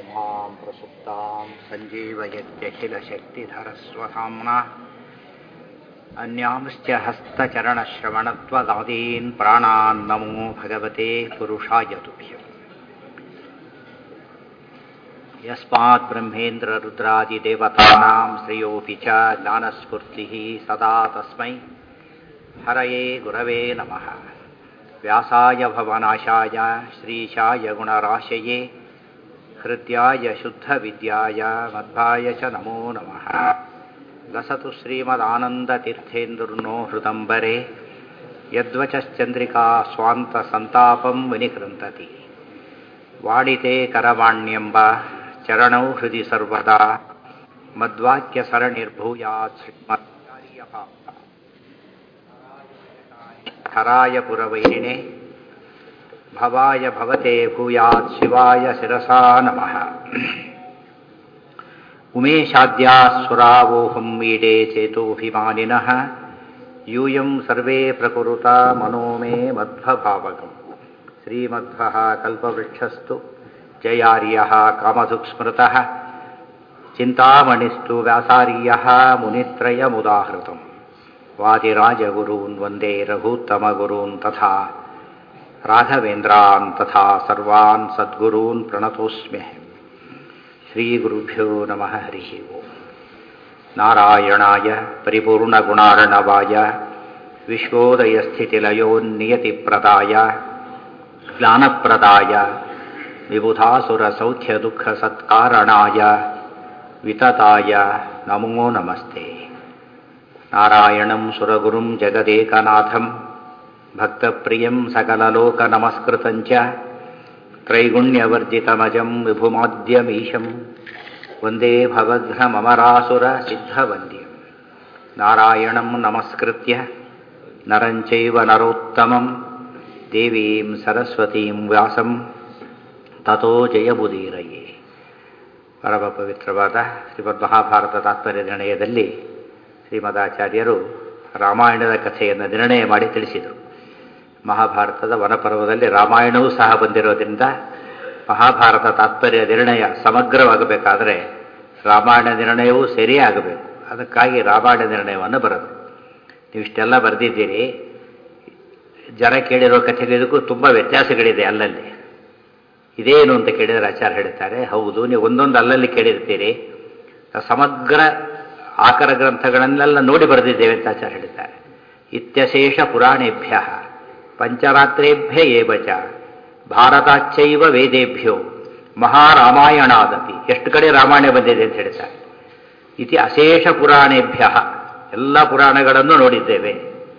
मां प्रसुप्तां सञ्जीवयत्यखिलशक्तिधरस्वधाम्ना अन्यांश्च हस्तचरणश्रवणत्वगादीन् प्राणान् नमो भगवते पुरुषाय तुभ्यम् यस्मात् ब्रह्मेन्द्ररुद्रादिदेवतानां श्रेयोऽपि च ज्ञानस्फूर्तिः सदा तस्मै हरये गुरवे नमः व्यासाय भवनाशाय श्रीशाय गुणराशये हृद्याय शुद्धविद्याय मध्वाय च नमो नमः लसतु श्रीमदानन्दतीर्थेन्दुर्नो हृदम्बरे यद्वचश्चन्द्रिका स्वान्तसन्तापं विनिकृन्तति वाडिते करवाण्यम्ब चरणौ हृदि सर्वदा मद्वाक्यसरणिर्भूयात् श्रीमत्कार्यभावः हराय पुरवैरिणे भवाय भवते भूयात् शिवाय शिरसा नमः उमेशाद्याः सुरावोहं मीडे चेतोऽभिमानिनः यूयं सर्वे प्रकुरुता मनो मे मध्वभावगम् श्रीमध्वः कल्पवृक्षस्तु जयार्यः कामधुक्स्मृतः चिन्तामणिस्तु व्यासार्यः मुनित्रयमुदाहृतम् वादिराजगुरून् वन्दे रघूत्तमगुरून् तथा राघवेन्द्रान् तथा सर्वान् सद्गुरून् प्रणतोऽस्म्यहम् श्रीगुरुभ्यो नमः हरिः ओम् नारायणाय परिपूर्णगुणार्णवाय विश्वोदयस्थितिलयोन्नियतिप्रदाय ज्ञानप्रदाय विबुधासुरसौख्यदुःखसत्कारणाय वितताय नमो नमस्ते नारायणं सुरगुरुं जगदेकनाथं भक्तप्रियं सकललोकनमस्कृतं च त्रैगुण्यवर्जितमजं विभुमाद्यमीशं वन्दे भवघ्नममरासुरसिद्धवन्द्यं नारायणं नमस्कृत्य नरं चैव नरोत्तमं देवीं सरस्वतीं ವ್ಯಾಸಂ ತಥೋ ಜಯಬುದೀರಯೇ ಪರಮ ಪವಿತ್ರವಾದ ಶ್ರೀಮದ್ ಮಹಾಭಾರತ ತಾತ್ಪರ್ಯ ನಿರ್ಣಯದಲ್ಲಿ ಶ್ರೀಮದಾಚಾರ್ಯರು ರಾಮಾಯಣದ ಕಥೆಯನ್ನು ನಿರ್ಣಯ ಮಾಡಿ ತಿಳಿಸಿದರು ಮಹಾಭಾರತದ ವನಪರ್ವದಲ್ಲಿ ರಾಮಾಯಣವೂ ಸಹ ಬಂದಿರೋದ್ರಿಂದ ಮಹಾಭಾರತ ತಾತ್ಪರ್ಯ ನಿರ್ಣಯ ಸಮಗ್ರವಾಗಬೇಕಾದರೆ ರಾಮಾಯಣ ನಿರ್ಣಯವೂ ಸರಿಯೇ ಆಗಬೇಕು ಅದಕ್ಕಾಗಿ ರಾಮಾಯಣ ನಿರ್ಣಯವನ್ನು ಬರೆದು ನೀವಿಷ್ಟೆಲ್ಲ ಬರೆದಿದ್ದೀರಿ ಜನ ಕೇಳಿರೋ ಕಥೆಗಳಿಗೂ ತುಂಬ ವ್ಯತ್ಯಾಸಗಳಿದೆ ಅಲ್ಲಲ್ಲಿ ಇದೇನು ಅಂತ ಕೇಳಿದರೆ ಆಚಾರ್ಯ ಹೇಳ್ತಾರೆ ಹೌದು ನೀವು ಒಂದೊಂದು ಅಲ್ಲಲ್ಲಿ ಕೇಳಿರ್ತೀರಿ ಸಮಗ್ರ ಆಕರ ಗ್ರಂಥಗಳನ್ನೆಲ್ಲ ನೋಡಿ ಬರೆದಿದ್ದೇವೆ ಅಂತ ಆಚಾರ್ಯ ಹೇಳ್ತಾರೆ ಇತ್ಯಶೇಷ ಪುರಾಣೇಭ್ಯ ಪಂಚರಾತ್ರೇಭ್ಯ ಏವ ಚ ಭಾರತಾಚ್ಚೈವ ವೇದೇಭ್ಯೋ ಮಹಾರಾಮಾಯಣಾದಪಿ ಎಷ್ಟು ಕಡೆ ರಾಮಾಯಣ ಬಂದಿದೆ ಅಂತ ಹೇಳ್ತಾರೆ ಇತಿ ಅಶೇಷ ಪುರಾಣೇಭ್ಯ ಎಲ್ಲ ಪುರಾಣಗಳನ್ನು ನೋಡಿದ್ದೇವೆ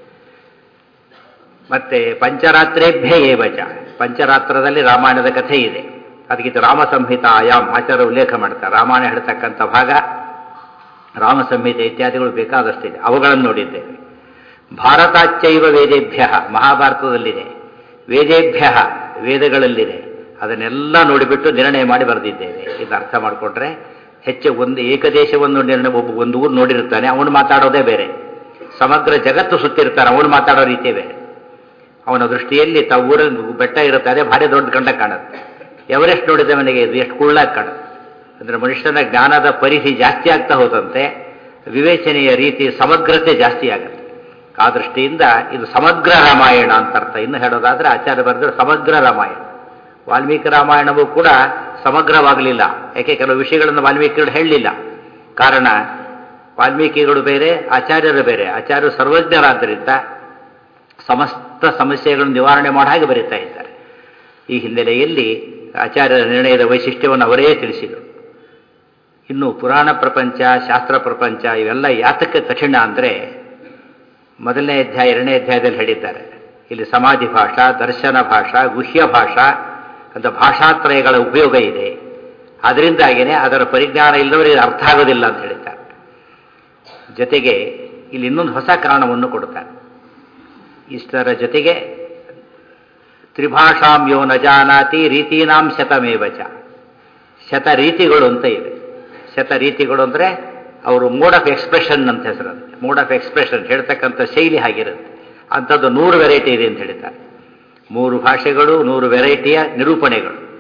ಮತ್ತೆ ಪಂಚರಾತ್ರೇಭ್ಯ ಏವ ಚ ಪಂಚರಾತ್ರದಲ್ಲಿ ರಾಮಾಯಣದ ಕಥೆ ಇದೆ ಅದಕ್ಕಿಂತ ರಾಮ ಸಂಹಿತ ಆಯಾಮ್ ಆಚಾರ ಉಲ್ಲೇಖ ಮಾಡ್ತಾರೆ ರಾಮಾಯಣ ಹೇಳ್ತಕ್ಕಂಥ ಭಾಗ ರಾಮ ಸಂಹಿತೆ ಇತ್ಯಾದಿಗಳು ಬೇಕಾದಷ್ಟಿದೆ ಅವುಗಳನ್ನು ನೋಡಿದ್ದೇವೆ ಭಾರತಾಚ್ಚೈವ ವೇದೇಭ್ಯ ಮಹಾಭಾರತದಲ್ಲಿದೆ ವೇದೇಭ್ಯ ವೇದಗಳಲ್ಲಿದೆ ಅದನ್ನೆಲ್ಲ ನೋಡಿಬಿಟ್ಟು ನಿರ್ಣಯ ಮಾಡಿ ಬರೆದಿದ್ದೇವೆ ಇದು ಅರ್ಥ ಮಾಡಿಕೊಂಡ್ರೆ ಹೆಚ್ಚು ಒಂದು ಏಕದೇಶವನ್ನು ನಿರ್ಣಯ ಒಬ್ಬ ಒಂದು ಊರು ನೋಡಿರ್ತಾನೆ ಅವನು ಮಾತಾಡೋದೇ ಬೇರೆ ಸಮಗ್ರ ಜಗತ್ತು ಸುತ್ತಿರ್ತಾನೆ ಅವನು ಮಾತಾಡೋ ರೀತಿಯೇ ಬೇರೆ ಅವನ ದೃಷ್ಟಿಯಲ್ಲಿ ತ ಊರ ಬೆಟ್ಟ ಇರುತ್ತೆ ಅದೇ ಭಾರಿ ದೊಡ್ಡ ಕಂಡ ಕಾಣುತ್ತೆ ಎವರೆಸ್ಟ್ ನೋಡಿದ ಅವನಿಗೆ ಇದು ಎಷ್ಟು ಕುಳ್ಳಾಗಿ ಕಾಣುತ್ತೆ ಅಂದರೆ ಮನುಷ್ಯನ ಜ್ಞಾನದ ಪರಿಧಿ ಜಾಸ್ತಿ ಆಗ್ತಾ ಹೋದಂತೆ ವಿವೇಚನೆಯ ರೀತಿ ಸಮಗ್ರತೆ ಜಾಸ್ತಿ ಆಗುತ್ತೆ ಆ ದೃಷ್ಟಿಯಿಂದ ಇದು ಸಮಗ್ರ ರಾಮಾಯಣ ಅಂತ ಅರ್ಥ ಇನ್ನು ಹೇಳೋದಾದ್ರೆ ಆಚಾರ್ಯ ಬರೆದ್ರೆ ಸಮಗ್ರ ರಾಮಾಯಣ ವಾಲ್ಮೀಕಿ ರಾಮಾಯಣವೂ ಕೂಡ ಸಮಗ್ರವಾಗಲಿಲ್ಲ ಯಾಕೆ ಕೆಲವು ವಿಷಯಗಳನ್ನು ವಾಲ್ಮೀಕಿಗಳು ಹೇಳಲಿಲ್ಲ ಕಾರಣ ವಾಲ್ಮೀಕಿಗಳು ಬೇರೆ ಆಚಾರ್ಯರು ಬೇರೆ ಆಚಾರ್ಯರು ಸರ್ವಜ್ಞರಾದ್ದರಿಂದ ಸಮಸ್ತ ಸಮಸ್ಯೆಗಳನ್ನು ನಿವಾರಣೆ ಮಾಡಿ ಹಾಗೆ ಬರೀತಾ ಇದ್ದಾರೆ ಈ ಹಿನ್ನೆಲೆಯಲ್ಲಿ ಆಚಾರ್ಯರ ನಿರ್ಣಯದ ವೈಶಿಷ್ಟ್ಯವನ್ನು ಅವರೇ ತಿಳಿಸಿದರು ಇನ್ನು ಪುರಾಣ ಪ್ರಪಂಚ ಶಾಸ್ತ್ರ ಪ್ರಪಂಚ ಇವೆಲ್ಲ ಯಾತಕ್ಕೆ ಕಠಿಣ ಅಂದರೆ ಮೊದಲನೇ ಅಧ್ಯಾಯ ಎರಡನೇ ಅಧ್ಯಾಯದಲ್ಲಿ ಹೇಳಿದ್ದಾರೆ ಇಲ್ಲಿ ಸಮಾಧಿ ಭಾಷಾ ದರ್ಶನ ಭಾಷಾ ಗುಹ್ಯ ಭಾಷಾ ಅಂತ ಭಾಷಾತ್ರಯಗಳ ಉಪಯೋಗ ಇದೆ ಅದರಿಂದಾಗಿಯೇ ಅದರ ಪರಿಜ್ಞಾನ ಇಲ್ಲವರಿಗೆ ಅರ್ಥ ಆಗೋದಿಲ್ಲ ಅಂತ ಹೇಳ್ತಾರೆ ಜೊತೆಗೆ ಇಲ್ಲಿ ಇನ್ನೊಂದು ಹೊಸ ಕಾರಣವನ್ನು ಕೊಡ್ತಾರೆ ಇಷ್ಟರ ಜೊತೆಗೆ ತ್ರಿಭಾಷಾಂ ಯೋ ನ ಜಾನಾತಿ ರೀತೀನಾಂ ಶತಮೇವಚ ಶತ ರೀತಿಗಳು ಅಂತ ಇವೆ ಶತ ರೀತಿಗಳು ಅಂದರೆ ಅವರು ಮೋಡ್ ಆಫ್ ಎಕ್ಸ್ಪ್ರೆಷನ್ ಅಂತ ಹೆಸರು ಮೋಡ್ ಆಫ್ ಎಕ್ಸ್ಪ್ರೆಷನ್ ಹೇಳ್ತಕ್ಕಂಥ ಶೈಲಿ ಹಾಗಿರುತ್ತೆ ಅಂಥದ್ದು ನೂರು ವೆರೈಟಿ ಇದೆ ಅಂತ ಹೇಳ್ತಾರೆ ಮೂರು ಭಾಷೆಗಳು ನೂರು ವೆರೈಟಿಯ ನಿರೂಪಣೆಗಳು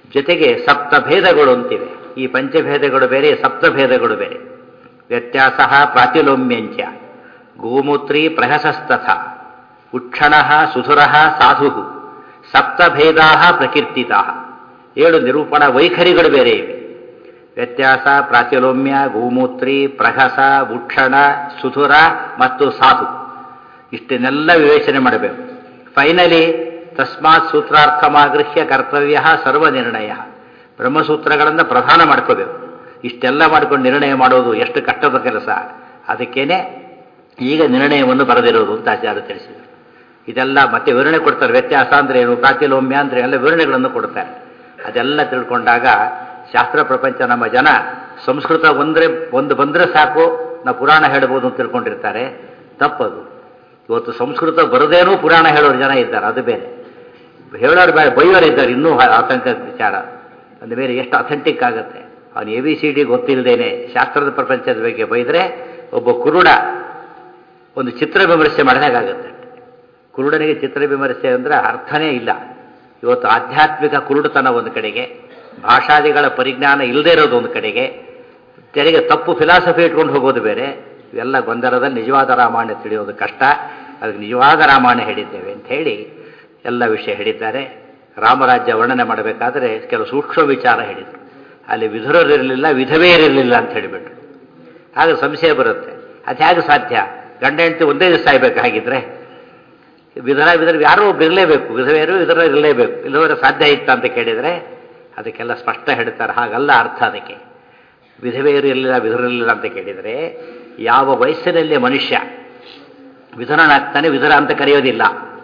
ಜೊತೆಗೆ ಸಪ್ತಭೇದಗಳು ಅಂತಿವೆ ಈ ಪಂಚಭೇದಗಳು ಬೇರೆ ಸಪ್ತಭೇದಗಳು ಬೇರೆ ವ್ಯತ್ಯಾಸ ಪ್ರಾತಿಲೋಮ್ಯಂಚ ಗೋಮೂತ್ರಿ ಪ್ರಹಸಸ್ತಥ ಉಕ್ಷಣ ಸುಧುರ ಸಾಧು ಸಪ್ತಭೇದಾ ಪ್ರಕೀರ್ತಿತಾ ಏಳು ನಿರೂಪಣಾ ವೈಖರಿಗಳು ಬೇರೆ ಇವೆ ವ್ಯತ್ಯಾಸ ಪ್ರಾತಿಲೋಮ್ಯ ಗೋಮೂತ್ರಿ ಪ್ರಹಸ ಉಕ್ಷಣ ಸುಧುರ ಮತ್ತು ಸಾಧು ಇಷ್ಟನ್ನೆಲ್ಲ ವಿವೇಚನೆ ಮಾಡಬೇಕು ಫೈನಲಿ ತಸ್ಮಾತ್ ಸೂತ್ರಾರ್ಥಮಾಗೃಹ್ಯ ಕರ್ತವ್ಯ ಸರ್ವ ನಿರ್ಣಯ ಬ್ರಹ್ಮಸೂತ್ರಗಳನ್ನು ಪ್ರಧಾನ ಮಾಡ್ಕೋಬೇಕು ಇಷ್ಟೆಲ್ಲ ಮಾಡ್ಕೊಂಡು ನಿರ್ಣಯ ಮಾಡೋದು ಎಷ್ಟು ಕಷ್ಟದ ಕೆಲಸ ಅದಕ್ಕೇನೆ ಈಗ ನಿರ್ಣಯವನ್ನು ಬರೆದಿರೋದು ಅಂತ ಆಚಾರ್ಯ ತಿಳಿಸಿದರು ಇದೆಲ್ಲ ಮತ್ತೆ ವಿವರಣೆ ಕೊಡ್ತಾರೆ ವ್ಯತ್ಯಾಸ ಅಂದ್ರೆ ಏನು ಪ್ರಾತಿಲೋಮ್ಯ ಅಂದ್ರೆ ಎಲ್ಲ ವಿವರಣೆಗಳನ್ನು ಕೊಡ್ತಾರೆ ಅದೆಲ್ಲ ತಿಳ್ಕೊಂಡಾಗ ಶಾಸ್ತ್ರ ಪ್ರಪಂಚ ನಮ್ಮ ಜನ ಸಂಸ್ಕೃತ ಒಂದ್ರೆ ಒಂದು ಬಂದ್ರೆ ಸಾಕು ನಾವು ಪುರಾಣ ಹೇಳ್ಬೋದು ಅಂತ ತಿಳ್ಕೊಂಡಿರ್ತಾರೆ ತಪ್ಪದು ಇವತ್ತು ಸಂಸ್ಕೃತ ಬರದೇನೂ ಪುರಾಣ ಹೇಳೋರು ಜನ ಇದ್ದಾರೆ ಅದು ಬೇರೆ ಹೇಳೋರು ಬೇರೆ ಬೈಯೋರು ಇದ್ದಾರೆ ಇನ್ನೂ ಆತಂಕ ವಿಚಾರ ಅದು ಬೇರೆ ಎಷ್ಟು ಅಥೆಂಟಿಕ್ ಆಗುತ್ತೆ ಅವನು ಎ ಬಿ ಸಿ ಡಿ ಗೊತ್ತಿಲ್ಲದೇನೆ ಶಾಸ್ತ್ರದ ಪ್ರಪಂಚದ ಬಗ್ಗೆ ಬೈದರೆ ಒಬ್ಬ ಕುರುಡ ಒಂದು ಚಿತ್ರ ವಿಮರ್ಶೆ ಮಾಡಿದಾಗುತ್ತೆ ಕುರುಡನಿಗೆ ಚಿತ್ರ ವಿಮರ್ಶೆ ಅಂದರೆ ಅರ್ಥನೇ ಇಲ್ಲ ಇವತ್ತು ಆಧ್ಯಾತ್ಮಿಕ ಕುರುಡುತನ ಒಂದು ಕಡೆಗೆ ಭಾಷಾದಿಗಳ ಪರಿಜ್ಞಾನ ಇಲ್ಲದೇ ಇರೋದು ಒಂದು ಕಡೆಗೆ ತೆರೆಗೆ ತಪ್ಪು ಫಿಲಾಸಫಿ ಇಟ್ಕೊಂಡು ಹೋಗೋದು ಬೇರೆ ಇವೆಲ್ಲ ಗೊಂದಲದಲ್ಲಿ ನಿಜವಾದ ರಾಮಾಯಣ ತಿಳಿಯೋದು ಕಷ್ಟ ಅದಕ್ಕೆ ನಿಜವಾದ ರಾಮಾಯಣ ಹೇಳಿದ್ದೇವೆ ಅಂತ ಹೇಳಿ ಎಲ್ಲ ವಿಷಯ ಹೇಳಿದ್ದಾರೆ ರಾಮರಾಜ್ಯ ವರ್ಣನೆ ಮಾಡಬೇಕಾದ್ರೆ ಕೆಲವು ಸೂಕ್ಷ್ಮ ವಿಚಾರ ಹೇಳಿದರು ಅಲ್ಲಿ ವಿಧುರರಿರಲಿಲ್ಲ ವಿಧವೆಯರಿರಲಿಲ್ಲ ಅಂತ ಹೇಳಿಬಿಟ್ರು ಆಗ ಸಂಶಯ ಬರುತ್ತೆ ಅದು ಹೇಗೆ ಸಾಧ್ಯ ಗಂಡ ಹೆಂಡತಿ ಒಂದೇ ದಿವಸ ಸಾಯ್ಬೇಕು ಹಾಗಿದ್ರೆ ವಿಧರ ವಿಧರ ಯಾರೋ ಒಬ್ರು ಇರಲೇಬೇಕು ವಿಧವೆಯರು ವಿಧರ ಇರಲೇಬೇಕು ಇಲ್ಲವರೆ ಸಾಧ್ಯ ಇತ್ತ ಅಂತ ಕೇಳಿದರೆ ಅದಕ್ಕೆಲ್ಲ ಸ್ಪಷ್ಟ ಹೇಳ್ತಾರೆ ಹಾಗಲ್ಲ ಅರ್ಥ ಅದಕ್ಕೆ ವಿಧವೆಯರು ಇರಲಿಲ್ಲ ವಿಧರಿರಲಿಲ್ಲ ಅಂತ ಕೇಳಿದರೆ ಯಾವ ವಯಸ್ಸಿನಲ್ಲಿ ಮನುಷ್ಯ ವಿಧರನಾಗ್ತಾನೆ ವಿಧರ ಅಂತ ಕರೆಯೋದಿಲ್ಲ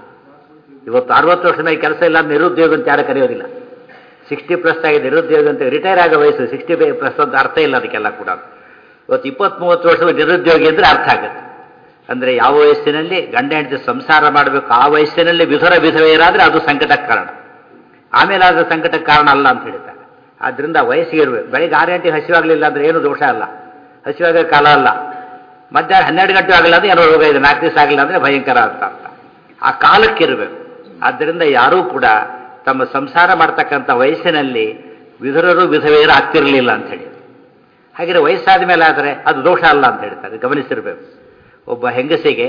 ಇವತ್ತು ಅರವತ್ತು ವರ್ಷದ ಮೇಲೆ ಕೆಲಸ ಇಲ್ಲ ನಿರುದ್ಯೋಗ ಅಂತ ಯಾರು ಕರೆಯೋದಿಲ್ಲ ಸಿಕ್ಸ್ಟಿ ಪ್ಲಸ್ ಆಗಿದೆ ನಿರುದ್ಯೋಗ ಅಂತ ರಿಟೈರ್ ಆಗೋ ವಯಸ್ಸು ಸಿಕ್ಸ್ಟಿ ಪ್ಲಸ್ ಅಂತ ಅರ್ಥ ಇಲ್ಲ ಅದಕ್ಕೆಲ್ಲ ಕೂಡ ಇವತ್ತು ಇಪ್ಪತ್ತ್ ಮೂವತ್ತು ವರ್ಷದ ನಿರುದ್ಯೋಗಿ ಅಂದರೆ ಅರ್ಥ ಆಗುತ್ತೆ ಅಂದರೆ ಯಾವ ವಯಸ್ಸಿನಲ್ಲಿ ಗಂಡ ಹೆಂಡತಿ ಸಂಸಾರ ಮಾಡಬೇಕು ಆ ವಯಸ್ಸಿನಲ್ಲಿ ವಿಧುರ ವಿಧವೆಯರಾದರೆ ಅದು ಸಂಕಟಕ್ಕೆ ಕಾರಣ ಆಮೇಲೆ ಆದ ಸಂಕಟಕ್ಕೆ ಕಾರಣ ಅಲ್ಲ ಅಂತ ಹೇಳ್ತಾರೆ ಆದ್ದರಿಂದ ವಯಸ್ಸಿಗೆ ಇರಬೇಕು ಬೆಳಿಗ್ಗೆ ಆರು ಗಂಟೆಗೆ ಹಸಿವಾಗಲಿಲ್ಲ ಅಂದರೆ ಏನು ದೋಷ ಅಲ್ಲ ಹಸಿವಾಗ ಕಾಲ ಅಲ್ಲ ಮಧ್ಯಾಹ್ನ ಹನ್ನೆರಡು ಗಂಟೆ ಆಗಲ್ಲ ಅಂದರೆ ಏನೋ ರೋಗ ಇದೆ ನಾಲ್ಕು ದಿವಸ ಆಗಲಿಲ್ಲ ಅಂದರೆ ಭಯಂಕರ ಅಂತ ಅರ್ಥ ಆ ಕಾಲಕ್ಕೆ ಇರಬೇಕು ಆದ್ದರಿಂದ ಯಾರೂ ಕೂಡ ತಮ್ಮ ಸಂಸಾರ ಮಾಡ್ತಕ್ಕಂಥ ವಯಸ್ಸಿನಲ್ಲಿ ವಿಧುರರು ವಿಧವೆಯರು ಆಗ್ತಿರಲಿಲ್ಲ ಅಂತ ಹೇಳಿ ಹಾಗೆ ವಯಸ್ಸಾದ ಮೇಲೆ ಆದರೆ ಅದು ದೋಷ ಅಲ್ಲ ಅಂತ ಹೇಳ್ತಾರೆ ಗಮನಿಸಿರ್ಬೇಕು ಒಬ್ಬ ಹೆಂಗಸಿಗೆ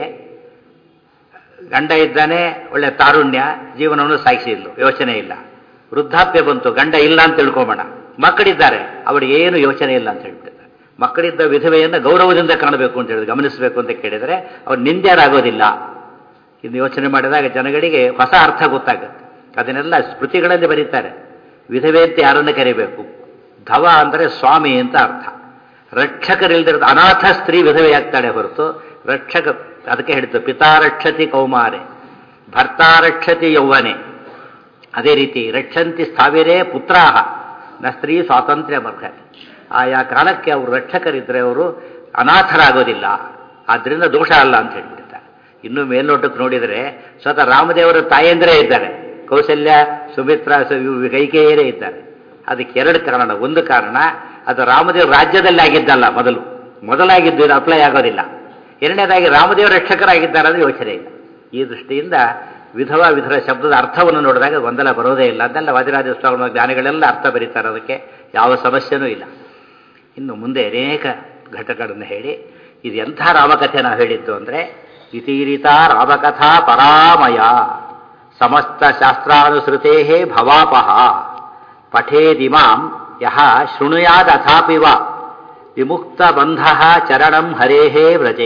ಗಂಡ ಇದ್ದಾನೆ ಒಳ್ಳೆ ತಾರುಣ್ಯ ಜೀವನವನ್ನು ಸಾಗಿಸಿದ್ಲು ಯೋಚನೆ ಇಲ್ಲ ವೃದ್ಧಾಪ್ಯ ಬಂತು ಗಂಡ ಇಲ್ಲ ಅಂತ ತಿಳ್ಕೊಂಬೋಣ ಮಕ್ಕಳಿದ್ದಾರೆ ಅವರಿಗೆ ಏನು ಯೋಚನೆ ಇಲ್ಲ ಅಂತ ಹೇಳ್ಬಿಟ್ಟಿದ್ದಾರೆ ಮಕ್ಕಳಿದ್ದ ವಿಧವೆಯನ್ನು ಗೌರವದಿಂದ ಕಾಣಬೇಕು ಅಂತ ಹೇಳಿದ್ರೆ ಗಮನಿಸಬೇಕು ಅಂತ ಕೇಳಿದರೆ ಅವ್ರು ನಿಂದ್ಯಾರಾಗೋದಿಲ್ಲ ಇನ್ನು ಯೋಚನೆ ಮಾಡಿದಾಗ ಜನಗಳಿಗೆ ಹೊಸ ಅರ್ಥ ಗೊತ್ತಾಗುತ್ತೆ ಅದನ್ನೆಲ್ಲ ಸ್ಮೃತಿಗಳಲ್ಲಿ ಬರೀತಾರೆ ವಿಧವೆ ಅಂತ ಯಾರನ್ನು ಕರಿಬೇಕು ಧವ ಅಂದರೆ ಸ್ವಾಮಿ ಅಂತ ಅರ್ಥ ರಕ್ಷಕರಿಲ್ದಿರೋದು ಅನಾಥ ಸ್ತ್ರೀ ವಿಧವೆಯಾಗ್ತಾಳೆ ಹೊರತು ರಕ್ಷಕ ಅದಕ್ಕೆ ಹೇಳ್ತು ಪಿತಾರಕ್ಷತಿ ಕೌಮಾರೆ ಭರ್ತಾರಕ್ಷತಿ ಯೌವನೆ ಅದೇ ರೀತಿ ರಕ್ಷಂತಿ ಸ್ಥಾವಿರೇ ಪುತ್ರಾಹ ನ ಸ್ತ್ರೀ ಸ್ವಾತಂತ್ರ್ಯ ಬರ್ತಾರೆ ಆಯಾ ಕಾಲಕ್ಕೆ ಅವರು ರಕ್ಷಕರಿದ್ದರೆ ಅವರು ಅನಾಥರಾಗೋದಿಲ್ಲ ಆದ್ದರಿಂದ ದೋಷ ಅಲ್ಲ ಅಂತ ಹೇಳ್ಬಿಡ್ತಾರೆ ಇನ್ನು ಮೇಲ್ನೋಟಕ್ಕೆ ನೋಡಿದರೆ ಸ್ವತಃ ರಾಮದೇವರ ತಾಯಂದ್ರೇ ಇದ್ದಾರೆ ಕೌಶಲ್ಯ ಸುಮಿತ್ರ ಕೈಕೇಯರೇ ಇದ್ದಾರೆ ಅದಕ್ಕೆ ಎರಡು ಕಾರಣ ಒಂದು ಕಾರಣ ಅದು ರಾಮದೇವ ರಾಜ್ಯದಲ್ಲಿ ಆಗಿದ್ದಲ್ಲ ಮೊದಲು ಮೊದಲಾಗಿದ್ದು ಇದು ಅಪ್ಲೈ ಆಗೋದಿಲ್ಲ ಎರಡನೇದಾಗಿ ರಾಮದೇವ ರಕ್ಷಕರಾಗಿದ್ದಾರೆ ಅಂದರೆ ಯೋಚನೆ ಇಲ್ಲ ಈ ದೃಷ್ಟಿಯಿಂದ ವಿಧವಾ ವಿಧರ ಶಬ್ದದ ಅರ್ಥವನ್ನು ನೋಡಿದಾಗ ಗೊಂದಲ ಬರೋದೇ ಇಲ್ಲ ಅದೆಲ್ಲ ವಾದಿರಾಜ ಸ್ವಾಮಿ ಜ್ಞಾನಿಗಳೆಲ್ಲ ಅರ್ಥ ಬರೀತಾರೆ ಅದಕ್ಕೆ ಯಾವ ಸಮಸ್ಯೆನೂ ಇಲ್ಲ ಇನ್ನು ಮುಂದೆ ಅನೇಕ ಘಟಕಗಳನ್ನು ಹೇಳಿ ಇದು ಎಂಥ ರಾಮಕಥೆ ನಾವು ಹೇಳಿದ್ದು ಅಂದರೆ ಇತೀರಿತ ರಾಮಕಥಾ ಪರಾಮಯ ಸಮಸ್ತ ಶಾಸ್ತ್ರಾನುಸೃತೇ ಭವಾಪಹ ಪಠೇದಿಮಾಂ ಯಹ ಶೃಣುಯಾದ ಅಥಾಪಿವ ವಿಮುಕ್ತ ಬಂಧ ಚರಣಂ ಹರೇಹೇ ವ್ರಜೇ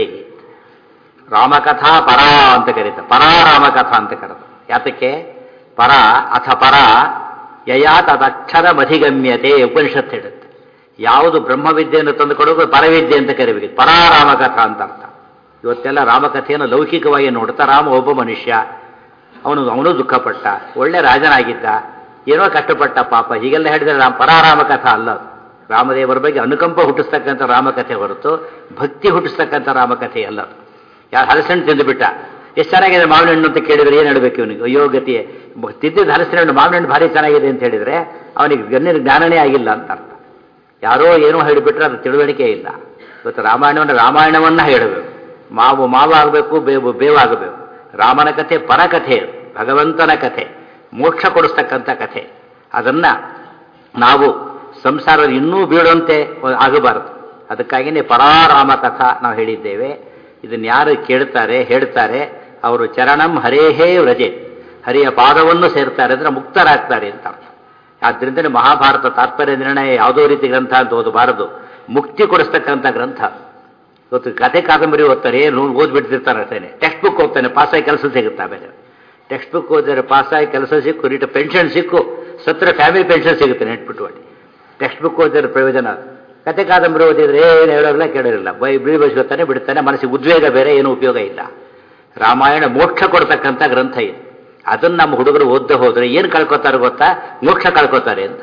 ರಾಮಕಥಾ ಪರ ಅಂತ ಕರೀತಾರೆ ಪರಾ ರಾಮಕಥಾ ಅಂತ ಕರೆದು ಯಾತಕ್ಕೆ ಪರ ಅಥ ಪರ ಯಯಾ ತದಕ್ಷರ ಮಧಿಗಮ್ಯತೆ ಉಪನಿಷತ್ ಹೇಳುತ್ತೆ ಯಾವುದು ಬ್ರಹ್ಮವಿದ್ಯೆಯನ್ನು ತಂದು ಕೊಡೋದು ಪರವಿದ್ಯೆ ಅಂತ ಕರಿಬೇಕು ಪರಾ ರಾಮಕಥಾ ಅಂತ ಅರ್ಥ ಇವತ್ತೆಲ್ಲ ರಾಮಕಥೆಯನ್ನು ಲೌಕಿಕವಾಗಿ ನೋಡ್ತಾ ರಾಮ ಒಬ್ಬ ಮನುಷ್ಯ ಅವನು ಅವನು ದುಃಖಪಟ್ಟ ಒಳ್ಳೆ ರಾಜನಾಗಿದ್ದ ಏನೋ ಕಷ್ಟಪಟ್ಟ ಪಾಪ ಹೀಗೆಲ್ಲ ಹೇಳಿದರೆ ರಾಮ ಪರಾರಾಮ ಕಥಾ ಅಲ್ಲ ಅದು ರಾಮದೇವರ ಬಗ್ಗೆ ಅನುಕಂಪ ಹುಟ್ಟಿಸ್ತಕ್ಕಂಥ ರಾಮಕಥೆ ಹೊರತು ಭಕ್ತಿ ಹುಟ್ಟಿಸ್ತಕ್ಕಂಥ ರಾಮಕಥೆ ಅಲ್ಲ ಅದು ಯಾರು ಹಲಸಣ್ಣು ತಿಂದುಬಿಟ್ಟ ಎಷ್ಟು ಚೆನ್ನಾಗಿದೆ ಮಾವಿನ ಹಣ್ಣು ಅಂತ ಕೇಳಿದ್ರೆ ಏನು ಹೇಳಬೇಕು ಇವನಿಗೆ ಅಯ್ಯೋ ಗತಿ ತಿದ್ದಿದ್ದು ಹಲಸಿನ ಹಣ್ಣು ಮಾವಿನ ಹಣ್ಣು ಭಾರಿ ಚೆನ್ನಾಗಿದೆ ಅಂತ ಹೇಳಿದರೆ ಅವನಿಗೆ ಗಣ್ಯನ ಜ್ಞಾನನೇ ಆಗಿಲ್ಲ ಅಂತ ಅರ್ಥ ಯಾರೋ ಏನೋ ಹೇಳಿಬಿಟ್ರೆ ಅದು ತಿಳುವಳಿಕೆ ಇಲ್ಲ ಇವತ್ತು ರಾಮಾಯಣವನ್ನು ರಾಮಾಯಣವನ್ನ ಹೇಳಬೇಕು ಮಾವು ಮಾವು ಆಗಬೇಕು ಬೇವು ಬೇವಾಗಬೇಕು ರಾಮನ ಕಥೆ ಪರಕಥೆ ಭಗವಂತನ ಕಥೆ ಮೋಕ್ಷ ಕೊಡಿಸ್ತಕ್ಕಂಥ ಕಥೆ ಅದನ್ನ ನಾವು ಸಂಸಾರದ ಇನ್ನೂ ಬೀಳುವಂತೆ ಆಗಬಾರದು ಅದಕ್ಕಾಗಿಯೇ ಪರಾರಾಮ ಕಥಾ ನಾವು ಹೇಳಿದ್ದೇವೆ ಇದನ್ನ ಯಾರು ಕೇಳ್ತಾರೆ ಹೇಳ್ತಾರೆ ಅವರು ಚರಣಂ ಹರೇಹೇ ವ್ರಜೆ ಹರಿಯ ಪಾದವನ್ನು ಸೇರ್ತಾರೆ ಅಂದ್ರೆ ಮುಕ್ತರಾಗ್ತಾರೆ ಅಂತ ಅರ್ಥ ಆದ್ರಿಂದಲೇ ಮಹಾಭಾರತ ತಾತ್ಪರ್ಯ ನಿರ್ಣಯ ಯಾವುದೋ ರೀತಿ ಗ್ರಂಥ ಅಂತ ಓದಬಾರದು ಮುಕ್ತಿ ಕೊಡಿಸ್ತಕ್ಕಂಥ ಗ್ರಂಥ ಇವತ್ತು ಕಥೆ ಕಾದಂಬರಿ ಓದ್ತಾರೆ ಏನು ಓದ್ಬಿಡ್ತಿರ್ತಾರೆ ಅಷ್ಟೇನೆ ಟೆಕ್ಸ್ಟ್ ಬುಕ್ ಓದ್ತಾನೆ ಪಾಸಾಗಿ ಕೆಲಸ ಸಿಗುತ್ತೆ ಆಮೇಲೆ ಟೆಕ್ಸ್ಟ್ ಬುಕ್ ಓದಿದ್ರೆ ಪಾಸಾಗಿ ಕೆಲಸ ಸಿಕ್ಕು ರೀಟ ಪೆನ್ಷನ್ ಸಿಕ್ಕು ಸತ್ರ ಫ್ಯಾಮಿಲಿ ಪೆನ್ಷನ್ ಸಿಗುತ್ತೆ ನೆಟ್ಬಿಟ್ಟು ಮಾಡಿ ಟೆಕ್ಸ್ಟ್ ಬುಕ್ ಓದಿದ್ರೆ ಪ್ರಯೋಜನ ಕತೆ ಕಾದಂಬರಿ ಓದಿದ್ರೆ ಏನು ಹೇಳೋಲ್ಲ ಕೇಳೋರಿಲ್ಲ ಬೈ ಬಿಳಿ ಬಸ್ಕೊತಾನೆ ಬಿಡ್ತಾನೆ ಮನಸ್ಸಿಗೆ ಉದ್ವೇಗ ಬೇರೆ ಏನು ಉಪಯೋಗ ಇಲ್ಲ ರಾಮಾಯಣ ಮೋಕ್ಷ ಕೊಡ್ತಕ್ಕಂಥ ಗ್ರಂಥ ಇದು ಅದನ್ನು ನಮ್ಮ ಹುಡುಗರು ಓದ್ದೆ ಹೋದ್ರೆ ಏನು ಕಳ್ಕೊತಾರೆ ಗೊತ್ತಾ ಮೋಕ್ಷ ಕಳ್ಕೊತಾರೆ ಅಂತ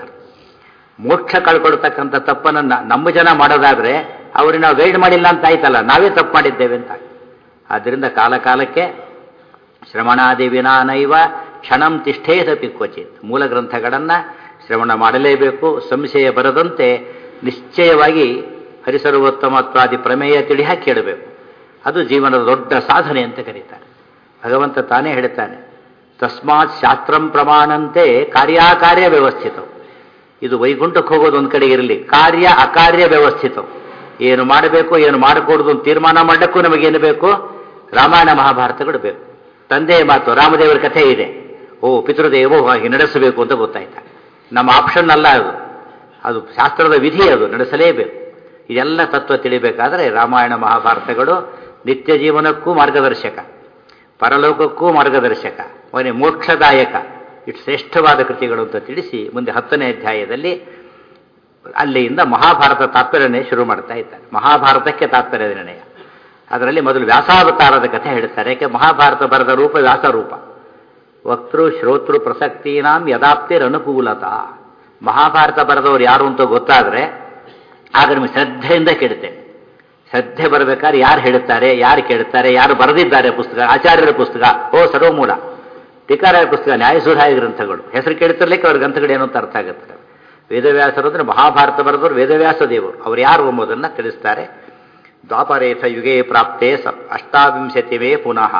ಮೋಕ್ಷ ಕಳ್ಕೊಳ್ತಕ್ಕಂಥ ತಪ್ಪನ್ನು ನ- ನಮ್ಮ ಜನ ಮಾಡೋದಾದ್ರೆ ಅವ್ರಿಗೆ ನಾವು ಗೈಡ್ ಮಾಡಿಲ್ಲ ಅಂತ ಆಯ್ತಲ್ಲ ನಾವೇ ತಪ್ಪು ಮಾಡಿದ್ದೇವೆ ಅಂತ ಆದ್ದರಿಂದ ಕಾಲ ಕಾಲಕ್ಕೆ ಶ್ರವಣಾದಿ ವಿನಾನೈವ ಕ್ಷಣಂ ತಿಷ್ಠೇದಪಿ ಕ್ವಚಿತ್ ಮೂಲ ಗ್ರಂಥಗಳನ್ನು ಶ್ರವಣ ಮಾಡಲೇಬೇಕು ಸಂಶಯ ಬರದಂತೆ ನಿಶ್ಚಯವಾಗಿ ಹರಿಸರ್ವೋತ್ತಮತ್ವಾದಿ ಪ್ರಮೇಯ ತಿಳಿ ಹಾಕಿ ಕೇಳಬೇಕು ಅದು ಜೀವನದ ದೊಡ್ಡ ಸಾಧನೆ ಅಂತ ಕರೀತಾರೆ ಭಗವಂತ ತಾನೇ ಹೇಳ್ತಾನೆ ತಸ್ಮಾತ್ ಶಾಸ್ತ್ರಂ ಪ್ರಮಾಣಂತೆ ಕಾರ್ಯಾಕಾರ್ಯ ವ್ಯವಸ್ಥಿತವು ಇದು ವೈಕುಂಠಕ್ಕೆ ಹೋಗೋದು ಒಂದು ಕಡೆಗೆ ಇರಲಿ ಕಾರ್ಯ ಅಕಾರ್ಯ ವ್ಯವಸ್ಥಿತವು ಏನು ಮಾಡಬೇಕು ಏನು ಮಾಡಕೂಡದು ಅಂತ ತೀರ್ಮಾನ ಮಾಡಕ್ಕೂ ನಮಗೇನು ಬೇಕು ರಾಮಾಯಣ ಮಹಾಭಾರತಗಳು ಬೇಕು ತಂದೆಯ ಮಾತು ರಾಮದೇವರ ಕಥೆ ಇದೆ ಓ ಪಿತೃದೇವೋ ಹಾಗೆ ನಡೆಸಬೇಕು ಅಂತ ಗೊತ್ತಾಯ್ತಾ ನಮ್ಮ ಆಪ್ಷನ್ ಅಲ್ಲ ಅದು ಅದು ಶಾಸ್ತ್ರದ ವಿಧಿ ಅದು ನಡೆಸಲೇಬೇಕು ಇದೆಲ್ಲ ತತ್ವ ತಿಳಿಬೇಕಾದ್ರೆ ರಾಮಾಯಣ ಮಹಾಭಾರತಗಳು ನಿತ್ಯ ಜೀವನಕ್ಕೂ ಮಾರ್ಗದರ್ಶಕ ಪರಲೋಕಕ್ಕೂ ಮಾರ್ಗದರ್ಶಕ ಅವನೇ ಮೋಕ್ಷದಾಯಕ ಇಷ್ಟು ಶ್ರೇಷ್ಠವಾದ ಕೃತಿಗಳು ಅಂತ ತಿಳಿಸಿ ಮುಂದೆ ಹತ್ತನೇ ಅಧ್ಯಾಯದಲ್ಲಿ ಅಲ್ಲಿಯಿಂದ ಮಹಾಭಾರತ ತಾತ್ಪರ್ಯನೇ ಶುರು ಮಾಡ್ತಾ ಇದ್ದಾರೆ ಮಹಾಭಾರತಕ್ಕೆ ತಾತ್ಪರ್ಯ ನಿರ್ಣಯ ಅದರಲ್ಲಿ ಮೊದಲು ವ್ಯಾಸಾವತಾರದ ಕಥೆ ಹೇಳ್ತಾರೆ ಯಾಕೆ ಮಹಾಭಾರತ ಬರೆದ ರೂಪ ವ್ಯಾಸರೂಪ ವಕ್ತೃ ಶ್ರೋತೃ ಪ್ರಸಕ್ತೀನಾಂ ಯದಾಪ್ತಿರ್ ಅನುಕೂಲತಾ ಮಹಾಭಾರತ ಬರೆದವರು ಯಾರು ಅಂತ ಗೊತ್ತಾದರೆ ಆಗ ನಿಮಗೆ ಶ್ರದ್ಧೆಯಿಂದ ಕೇಳುತ್ತೇನೆ ಶ್ರದ್ಧೆ ಬರಬೇಕಾದ್ರೆ ಯಾರು ಹೇಳುತ್ತಾರೆ ಯಾರು ಕೇಳುತ್ತಾರೆ ಯಾರು ಬರೆದಿದ್ದಾರೆ ಪುಸ್ತಕ ಆಚಾರ್ಯರ ಪುಸ್ತಕ ಓ ಸರ್ವಮೂಲ ಟೀಕಾರಾಯ ಪುಸ್ತಕ ನ್ಯಾಯಸುಧಾಯ ಗ್ರಂಥಗಳು ಹೆಸರು ಕೇಳ್ತಿರ್ಲಿಕ್ಕೆ ಅವ್ರ ಗ್ರಂಥಗಳು ಏನು ಅಂತ ಅರ್ಥ ಆಗುತ್ತೆ ವೇದವ್ಯಾಸರು ಅಂದರೆ ಮಹಾಭಾರತ ಬರೆದವರು ವೇದವ್ಯಾಸ ದೇವರು ಅವ್ರು ಯಾರು ಎಂಬುದನ್ನು ತಿಳಿಸ್ತಾರೆ ದ್ವಾಪರೇಥ ಯುಗೇ ಪ್ರಾಪ್ತೆ ಸ ಅಷ್ಟಾವಿಂಶತಿವೇ ಪುನಃ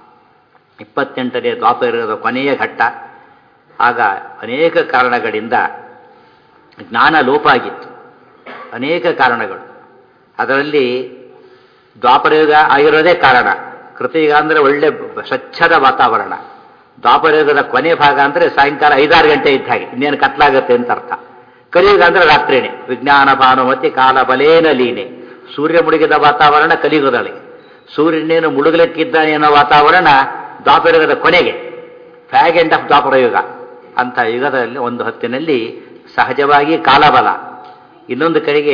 ಇಪ್ಪತ್ತೆಂಟನೇ ದ್ವಾಪರದ ಕೊನೆಯ ಘಟ್ಟ ಆಗ ಅನೇಕ ಕಾರಣಗಳಿಂದ ಜ್ಞಾನ ಲೋಪ ಆಗಿತ್ತು ಅನೇಕ ಕಾರಣಗಳು ಅದರಲ್ಲಿ ದ್ವಾಪರಯುಗ ಆಗಿರೋದೇ ಕಾರಣ ಕೃತಿಯುಗ ಅಂದರೆ ಒಳ್ಳೆ ಸ್ವಚ್ಛದ ವಾತಾವರಣ ದ್ವಾಪರಯುಗದ ಕೊನೆ ಭಾಗ ಅಂದರೆ ಸಾಯಂಕಾಲ ಐದಾರು ಗಂಟೆ ಇದ್ದ ಹಾಗೆ ಇನ್ನೇನು ಕತ್ಲಾಗತ್ತೆ ಅಂತ ಅರ್ಥ ಕಲಿಯುಗ ಅಂದರೆ ರಾತ್ರಿನೇ ವಿಜ್ಞಾನ ಭಾನುಮತಿ ಕಾಲ ಬಲೇನ ಲೀನೆ ಸೂರ್ಯ ಮುಳುಗಿದ ವಾತಾವರಣ ಕಲಿಯುಗದಲ್ಲಿ ಸೂರ್ಯನೇನು ಮುಳುಗಲಿಕ್ಕಿದ್ದಾನೆ ಅನ್ನೋ ವಾತಾವರಣ ದ್ವಾಪರಯುಗದ ಕೊನೆಗೆ ಫ್ಯಾಗ್ ಎಂಡ್ ಆಫ್ ದ್ವಾಪರಯುಗ ಅಂತ ಯುಗದಲ್ಲಿ ಒಂದು ಹೊತ್ತಿನಲ್ಲಿ ಸಹಜವಾಗಿ ಕಾಲಬಲ ಇನ್ನೊಂದು ಕಡೆಗೆ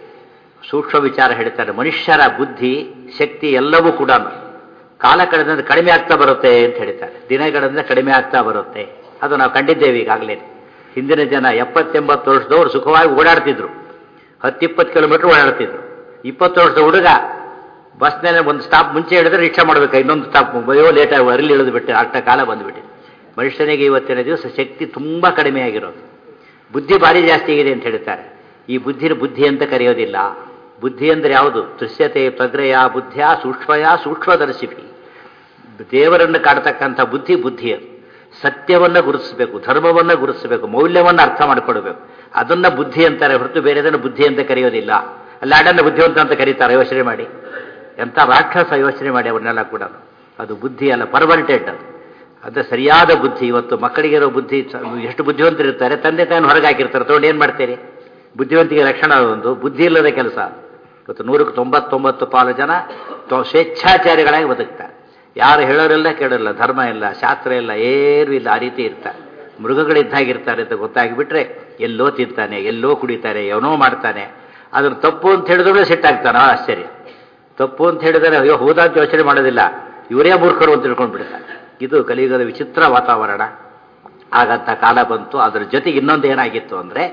ಸೂಕ್ಷ್ಮ ವಿಚಾರ ಹೇಳ್ತಾರೆ ಮನುಷ್ಯರ ಬುದ್ಧಿ ಶಕ್ತಿ ಎಲ್ಲವೂ ಕೂಡ ಕಾಲ ಕಳೆದಂದ್ರೆ ಕಡಿಮೆ ಆಗ್ತಾ ಬರುತ್ತೆ ಅಂತ ಹೇಳ್ತಾರೆ ದಿನಗಳಿಂದ ಕಡಿಮೆ ಆಗ್ತಾ ಬರುತ್ತೆ ಅದು ನಾವು ಕಂಡಿದ್ದೇವೆ ಈಗಾಗಲೇ ಹಿಂದಿನ ಜನ ಎಪ್ಪತ್ತೆಂಬತ್ತು ವರ್ಷದವ್ರು ಸುಖವಾಗಿ ಓಡಾಡ್ತಿದ್ರು ಹತ್ತಿಪ್ಪತ್ತು ಕಿಲೋಮೀಟರ್ ಓಡಾಡ್ತಿದ್ರು ಇಪ್ಪತ್ತು ವರ್ಷದ ಹುಡುಗ ಬಸ್ನಲ್ಲಿ ಒಂದು ಸ್ಟಾಪ್ ಮುಂಚೆ ಹೇಳಿದ್ರೆ ರಿಕ್ಷಾ ಮಾಡಬೇಕು ಇನ್ನೊಂದು ಸ್ಟಾಪ್ ಬಯೋ ಲೇಟಾಗಿ ಅರ್ಲಿ ಇಳಿದು ಬಿಟ್ಟು ಅಷ್ಟ ಕಾಲ ಬಂದುಬಿಟ್ಟಿದೆ ಮನುಷ್ಯನಿಗೆ ಇವತ್ತಿನ ದಿವಸ ಶಕ್ತಿ ತುಂಬ ಕಡಿಮೆ ಆಗಿರೋದು ಬುದ್ಧಿ ಭಾರಿ ಜಾಸ್ತಿ ಆಗಿದೆ ಅಂತ ಹೇಳ್ತಾರೆ ಈ ಬುದ್ಧಿನ ಬುದ್ಧಿ ಅಂತ ಕರೆಯೋದಿಲ್ಲ ಬುದ್ಧಿ ಅಂದರೆ ಯಾವುದು ದೃಶ್ಯತೆ ಪ್ರಗ್ರಯ ಬುದ್ಧಿಯ ಸೂಕ್ಷ್ಮಯ ಸೂಕ್ಷ್ಮದರ್ಶಿಪಿ ದೇವರನ್ನು ಕಾಡ್ತಕ್ಕಂಥ ಬುದ್ಧಿ ಬುದ್ಧಿ ಅದು ಸತ್ಯವನ್ನು ಗುರುತಿಸಬೇಕು ಧರ್ಮವನ್ನು ಗುರುತಿಸಬೇಕು ಮೌಲ್ಯವನ್ನು ಅರ್ಥ ಮಾಡಿಕೊಡ್ಬೇಕು ಅದನ್ನ ಬುದ್ಧಿ ಅಂತಾರೆ ಹೊರತು ಬೇರೆದನ್ನು ಬುದ್ಧಿ ಅಂತ ಕರೆಯೋದಿಲ್ಲ ಲ್ಯಾಡನ್ನು ಬುದ್ಧಿವಂತ ಅಂತ ಕರೀತಾರೆ ಯೋಚನೆ ಮಾಡಿ ಎಂಥ ರಾಕ್ಷಸ ಯೋಚನೆ ಮಾಡಿ ಅವನ್ನೆಲ್ಲ ಕೂಡ ಅದು ಬುದ್ಧಿ ಅಲ್ಲ ಪರ್ವರ್ಟೆಡ್ ಅದು ಅದು ಸರಿಯಾದ ಬುದ್ಧಿ ಇವತ್ತು ಮಕ್ಕಳಿಗಿರೋ ಬುದ್ಧಿ ಎಷ್ಟು ಬುದ್ಧಿವಂತರಿರ್ತಾರೆ ತಂದೆ ತಾನು ಹೊರಗೆ ಹಾಕಿರ್ತಾರೆ ತೊಗೊಂಡು ಏನು ಮಾಡ್ತೀರಿ ಬುದ್ಧಿವಂತಿಗೆ ಲಕ್ಷಣ ಒಂದು ಬುದ್ಧಿ ಇಲ್ಲದ ಕೆಲಸ ಇವತ್ತು ನೂರಕ್ಕೆ ತೊಂಬತ್ತೊಂಬತ್ತು ಪಾಲು ಜನ ತ- ಸ್ವೇಚ್ಛಾಚಾರಿಗಳಾಗಿ ಬದುಕ್ತಾರೆ ಯಾರು ಹೇಳೋರಿಲ್ಲ ಕೇಳೋರಿಲ್ಲ ಧರ್ಮ ಇಲ್ಲ ಶಾಸ್ತ್ರ ಇಲ್ಲ ಏನೂ ಇಲ್ಲ ಆ ರೀತಿ ಇರ್ತಾರೆ ಮೃಗಗಳಿದ್ದಾಗಿರ್ತಾರೆ ಅಂತ ಗೊತ್ತಾಗಿಬಿಟ್ರೆ ಎಲ್ಲೋ ತಿಂತಾನೆ ಎಲ್ಲೋ ಕುಡಿತಾನೆ ಏನೋ ಮಾಡ್ತಾನೆ ಅದನ್ನು ತಪ್ಪು ಅಂತ ಹೇಳಿದ್ರೆ ಸಿಟ್ಟಾಗ್ತಾನೆ ಆ ಆಶ್ಚರ್ಯ ತಪ್ಪು ಅಂತ ಹೇಳಿದರೆ ಅಯ್ಯೋ ಹೋದಂತ ಯೋಚನೆ ಮಾಡೋದಿಲ್ಲ ಇವರೇ ಮೂರ್ಖರು ಅಂತ ತಿಳ್ಕೊಂಡು ಬಿಡ್ತಾರೆ ಇದು ಕಲಿಯುಗದ ವಿಚಿತ್ರ ವಾತಾವರಣ ಆಗಂತ ಕಾಲ ಬಂತು ಅದರ ಜೊತೆಗೆ ಇನ್ನೊಂದು ಏನಾಗಿತ್ತು ಅಂದರೆ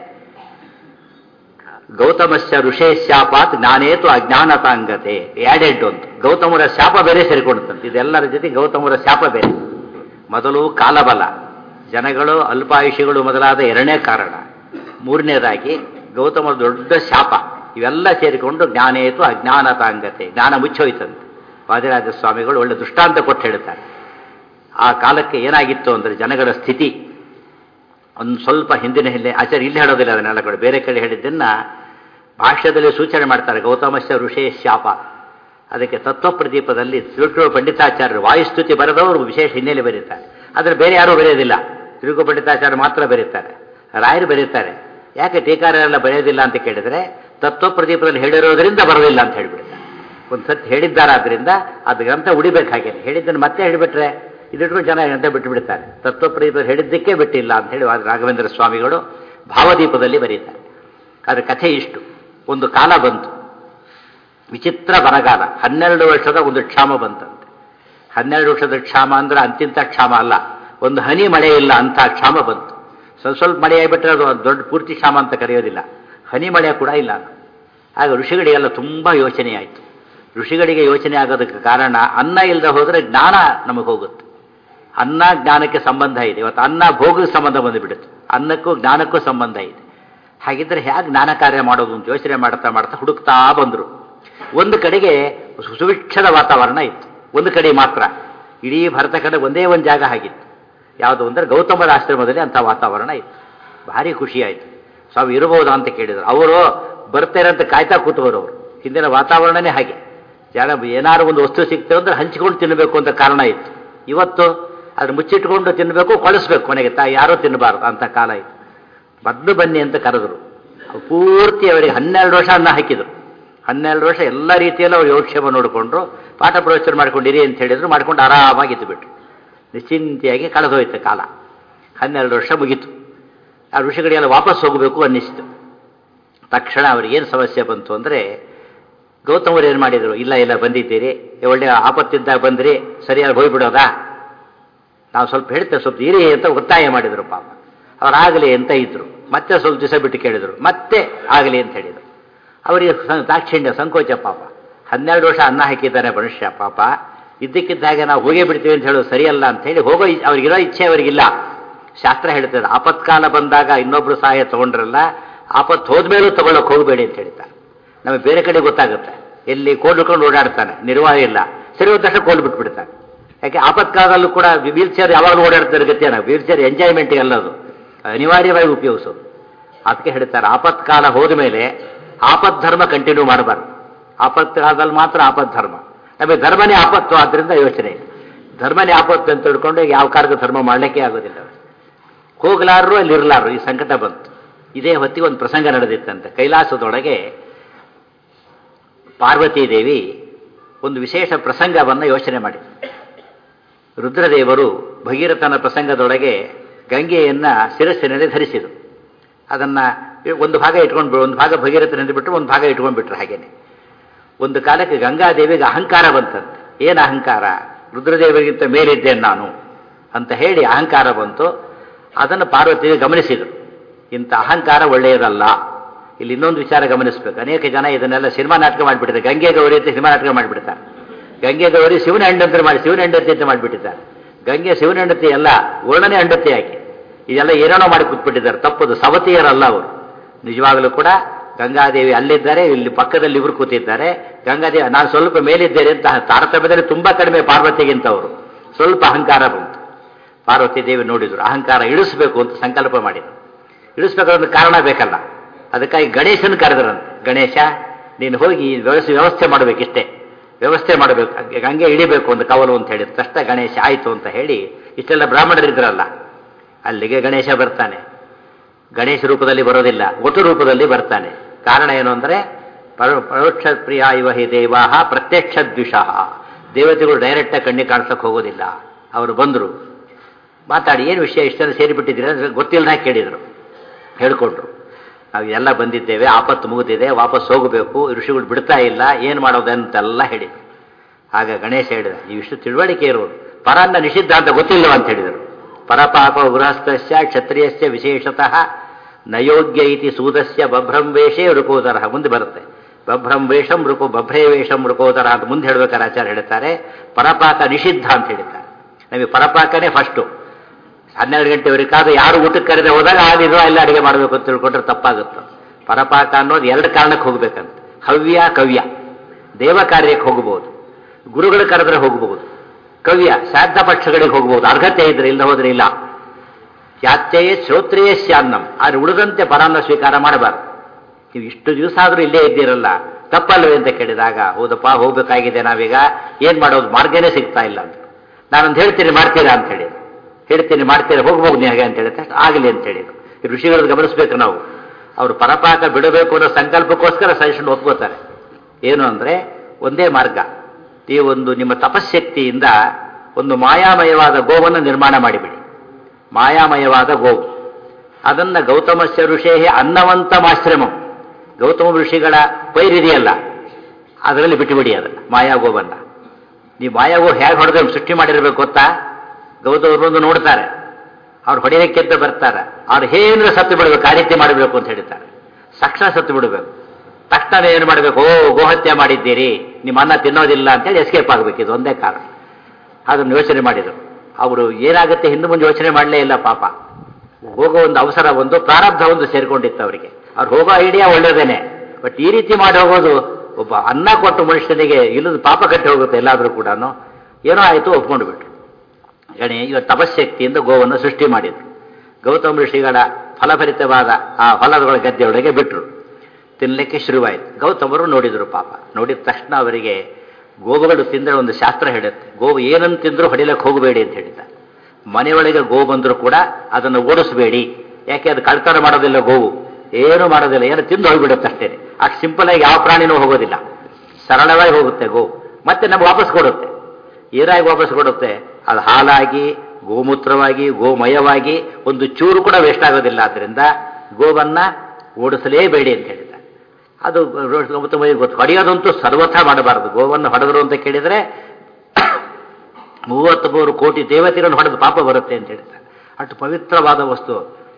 ಗೌತಮಸ್ಯ ಋಷೇ ಶಾಪಾತ್ ಜ್ಞಾನೇತು ಅಜ್ಞಾನತಾಂಗತೆ ಆ್ಯಡೆಡ್ ಅಂತ ಗೌತಮರ ಶಾಪ ಬೇರೆ ಸೇರಿಕೊಂಡಂತೆ ಇದೆಲ್ಲರ ಜೊತೆ ಗೌತಮರ ಶಾಪ ಬೇರೆ ಮೊದಲು ಕಾಲಬಲ ಜನಗಳು ಅಲ್ಪಾಯುಷಿಗಳು ಮೊದಲಾದ ಎರಡನೇ ಕಾರಣ ಮೂರನೇದಾಗಿ ಗೌತಮರ ದೊಡ್ಡ ಶಾಪ ಇವೆಲ್ಲ ಸೇರಿಕೊಂಡು ಜ್ಞಾನೇತು ಅಜ್ಞಾನತಾಂಗತೆ ಜ್ಞಾನ ಮುಚ್ಚೋಯ್ತಂತೆ ವಾದಿರಾಜ ಸ್ವಾಮಿಗಳು ಒಳ್ಳೆ ದೃಷ್ಟಾಂತ ಕೊಟ್ಟು ಹೇಳ್ತಾರೆ ಆ ಕಾಲಕ್ಕೆ ಏನಾಗಿತ್ತು ಅಂದರೆ ಜನಗಳ ಸ್ಥಿತಿ ಒಂದು ಸ್ವಲ್ಪ ಹಿಂದಿನ ಹಿನ್ನೆ ಆಚಾರ್ಯ ಇಲ್ಲಿ ಹೇಳೋದಿಲ್ಲ ಅದನ್ನೆಲ್ಲ ಕೂಡ ಬೇರೆ ಕಡೆ ಹೇಳಿದ್ದನ್ನ ಭಾಷ್ಯದಲ್ಲಿ ಸೂಚನೆ ಮಾಡ್ತಾರೆ ಗೌತಮಸ್ಯ ಋಷೇ ಶಾಪ ಅದಕ್ಕೆ ತತ್ವಪ್ರದೀಪದಲ್ಲಿ ತಿರುಕು ಪಂಡಿತಾಚಾರ್ಯರು ವಾಯುಸ್ತುತಿ ಬರೆದವರು ವಿಶೇಷ ಹಿನ್ನೆಲೆ ಬರೀತಾರೆ ಆದರೆ ಬೇರೆ ಯಾರೂ ಬರೆಯೋದಿಲ್ಲ ತಿರುಕು ಪಂಡಿತಾಚಾರ್ಯ ಮಾತ್ರ ಬರೀತಾರೆ ರಾಯರು ಬರೀತಾರೆ ಯಾಕೆ ಟೀಕಾರೆಲ್ಲ ಬರೆಯೋದಿಲ್ಲ ಅಂತ ಕೇಳಿದರೆ ತತ್ವಪ್ರದೀಪದಲ್ಲಿ ಹೇಳಿರೋದ್ರಿಂದ ಬರೋದಿಲ್ಲ ಅಂತ ಹೇಳಿಬಿಡ್ತಾರೆ ಒಂದು ಸತಿ ಹೇಳಿದ್ದಾರಾದ್ರಿಂದ ಅದು ಗ್ರಂಥ ಉಳಿಬೇಕು ಹಾಗೆ ಹೇಳಿದ್ದನ್ನು ಮತ್ತೆ ಹೇಳಿಬಿಟ್ರೆ ಇದಿಟ್ಕೊಂಡು ಜನ ಗ್ರಂಥ ಬಿಟ್ಟು ಬಿಡ್ತಾರೆ ತತ್ವಪ್ರದೀಪದಲ್ಲಿ ಹೇಳಿದ್ದಕ್ಕೆ ಬಿಟ್ಟಿಲ್ಲ ಅಂತ ಹೇಳಿ ರಾಘವೇಂದ್ರ ಸ್ವಾಮಿಗಳು ಭಾವದೀಪದಲ್ಲಿ ಬರೀತಾರೆ ಅದರ ಕಥೆ ಇಷ್ಟು ಒಂದು ಕಾಲ ಬಂತು ವಿಚಿತ್ರ ಬರಗಾಲ ಹನ್ನೆರಡು ವರ್ಷದ ಒಂದು ಕ್ಷಾಮ ಬಂತಂತೆ ಹನ್ನೆರಡು ವರ್ಷದ ಕ್ಷಾಮ ಅಂದ್ರೆ ಅಂತಿಂತ ಕ್ಷಾಮ ಅಲ್ಲ ಒಂದು ಹನಿ ಮಳೆ ಇಲ್ಲ ಅಂತ ಕ್ಷಾಮ ಬಂತು ಸ್ವಲ್ಪ ಸ್ವಲ್ಪ ಮಳೆ ಆಗಿಬಿಟ್ರೆ ಅದು ದೊಡ್ಡ ಪೂರ್ತಿ ಕ್ಷಾಮ ಅಂತ ಕರೆಯೋದಿಲ್ಲ ಹನಿ ಮಳೆ ಕೂಡ ಇಲ್ಲ ಆಗ ಋಷಿಗಳಿಗೆಲ್ಲ ತುಂಬ ಯೋಚನೆ ಆಯಿತು ಋಷಿಗಳಿಗೆ ಯೋಚನೆ ಆಗೋದಕ್ಕೆ ಕಾರಣ ಅನ್ನ ಇಲ್ಲದೆ ಹೋದರೆ ಜ್ಞಾನ ನಮಗೆ ಹೋಗುತ್ತೆ ಅನ್ನ ಜ್ಞಾನಕ್ಕೆ ಸಂಬಂಧ ಇದೆ ಇವತ್ತು ಅನ್ನ ಭೋಗಕ್ಕೆ ಸಂಬಂಧ ಬಂದುಬಿಡುತ್ತೆ ಅನ್ನಕ್ಕೂ ಜ್ಞಾನಕ್ಕೂ ಸಂಬಂಧ ಇದೆ ಹಾಗಿದ್ರೆ ಹೇಗೆ ಜ್ಞಾನ ಕಾರ್ಯ ಮಾಡೋದು ಅಂತ ಯೋಚನೆ ಮಾಡ್ತಾ ಮಾಡ್ತಾ ಹುಡುಕ್ತಾ ಬಂದರು ಒಂದು ಕಡೆಗೆ ಸುಭಿಕ್ಷದ ವಾತಾವರಣ ಇತ್ತು ಒಂದು ಕಡೆ ಮಾತ್ರ ಇಡೀ ಭರತ ಕಡೆ ಒಂದೇ ಒಂದು ಜಾಗ ಆಗಿತ್ತು ಯಾವುದು ಅಂದರೆ ಗೌತಮರ ಆಶ್ರಮದಲ್ಲಿ ಅಂಥ ವಾತಾವರಣ ಇತ್ತು ಭಾರಿ ಖುಷಿ ಆಯಿತು ಸ್ವಾಮಿ ಇರಬಹುದಾ ಅಂತ ಕೇಳಿದರು ಅವರು ಬರ್ತಾರೆ ಅಂತ ಕಾಯ್ತಾ ಕೂತವರು ಅವರು ಹಿಂದಿನ ವಾತಾವರಣನೇ ಹಾಗೆ ಜನ ಏನಾದ್ರು ಒಂದು ವಸ್ತು ಸಿಗ್ತದೆ ಅಂದ್ರೆ ಹಂಚಿಕೊಂಡು ತಿನ್ನಬೇಕು ಅಂತ ಕಾರಣ ಇತ್ತು ಇವತ್ತು ಅದ್ರ ಮುಚ್ಚಿಟ್ಕೊಂಡು ತಿನ್ನಬೇಕು ಕೊಳಿಸ್ಬೇಕು ಕೊನೆಗೆ ತಾ ಯಾರೋ ತಿನ್ನಬಾರ್ದು ಅಂತ ಕಾಲ ಇತ್ತು ಮೊದಲು ಬನ್ನಿ ಅಂತ ಕರೆದರು ಪೂರ್ತಿ ಅವರಿಗೆ ಹನ್ನೆರಡು ವರ್ಷ ಅನ್ನ ಹಾಕಿದರು ಹನ್ನೆರಡು ವರ್ಷ ಎಲ್ಲ ರೀತಿಯಲ್ಲೂ ಅವ್ರು ಯೋಗಕ್ಷೇಮ ನೋಡಿಕೊಂಡ್ರು ಪಾಠ ಪ್ರವಚನ ಮಾಡ್ಕೊಂಡಿರಿ ಅಂತ ಹೇಳಿದ್ರು ಮಾಡ್ಕೊಂಡು ಆರಾಮಾಗಿ ಇದ್ದುಬಿಟ್ರು ನಿಶ್ಚಿಂತೆಯಾಗಿ ಕಳೆದೋಯ್ತು ಕಾಲ ಹನ್ನೆರಡು ವರ್ಷ ಮುಗೀತು ಆ ಋಷಿಗಳಿಗೆಲ್ಲ ವಾಪಸ್ ಹೋಗಬೇಕು ಅನ್ನಿಸ್ತು ತಕ್ಷಣ ಅವ್ರಿಗೇನು ಸಮಸ್ಯೆ ಬಂತು ಅಂದರೆ ಗೌತಮರು ಏನು ಮಾಡಿದರು ಇಲ್ಲ ಇಲ್ಲ ಬಂದಿದ್ದೀರಿ ಒಳ್ಳೆ ಆಪತ್ತಿದ್ದಾಗ ಬಂದ್ರಿ ಸರಿಯಾಗಿ ಹೋಗ್ಬಿಡೋದಾ ನಾವು ಸ್ವಲ್ಪ ಹೇಳ್ತೇವೆ ಸ್ವಲ್ಪ ಇರಿ ಅಂತ ಒತ್ತಾಯ ಮಾಡಿದರು ಪಾಪ ಅವರಾಗಲಿ ಅಂತ ಇದ್ರು ಮತ್ತೆ ಸ್ವಲ್ಪ ದಿವಸ ಬಿಟ್ಟು ಕೇಳಿದರು ಮತ್ತೆ ಆಗಲಿ ಅಂತ ಹೇಳಿದರು ಅವರಿಗೆ ದಾಕ್ಷಿಣ್ಯ ಸಂಕೋಚ ಪಾಪ ಹನ್ನೆರಡು ವರ್ಷ ಅನ್ನ ಹಾಕಿದ್ದಾನೆ ಮನುಷ್ಯ ಪಾಪ ಇದ್ದಕ್ಕಿದ್ದ ಹಾಗೆ ನಾವು ಹೋಗೇ ಬಿಡ್ತೀವಿ ಅಂತ ಹೇಳೋದು ಸರಿಯಲ್ಲ ಅಂತ ಹೇಳಿ ಹೋಗೋ ಅವ್ರಿಗಿರೋ ಇಚ್ಛೆ ಅವರಿಗಿಲ್ಲ ಶಾಸ್ತ್ರ ಹೇಳ್ತದೆ ಆಪತ್ಕಾಲ ಬಂದಾಗ ಇನ್ನೊಬ್ರು ಸಹಾಯ ತಗೊಂಡ್ರಲ್ಲ ಆಪತ್ತು ಹೋದ್ಮೇಲೂ ತಗೊಳ್ಳೋಕೆ ಹೋಗಬೇಡಿ ಅಂತ ಹೇಳ್ತಾರೆ ನಮಗೆ ಬೇರೆ ಕಡೆ ಗೊತ್ತಾಗುತ್ತೆ ಎಲ್ಲಿ ಕೋಲ್ಡ್ಕೊಂಡು ಓಡಾಡ್ತಾನೆ ನಿರ್ವಾಹ ಇಲ್ಲ ಸರಿ ಹೋದ ತಕ್ಷಣ ಕೋಲ್ ಬಿಟ್ಬಿಡ್ತಾನೆ ಯಾಕೆ ಆಪತ್ಕಾಲದಲ್ಲೂ ಕೂಡ ವೀಲ್ ಚೇರ್ ಯಾವಾಗಲೂ ಓಡಾಡ್ತಾರೆ ಗತಿಯಲ್ಲ ವೀಲ್ ಚೇರ್ ಎಂಜಾಯ್ಮೆಂಟ್ಗೆ ಅಲ್ಲದು ಅನಿವಾರ್ಯವಾಗಿ ಉಪಯೋಗಿಸೋದು ಅದಕ್ಕೆ ಹೇಳ್ತಾರೆ ಆಪತ್ಕಾಲ ಹೋದ ಮೇಲೆ ಆಪತ್ ಧರ್ಮ ಕಂಟಿನ್ಯೂ ಮಾಡಬಾರ್ದು ಆಪತ್ಕಾಲದಲ್ಲಿ ಮಾತ್ರ ಆಪತ್ ಧರ್ಮ ನಮಗೆ ಧರ್ಮನೇ ಆಪತ್ತು ಆದ್ದರಿಂದ ಯೋಚನೆ ಇದೆ ಧರ್ಮನೇ ಆಪತ್ತು ಅಂತ ತಿಳ್ಕೊಂಡು ಯಾವ ಕಾಲದ ಧರ್ಮ ಮಾಡಲಿಕ್ಕೆ ಆಗೋದಿಲ್ಲ ಹೋಗ್ಲಾರರು ಅಲ್ಲಿ ಇರಲಾರರು ಈ ಸಂಕಟ ಬಂತು ಇದೇ ಹೊತ್ತಿಗೆ ಒಂದು ಪ್ರಸಂಗ ನಡೆದಿತ್ತಂತೆ ಕೈಲಾಸದೊಳಗೆ ಪಾರ್ವತೀ ದೇವಿ ಒಂದು ವಿಶೇಷ ಪ್ರಸಂಗವನ್ನು ಯೋಚನೆ ಮಾಡಿದರು ರುದ್ರದೇವರು ಭಗೀರಥನ ಪ್ರಸಂಗದೊಳಗೆ ಗಂಗೆಯನ್ನ ಶಿರಸ್ಸಿನಲ್ಲಿ ಧರಿಸಿದರು ಅದನ್ನು ಒಂದು ಭಾಗ ಇಟ್ಕೊಂಡು ಒಂದು ಭಾಗ ಭಗೀರಥನಿಂದ ಬಿಟ್ಟರು ಒಂದು ಭಾಗ ಇಟ್ಕೊಂಡ್ಬಿಟ್ರು ಹಾಗೇನೆ ಒಂದು ಕಾಲಕ್ಕೆ ಗಂಗಾದೇವಿಗೆ ಅಹಂಕಾರ ಬಂತಂತೆ ಏನು ಅಹಂಕಾರ ರುದ್ರದೇವರಿಗಿಂತ ಮೇಲಿದ್ದೇನೆ ನಾನು ಅಂತ ಹೇಳಿ ಅಹಂಕಾರ ಬಂತು ಅದನ್ನು ಪಾರ್ವತಿಗೆ ಗಮನಿಸಿದರು ಇಂಥ ಅಹಂಕಾರ ಒಳ್ಳೆಯದಲ್ಲ ಇಲ್ಲಿ ಇನ್ನೊಂದು ವಿಚಾರ ಗಮನಿಸಬೇಕು ಅನೇಕ ಜನ ಇದನ್ನೆಲ್ಲ ಸಿನಿಮಾ ನಾಟಕ ಮಾಡಿಬಿಟ್ಟಿದ್ದಾರೆ ಗಂಗೆ ಗೌರಿ ಅಂತ ಸಿನಿಮಾ ನಾಟಕ ಮಾಡಿಬಿಡ್ತಾರೆ ಗಂಗೆ ಗೌರಿ ಶಿವನ ಹೆಂಡತಿ ಮಾಡಿ ಶಿವನ ಹೆಂಡತಿ ಅಂತ ಮಾಡಿಬಿಟ್ಟಿದ್ದಾರೆ ಗಂಗೆ ಶಿವನ ಹೆಂಡತಿ ಎಲ್ಲ ವರ್ಣನೆ ಹೆಂಡತಿ ಆಗಿ ಇದೆಲ್ಲ ಏನೇನೋ ಮಾಡಿ ಕೂತ್ಬಿಟ್ಟಿದ್ದಾರೆ ತಪ್ಪದು ಸವತಿಯರಲ್ಲ ಅವರು ನಿಜವಾಗಲೂ ಕೂಡ ಗಂಗಾದೇವಿ ಅಲ್ಲಿದ್ದಾರೆ ಇಲ್ಲಿ ಪಕ್ಕದಲ್ಲಿ ಇವರು ಕೂತಿದ್ದಾರೆ ಗಂಗಾದೇವಿ ನಾನು ಸ್ವಲ್ಪ ಮೇಲಿದ್ದೇನೆ ಅಂತ ತಾರತಮ್ಯದಲ್ಲಿ ತುಂಬಾ ಕಡಿಮೆ ಪಾರ್ವತಿಗಿಂತ ಅವರು ಸ್ವಲ್ಪ ಅಹಂಕಾರ ಬಂತು ಪಾರ್ವತಿ ದೇವಿ ನೋಡಿದ್ರು ಅಹಂಕಾರ ಇಳಿಸ್ಬೇಕು ಅಂತ ಸಂಕಲ್ಪ ಮಾಡಿದ್ರು ಇಳಿಸ್ಬೇಕಾದ್ರೆ ಕಾರಣ ಬೇಕಲ್ಲ ಅದಕ್ಕಾಗಿ ಗಣೇಶನ ಕರೆದ್ರಂತೆ ಗಣೇಶ ನೀನು ಹೋಗಿ ವ್ಯವಸ್ಥೆ ವ್ಯವಸ್ಥೆ ಮಾಡಬೇಕಿಷ್ಟೇ ವ್ಯವಸ್ಥೆ ಮಾಡಬೇಕು ಹಂಗೆ ಇಳಿಬೇಕು ಒಂದು ಕವಲು ಅಂತ ಹೇಳಿದ ತಕ್ಷಣ ಗಣೇಶ ಆಯಿತು ಅಂತ ಹೇಳಿ ಇಷ್ಟೆಲ್ಲ ಬ್ರಾಹ್ಮಣರಿದ್ರಲ್ಲ ಅಲ್ಲಿಗೆ ಗಣೇಶ ಬರ್ತಾನೆ ಗಣೇಶ ರೂಪದಲ್ಲಿ ಬರೋದಿಲ್ಲ ಒಟ್ಟು ರೂಪದಲ್ಲಿ ಬರ್ತಾನೆ ಕಾರಣ ಏನು ಅಂದರೆ ಪರೋಕ್ಷ ಪ್ರಿಯ ಇವ ಹಿ ದೇವಾಹ ಪ್ರತ್ಯಕ್ಷ ದ್ವಿಷಃ ದೇವತೆಗಳು ಡೈರೆಕ್ಟಾಗಿ ಕಣ್ಣಿಗೆ ಕಾಣಿಸಕ್ಕೆ ಹೋಗೋದಿಲ್ಲ ಅವರು ಬಂದರು ಮಾತಾಡಿ ಏನು ವಿಷಯ ಇಷ್ಟೆಲ್ಲ ಸೇರಿಬಿಟ್ಟಿದ್ದೀರಿ ಅಂದರೆ ಗೊತ್ತಿಲ್ಲದ ಕೇಳಿದರು ಹೇಳ್ಕೊಂಡ್ರು ನಾವು ಎಲ್ಲ ಬಂದಿದ್ದೇವೆ ಆಪತ್ತು ಮುಗಿದಿದೆ ವಾಪಸ್ ಹೋಗಬೇಕು ಋಷಿಗಳು ಬಿಡ್ತಾ ಇಲ್ಲ ಏನು ಮಾಡೋದು ಅಂತೆಲ್ಲ ಹೇಳಿದರು ಆಗ ಗಣೇಶ ಹೇಳಿದ ಇವಿಷ್ಟು ತಿಳುವಳಿಕೆ ಇರೋದು ಪರನ್ನ ನಿಷಿದ್ಧ ಅಂತ ಗೊತ್ತಿಲ್ಲವ ಅಂತ ಹೇಳಿದರು ಪರಪಾಪ ಗೃಹಸ್ಥಸ್ಯ ಕ್ಷತ್ರಿಯಸ್ಯ ವಿಶೇಷತಃ ನಯೋಗ್ಯ ಇತಿ ಸೂದಸ್ಯ ಬಭ್ರಂ ವೇಷೇ ಋಕೋದರ ಮುಂದೆ ಬರುತ್ತೆ ಬಭ್ರಂ ವೇಷಂ ಋಕೋ ಬಭ್ರೇ ವೇಷಂ ಋಕೋದರ ಅಂತ ಮುಂದೆ ಹೇಳ್ಬೇಕಾದ್ರೆ ಆಚಾರ್ಯ ಹೇಳ್ತಾರೆ ಪರಪಾಕ ನಿಷಿದ್ಧ ಅಂತ ಹೇಳಿದ್ದಾರೆ ನಮಗೆ ಪರಪಾಕನೇ ಫಸ್ಟು ಹನ್ನೆರಡು ಗಂಟೆವರೆಗೆ ಕಾದು ಯಾರು ಊಟಕ್ಕೆ ಕರೆದೇ ಹೋದಾಗ ಆಗಿರೋ ಎಲ್ಲ ಅಡುಗೆ ಮಾಡಬೇಕು ಅಂತ ತಿಳ್ಕೊಂಡ್ರೆ ತಪ್ಪಾಗುತ್ತೆ ಪರಪಾಕ ಅನ್ನೋದು ಎರಡು ಕಾರಣಕ್ಕೆ ಹೋಗ್ಬೇಕಂತ ಹವ್ಯ ಕವ್ಯ ದೇವ ಕಾರ್ಯಕ್ಕೆ ಹೋಗಬಹುದು ಗುರುಗಳು ಕರೆದ್ರೆ ಹೋಗಬಹುದು ಕವ್ಯ ಶ್ರಾದ್ದ ಪಕ್ಷಗಳಿಗೆ ಹೋಗಬಹುದು ಅರ್ಹತೆ ಇದ್ರೆ ಇಲ್ಲ ಹೋದ್ರೆ ಇಲ್ಲ ಯಾತ್ಯಯೇ ಶ್ರೋತ್ರಿಯೇ ಸ್ಯಾನ್ನಂ ಆದ್ರೆ ಉಳಿದಂತೆ ಪರಾನ್ನ ಸ್ವೀಕಾರ ಮಾಡಬಾರ್ದು ನೀವು ಇಷ್ಟು ದಿವಸ ಆದರೂ ಇಲ್ಲೇ ಇದ್ದೀರಲ್ಲ ತಪ್ಪಲ್ವೇ ಅಂತ ಕೇಳಿದಾಗ ಹೌದಪ್ಪ ಹೋಗ್ಬೇಕಾಗಿದೆ ನಾವೀಗ ಏನ್ ಮಾಡೋದು ಮಾರ್ಗನೇ ಸಿಗ್ತಾ ಇಲ್ಲ ಅಂತ ನಾನೊಂದು ಹೇಳ್ತೀನಿ ಮಾಡ್ತೀರಾ ಅಂತ ಹೇಳಿದ್ರು ಹೇಳ್ತೀನಿ ಮಾಡ್ತೀರಾ ಹೋಗ್ಬೋದು ನೀವು ಅಂತ ಹೇಳಿದ ತಕ್ಷಣ ಆಗಲಿ ಅಂತ ಹೇಳಿದ್ರು ಈ ಋಷಿಗಳದ್ದು ಗಮನಿಸ್ಬೇಕು ನಾವು ಅವರು ಪರಪಾಕ ಬಿಡಬೇಕು ಅನ್ನೋ ಸಂಕಲ್ಪಕ್ಕೋಸ್ಕರ ಸಜೆಷನ್ ಒಪ್ಕೋತಾರೆ ಏನು ಅಂದ್ರೆ ಒಂದೇ ಮಾರ್ಗ ಈ ಒಂದು ನಿಮ್ಮ ತಪಶಕ್ತಿಯಿಂದ ಒಂದು ಮಾಯಾಮಯವಾದ ಗೋವನ್ನು ನಿರ್ಮಾಣ ಮಾಡಿಬಿಡಿ ಮಾಯಾಮಯವಾದ ಗೋವು ಅದನ್ನ ಗೌತಮಸ್ಯ ಋಷೇಹಿ ಅನ್ನವಂತಮಾಶ್ರಮಂ ಗೌತಮ ಋಷಿಗಳ ಪೈರಿದೆಯಲ್ಲ ಅದರಲ್ಲಿ ಬಿಟ್ಟುಬಿಡಿ ಅದನ್ನು ಮಾಯಾ ಗೋವನ್ನ ನೀವು ಮಾಯಾ ಗೋ ಹೇಗೆ ಹೊಡೆದ್ರೆ ಸೃಷ್ಟಿ ಮಾಡಿರ್ಬೇಕು ಗೊತ್ತಾ ಗೌತಮರು ಬಂದು ನೋಡ್ತಾರೆ ಅವ್ರು ಹೊಡೆಯಕ್ಕೆ ಅಂತ ಬರ್ತಾರೆ ಅವ್ರು ಹೇಂದ್ರೆ ಸತ್ತು ಬಿಡಬೇಕು ಆ ರೀತಿ ಮಾಡಬೇಕು ಅಂತ ಹೇಳ್ತಾರೆ ತಕ್ಷಣ ಸತ್ತು ಬಿಡಬೇಕು ತಕ್ಷಣ ಏನು ಮಾಡಬೇಕು ಓ ಗೋಹತ್ಯೆ ಮಾಡಿದ್ದೀರಿ ನಿಮ್ಮ ಅನ್ನ ತಿನ್ನೋದಿಲ್ಲ ಅಂತೇಳಿ ಎಸ್ಕೇಪ್ ಆಗಬೇಕು ಇದು ಒಂದೇ ಕಾರಣ ಅದನ್ನು ಯೋಚನೆ ಮಾಡಿದರು ಅವರು ಏನಾಗುತ್ತೆ ಹಿಂದೆ ಮುಂದೆ ಯೋಚನೆ ಮಾಡಲೇ ಇಲ್ಲ ಪಾಪ ಹೋಗೋ ಒಂದು ಅವಸರ ಒಂದು ಪ್ರಾರಬ್ಧ ಒಂದು ಸೇರ್ಕೊಂಡಿತ್ತು ಅವರಿಗೆ ಅವ್ರು ಹೋಗೋ ಐಡಿಯಾ ಒಳ್ಳೇದೇನೆ ಬಟ್ ಈ ರೀತಿ ಮಾಡಿ ಹೋಗೋದು ಒಬ್ಬ ಅನ್ನ ಕೊಟ್ಟು ಮನುಷ್ಯನಿಗೆ ಇಲ್ಲದ ಪಾಪ ಕಟ್ಟಿ ಹೋಗುತ್ತೆ ಎಲ್ಲಾದರೂ ಕೂಡ ಏನೋ ಆಯಿತು ಒಪ್ಕೊಂಡು ಬಿಟ್ರು ಗಣಿ ಇವ ತಪಶಕ್ತಿಯಿಂದ ಗೋವನ್ನು ಸೃಷ್ಟಿ ಮಾಡಿದ್ರು ಗೌತಮ ಋಷಿಗಳ ಫಲಭರಿತವಾದ ಆ ಹೊಲಗಳ ಗದ್ದೆಯೊಳಗೆ ಬಿಟ್ರು ತಿನ್ನಲಿಕ್ಕೆ ಶುರುವಾಯಿತು ಗೌತಮರು ನೋಡಿದರು ಪಾಪ ನೋಡಿದ ತಕ್ಷಣ ಅವರಿಗೆ ಗೋವುಗಳು ತಿಂದರೆ ಒಂದು ಶಾಸ್ತ್ರ ಹೇಳುತ್ತೆ ಗೋವು ಏನನ್ನು ತಿಂದರೂ ಹೊಡಿಲಕ್ಕೆ ಹೋಗಬೇಡಿ ಅಂತ ಹೇಳಿದ್ದಾರೆ ಮನೆಯೊಳಗೆ ಗೋ ಬಂದರೂ ಕೂಡ ಅದನ್ನು ಓಡಿಸಬೇಡಿ ಯಾಕೆ ಅದು ಕಳ್ತನ ಮಾಡೋದಿಲ್ಲ ಗೋವು ಏನು ಮಾಡೋದಿಲ್ಲ ಏನು ತಿಂದು ಹೋಗ್ಬಿಡುತ್ತೆ ಅಷ್ಟೇ ಅಷ್ಟು ಸಿಂಪಲ್ ಆಗಿ ಯಾವ ಪ್ರಾಣಿನೂ ಹೋಗೋದಿಲ್ಲ ಸರಳವಾಗಿ ಹೋಗುತ್ತೆ ಗೋವು ಮತ್ತೆ ನಮ್ಗೆ ವಾಪಸ್ ಕೊಡುತ್ತೆ ಏನಾಗಿ ವಾಪಸ್ ಕೊಡುತ್ತೆ ಅದು ಹಾಲಾಗಿ ಗೋಮೂತ್ರವಾಗಿ ಗೋಮಯವಾಗಿ ಒಂದು ಚೂರು ಕೂಡ ವೇಸ್ಟ್ ಆಗೋದಿಲ್ಲ ಆದ್ದರಿಂದ ಗೋವನ್ನ ಓಡಿಸಲೇಬೇಡಿ ಅಂತ ಹೇಳಿದ್ದಾರೆ ಅದು ಗೌತಮರಿಗೆ ಗೊತ್ತು ಹೊಡೆಯೋದಂತೂ ಸರ್ವಥಾ ಮಾಡಬಾರದು ಗೋವನ್ನು ಹೊಡೆದರು ಅಂತ ಕೇಳಿದರೆ ಮೂವತ್ತು ಮೂರು ಕೋಟಿ ದೇವತೆಗಳನ್ನು ಹೊಡೆದು ಪಾಪ ಬರುತ್ತೆ ಅಂತ ಹೇಳ್ತಾರೆ ಅಷ್ಟು ಪವಿತ್ರವಾದ ವಸ್ತು